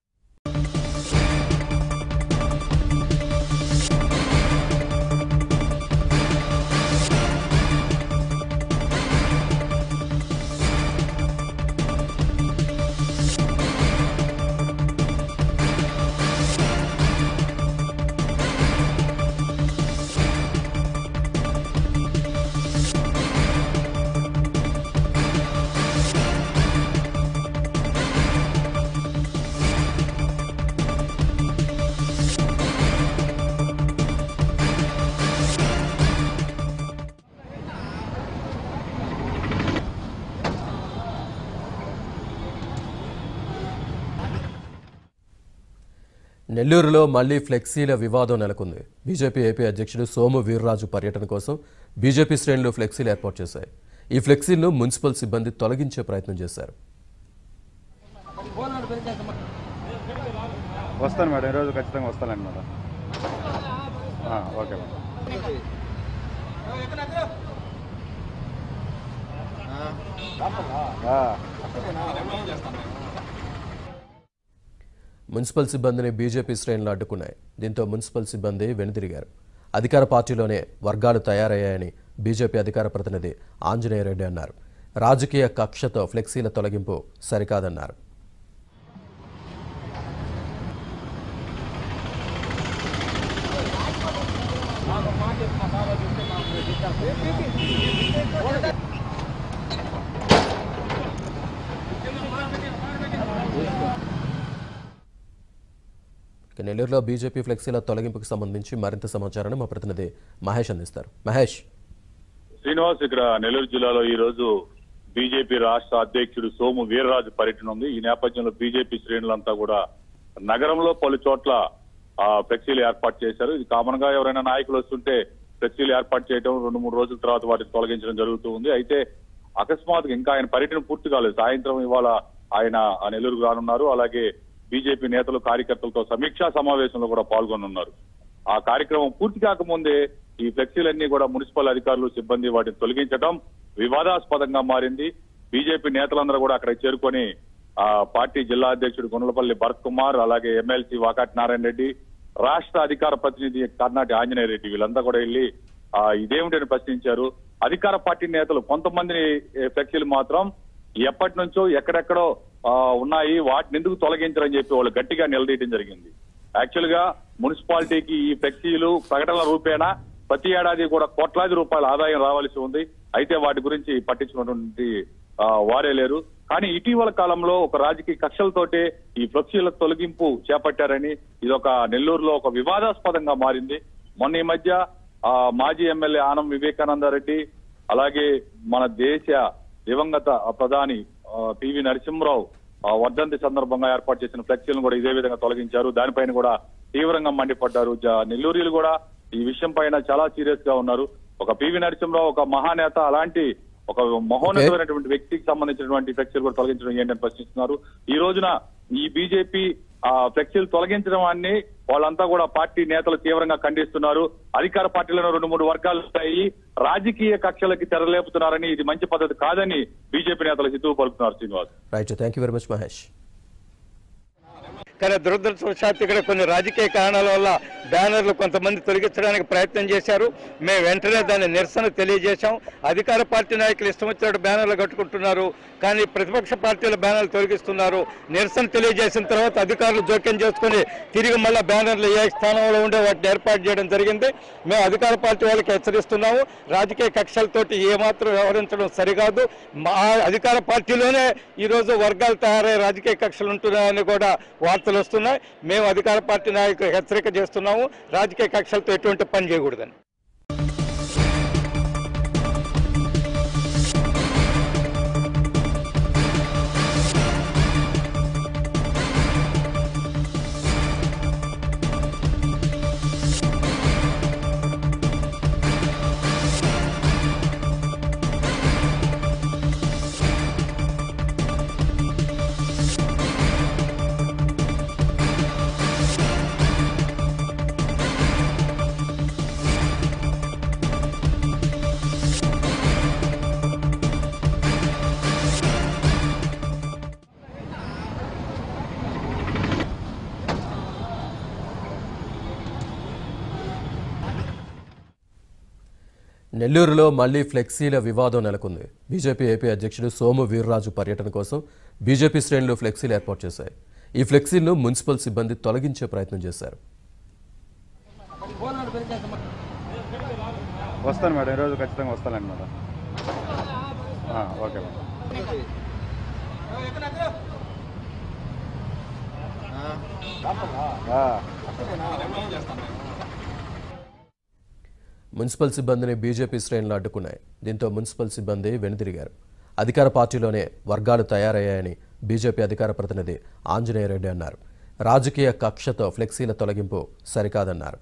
నెల్లూరులో మళ్లీ ఫ్లెక్సీల వివాదం నెలకొంది బీజేపీ ఏపీ అధ్యక్షుడు సోము వీర్రాజు పర్యటన కోసం బీజేపీ శ్రేణులు ఫ్లెక్సీలు ఏర్పాటు చేశాయి ఈ ఫ్లెక్సీలను మున్సిపల్ సిబ్బంది తొలగించే ప్రయత్నం చేశారు వస్తాను మేడం ఈరోజు ఖచ్చితంగా వస్తానండి మేడం ఆ, ఓకే మేడం ఆ, మున్సిపల్ సిబ్బందిని బీజేపీ శ్రేణులు అడ్డుకున్నాయి దీంతో మున్సిపల్ సిబ్బంది వెనుదిరిగారు అధికార పార్టీలోనే వర్గాలు తయారయ్యాయని బీజేపీ అధికార ప్రతినిధి ఆంజనేయ రెడ్డి అన్నారు రాజకీయ కక్షతో ఫ్లెక్సీల తొలగింపు సరికాదన్నారు ఇక నెల్లూరులో బీజేపీ ఫ్లెక్సీల తొలగింపుకు సంబంధించి మరింత సమాచారాన్ని మా ప్రతినిధి మహేష్ అందిస్తారు మహేష్ శ్రీనివాస్ ఇక్కడ నెల్లూరు జిల్లాలో ఈ రోజు బీజేపీ రాష్ట్ర అధ్యక్షుడు సోము వీర్రాజు పర్యటన ఉంది ఈ నేపథ్యంలో బీజేపీ శ్రేణులంతా కూడా నగరంలో పలు చోట్ల ఆ, ఫ్లెక్సీలు ఏర్పాటు చేశారు ఇది కామన్ గా ఎవరైనా నాయకులు వస్తుంటే ఫ్లెక్సీలు ఏర్పాటు చేయడం రెండు మూడు రోజుల తర్వాత వాటిని తొలగించడం జరుగుతూ ఉంది అయితే అకస్మాత్తుగా ఇంకా ఆయన పర్యటన పూర్తి కాలేదు సాయంత్రం ఇవాళ ఆయన ఆ నెల్లూరుకు రానున్నారు అలాగే బీజేపీ నేతలు కార్యకర్తలతో సమీక్షా సమావేశంలో కూడా పాల్గొనున్నారు ఆ కార్యక్రమం పూర్తి కాకముందే ఈ ఫ్లెక్సీలన్నీ కూడా మున్సిపల్ అధికారులు సిబ్బంది వాటిని తొలగించడం వివాదాస్పదంగా మారింది బీజేపీ నేతలందరూ కూడా అక్కడ చేరుకొని ఆ పార్టీ జిల్లా అధ్యక్షుడు గుండ్లపల్లి భరత్ కుమార్ అలాగే ఎమ్మెల్సీ వాకాటి నారాయణ రెడ్డి రాష్ట్ర అధికార ప్రతినిధి కర్ణాటి ఆంజనేయ రెడ్డి వీళ్ళంతా కూడా వెళ్ళి ఆ ఇదేమిటని ప్రశ్నించారు అధికార పార్టీ నేతలు కొంతమంది ఫ్లెక్సీలు మాత్రం ఎప్పటి నుంచో ఎక్కడెక్కడో ఆ, ఉన్నాయి వాటిని ఎందుకు తొలగించరని చెప్పి వాళ్ళు గట్టిగా నిలదీయడం జరిగింది యాక్చువల్ గా మున్సిపాలిటీకి ఈ ఫ్లెక్సీలు ప్రకటనల రూపేణా ప్రతి ఏడాది కూడా కోట్లాది రూపాయల ఆదాయం రావాల్సి ఉంది అయితే వాటి గురించి పట్టించుకున్నటువంటి ఆ, వారే లేరు కానీ ఇటీవల కాలంలో ఒక రాజకీయ కక్షలతోటే ఈ ఫ్లెక్సీల తొలగింపు చేపట్టారని ఇది ఒక నెల్లూరులో ఒక వివాదాస్పదంగా మారింది మొన్న ఈ మధ్య ఆ, మాజీ ఎమ్మెల్యే ఆనం వివేకానందరెడ్డి అలాగే మన దేశ దివంగత ప్రధాని ఆ, పివి నరసింహరావు ఆ, వర్ధంతి సందర్భంగా ఏర్పాటు చేసిన ఫ్లెక్సీలను కూడా ఇదే విధంగా తొలగించారు దానిపైన కూడా తీవ్రంగా మండిపడ్డారు జ- నెల్లూరులు కూడా ఈ విషయం పైన చాలా సీరియస్ గా ఉన్నారు ఒక పివి నరసింహరావు ఒక మహానేత అలాంటి ఒక మహోన్నతమైనటువంటి వ్యక్తికి సంబంధించినటువంటి ఫ్లెక్సీలు కూడా తొలగించడం ఏంటని ప్రశ్నిస్తున్నారు ఈ రోజున ఈ బీజేపీ ఆ ఫ్లెక్సీలు తొలగించడం అన్ని వాళ్ళంతా కూడా పార్టీ నేతలు తీవ్రంగా ఖండిస్తున్నారు అధికార పార్టీలను రెండు మూడు వర్గాలు ఉంటాయి రాజకీయ కక్షలకి తెరలేపుతున్నారని ఇది మంచి పద్ధతి కాదని బీజేపీ నేతలు హితవు పలుకుతున్నారు Srinivas right thank you very much Mahesh కానీ దురదృష్టవశాత్తు ఇక్కడ కొన్ని రాజకీయ కారణాల వల్ల బ్యానర్లు కొంతమంది తొలగించడానికి ప్రయత్నం చేశారు మేము వెంటనే దాన్ని నిరసన తెలియజేశాం అధికార పార్టీ నాయకులు ఇష్టం వచ్చినట్టు బ్యానర్లు కట్టుకుంటున్నారు కానీ ప్రతిపక్ష పార్టీల బ్యానర్లు తొలగిస్తున్నారు నిరసన తెలియజేసిన తర్వాత అధికారులు జోక్యం చేసుకుని తిరిగి మళ్ళీ బ్యానర్లు ఏ స్థానంలో ఉండే వాటిని ఏర్పాటు చేయడం జరిగింది మేము అధికార పార్టీ వాళ్ళకి హెచ్చరిస్తున్నాము రాజకీయ కక్షలతోటి ఏమాత్రం వ్యవహరించడం సరికాదు మా అధికార పార్టీలోనే ఈరోజు వర్గాలు తయారై రాజకీయ కక్షలు ఉంటున్నాయని కూడా వార్తలు వస్తున్నాయి మేము అధికార పార్టీ నాయకులు హెచ్చరిక చేస్తున్నాము రాజకీయ కక్షలతో ఎటువంటి పని చేయకూడదని నెల్లూరులో మళ్లీ ఫ్లెక్సీల వివాదం నెలకొంది బీజేపీ ఏపీ అధ్యక్షుడు సోము వీర్రాజు పర్యటన కోసం బీజేపీ శ్రేణులు ఫ్లెక్సీలు ఏర్పాటు చేశాయి ఈ ఫ్లెక్సీలను మున్సిపల్ సిబ్బంది తొలగించే ప్రయత్నం చేశారు వస్తాను మేడం ఈరోజు ఖచ్చితంగా వస్తానండి మేడం ఆ, ఓకే మేడం ఆ, మున్సిపల్ సిబ్బందిని బీజేపీ శ్రేణులు అడ్డుకున్నాయి దీంతో మున్సిపల్ సిబ్బంది వెనుదిరిగారు అధికార పార్టీలోనే వర్గాలు తయారయ్యాయని బీజేపీ అధికార ప్రతినిధి ఆంజనేయరెడ్డి అన్నారు రాజకీయ కక్షతో ఫ్లెక్సీల తొలగింపు సరికాదన్నారు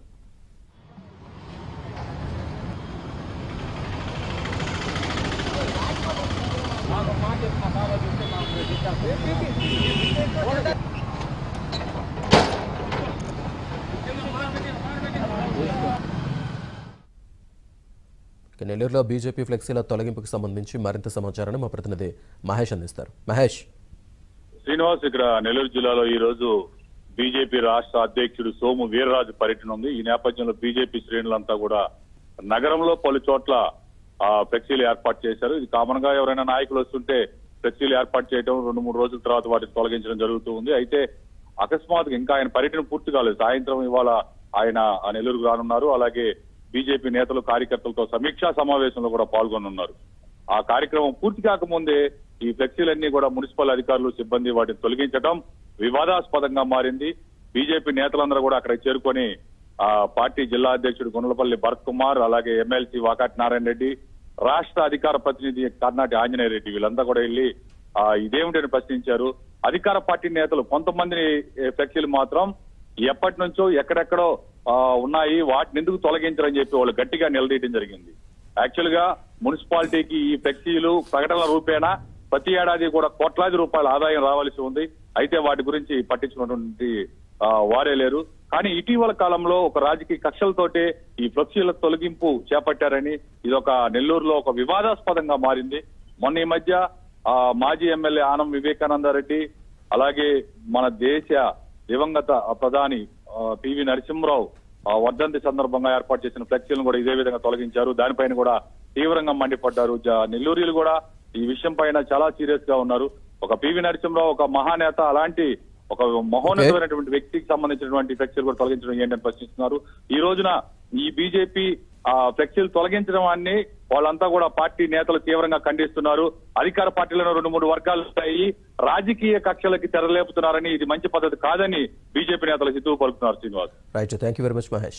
ఇక నెల్లూరులో బీజేపీ ఫ్లెక్సీల తొలగింపుకు సంబంధించి మరింత సమాచారాన్ని మా ప్రతినిధి మహేష్ అందిస్తారు మహేష్ శ్రీనివాస్ ఇక్కడ నెల్లూరు జిల్లాలో ఈ రోజు బీజేపీ రాష్ట్ర అధ్యక్షుడు సోము వీర్రాజు పర్యటన ఉంది ఈ నేపథ్యంలో బీజేపీ శ్రేణులంతా కూడా నగరంలో పలు చోట్ల ఆ, ఫ్లెక్సీలు ఏర్పాటు చేశారు ఇది కామన్ గా ఎవరైనా నాయకులు వస్తుంటే ఫ్లెక్సీలు ఏర్పాటు చేయడం రెండు మూడు రోజుల తర్వాత వాటిని తొలగించడం జరుగుతూ ఉంది అయితే అకస్మాత్తుగా ఇంకా ఆయన పర్యటన పూర్తి కాలేదు సాయంత్రం ఇవాళ ఆయన ఆ నెల్లూరుకు రానున్నారు అలాగే బీజేపీ నేతలు కార్యకర్తలతో సమీక్షా సమావేశంలో కూడా పాల్గొనున్నారు ఆ కార్యక్రమం పూర్తి కాకముందే ఈ ఫ్లెక్సీలన్నీ కూడా మున్సిపల్ అధికారులు సిబ్బంది వాటిని తొలగించడం వివాదాస్పదంగా మారింది బీజేపీ నేతలందరూ కూడా అక్కడ చేరుకొని ఆ పార్టీ జిల్లా అధ్యక్షుడు గుండ్లపల్లి భరత్ కుమార్ అలాగే ఎమ్మెల్సీ వాకాటి నారాయణ రెడ్డి రాష్ట్ర అధికార ప్రతినిధి కర్ణాటి ఆంజనేయ రెడ్డి వీళ్ళంతా కూడా వెళ్ళి ఆ ఇదేమిటని ప్రశ్నించారు అధికార పార్టీ నేతలు కొంతమందిని ఏ, ఫ్లెక్సీలు మాత్రం ఎప్పటి నుంచో ఎక్కడెక్కడో ఆ, ఉన్నాయి వాటిని ఎందుకు తొలగించరని చెప్పి వాళ్ళు గట్టిగా నిలదీయడం జరిగింది యాక్చువల్ గా మున్సిపాలిటీకి ఈ ఫ్లెక్సీలు ప్రకటనల రూపేణా ప్రతి ఏడాది కూడా కోట్లాది రూపాయల ఆదాయం రావాల్సి ఉంది అయితే వాటి గురించి పట్టించుకున్నటువంటి ఆ, వారే లేరు కానీ ఇటీవల కాలంలో ఒక రాజకీయ కక్షలతోటే ఈ ఫ్లెక్సీల తొలగింపు చేపట్టారని ఇది ఒక నెల్లూరులో ఒక వివాదాస్పదంగా మారింది మొన్న ఈ మధ్య ఆ, మాజీ ఎమ్మెల్యే ఆనం వివేకానంద రెడ్డి అలాగే మన దేశ దివంగత ప్రధాని ఆ, పివి నరసింహరావు ఆ, వర్ధంతి సందర్భంగా ఏర్పాటు చేసిన ఫ్లెక్సీలను కూడా ఇదే విధంగా తొలగించారు దానిపైన కూడా తీవ్రంగా మండిపడ్డారు జ- నెల్లూరులు కూడా ఈ విషయం పైన చాలా సీరియస్ గా ఉన్నారు ఒక పివి నరసింహరావు ఒక మహానేత అలాంటి ఒక మహోన్నతమైనటువంటి వ్యక్తికి సంబంధించినటువంటి ఫ్లెక్సీలు కూడా తొలగించడం ఏంటని ప్రశ్నిస్తున్నారు ఈ రోజున ఈ బీజేపీ ఆ ఫ్లెక్సీలు తొలగించడం అన్ని వాళ్ళంతా కూడా పార్టీ నేతలు తీవ్రంగా ఖండిస్తున్నారు అధికార పార్టీలను రెండు మూడు వర్గాలు ఉంటాయి రాజకీయ కక్షలకి తెరలేపుతున్నారని ఇది మంచి పద్ధతి కాదని బీజేపీ నేతలు హితవు పలుకుతున్నారు Srinivas right thank you very much Mahesh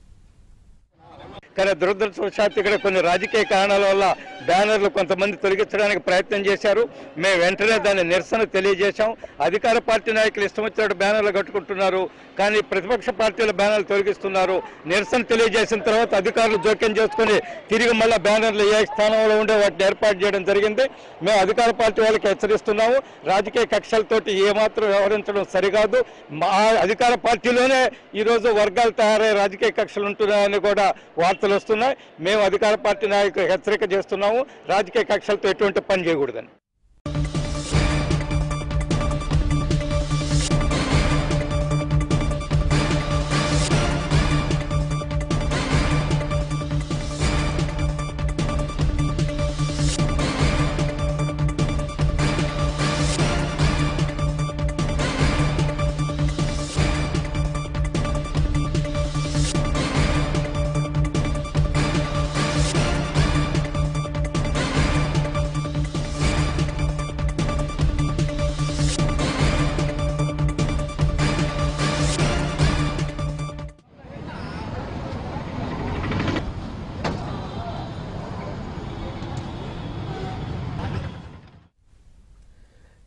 కానీ దురదృష్టవశాత్తు ఇక్కడ కొన్ని రాజకీయ కారణాల వల్ల బ్యానర్లు కొంతమంది తొలగించడానికి ప్రయత్నం చేశారు మేము వెంటనే దాన్ని నిరసన తెలియజేశాం అధికార పార్టీ నాయకులు ఇష్టం వచ్చినట్టు బ్యానర్లు కట్టుకుంటున్నారు కానీ ప్రతిపక్ష పార్టీల బ్యానర్లు తొలగిస్తున్నారు నిరసన తెలియజేసిన తర్వాత అధికారులు జోక్యం చేసుకుని తిరిగి మళ్ళీ బ్యానర్లు ఏ స్థానంలో ఉండే వాటిని ఏర్పాటు చేయడం జరిగింది మేము అధికార పార్టీ వాళ్ళకి హెచ్చరిస్తున్నాము రాజకీయ కక్షలతోటి ఏమాత్రం వ్యవహరించడం సరికాదు మా అధికార పార్టీలోనే ఈరోజు వర్గాలు తయారై రాజకీయ కక్షలు ఉంటున్నాయని కూడా వార్తలు వస్తున్నాయి మేము అధికార పార్టీ నాయకులు హెచ్చరిక చేస్తున్నాము రాజకీయ కక్షలతో ఎటువంటి పని చేయకూడదని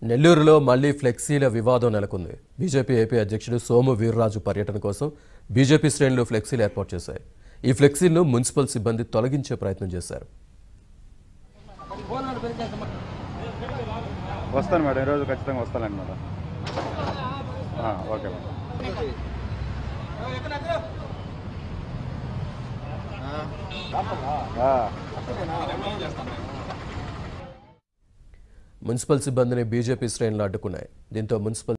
నెల్లూరులో మళ్లీ ఫ్లెక్సీల వివాదం నెలకొంది బీజేపీ ఏపీ అధ్యక్షుడు సోము వీర్రాజు పర్యటన కోసం బీజేపీ శ్రేణులు ఫ్లెక్సీలు ఏర్పాటు చేశాయి ఈ ఫ్లెక్సీలను మున్సిపల్ సిబ్బంది తొలగించే ప్రయత్నం చేశారు వస్తాను మేడం ఈరోజు ఖచ్చితంగా వస్తానండి మేడం ఆ, ఓకే మేడం ఆ. మున్సిపల్ సిబ్బందిని బీజేపీ శ్రేణులు అడ్డుకున్నాయి దీంతో మున్సిపల్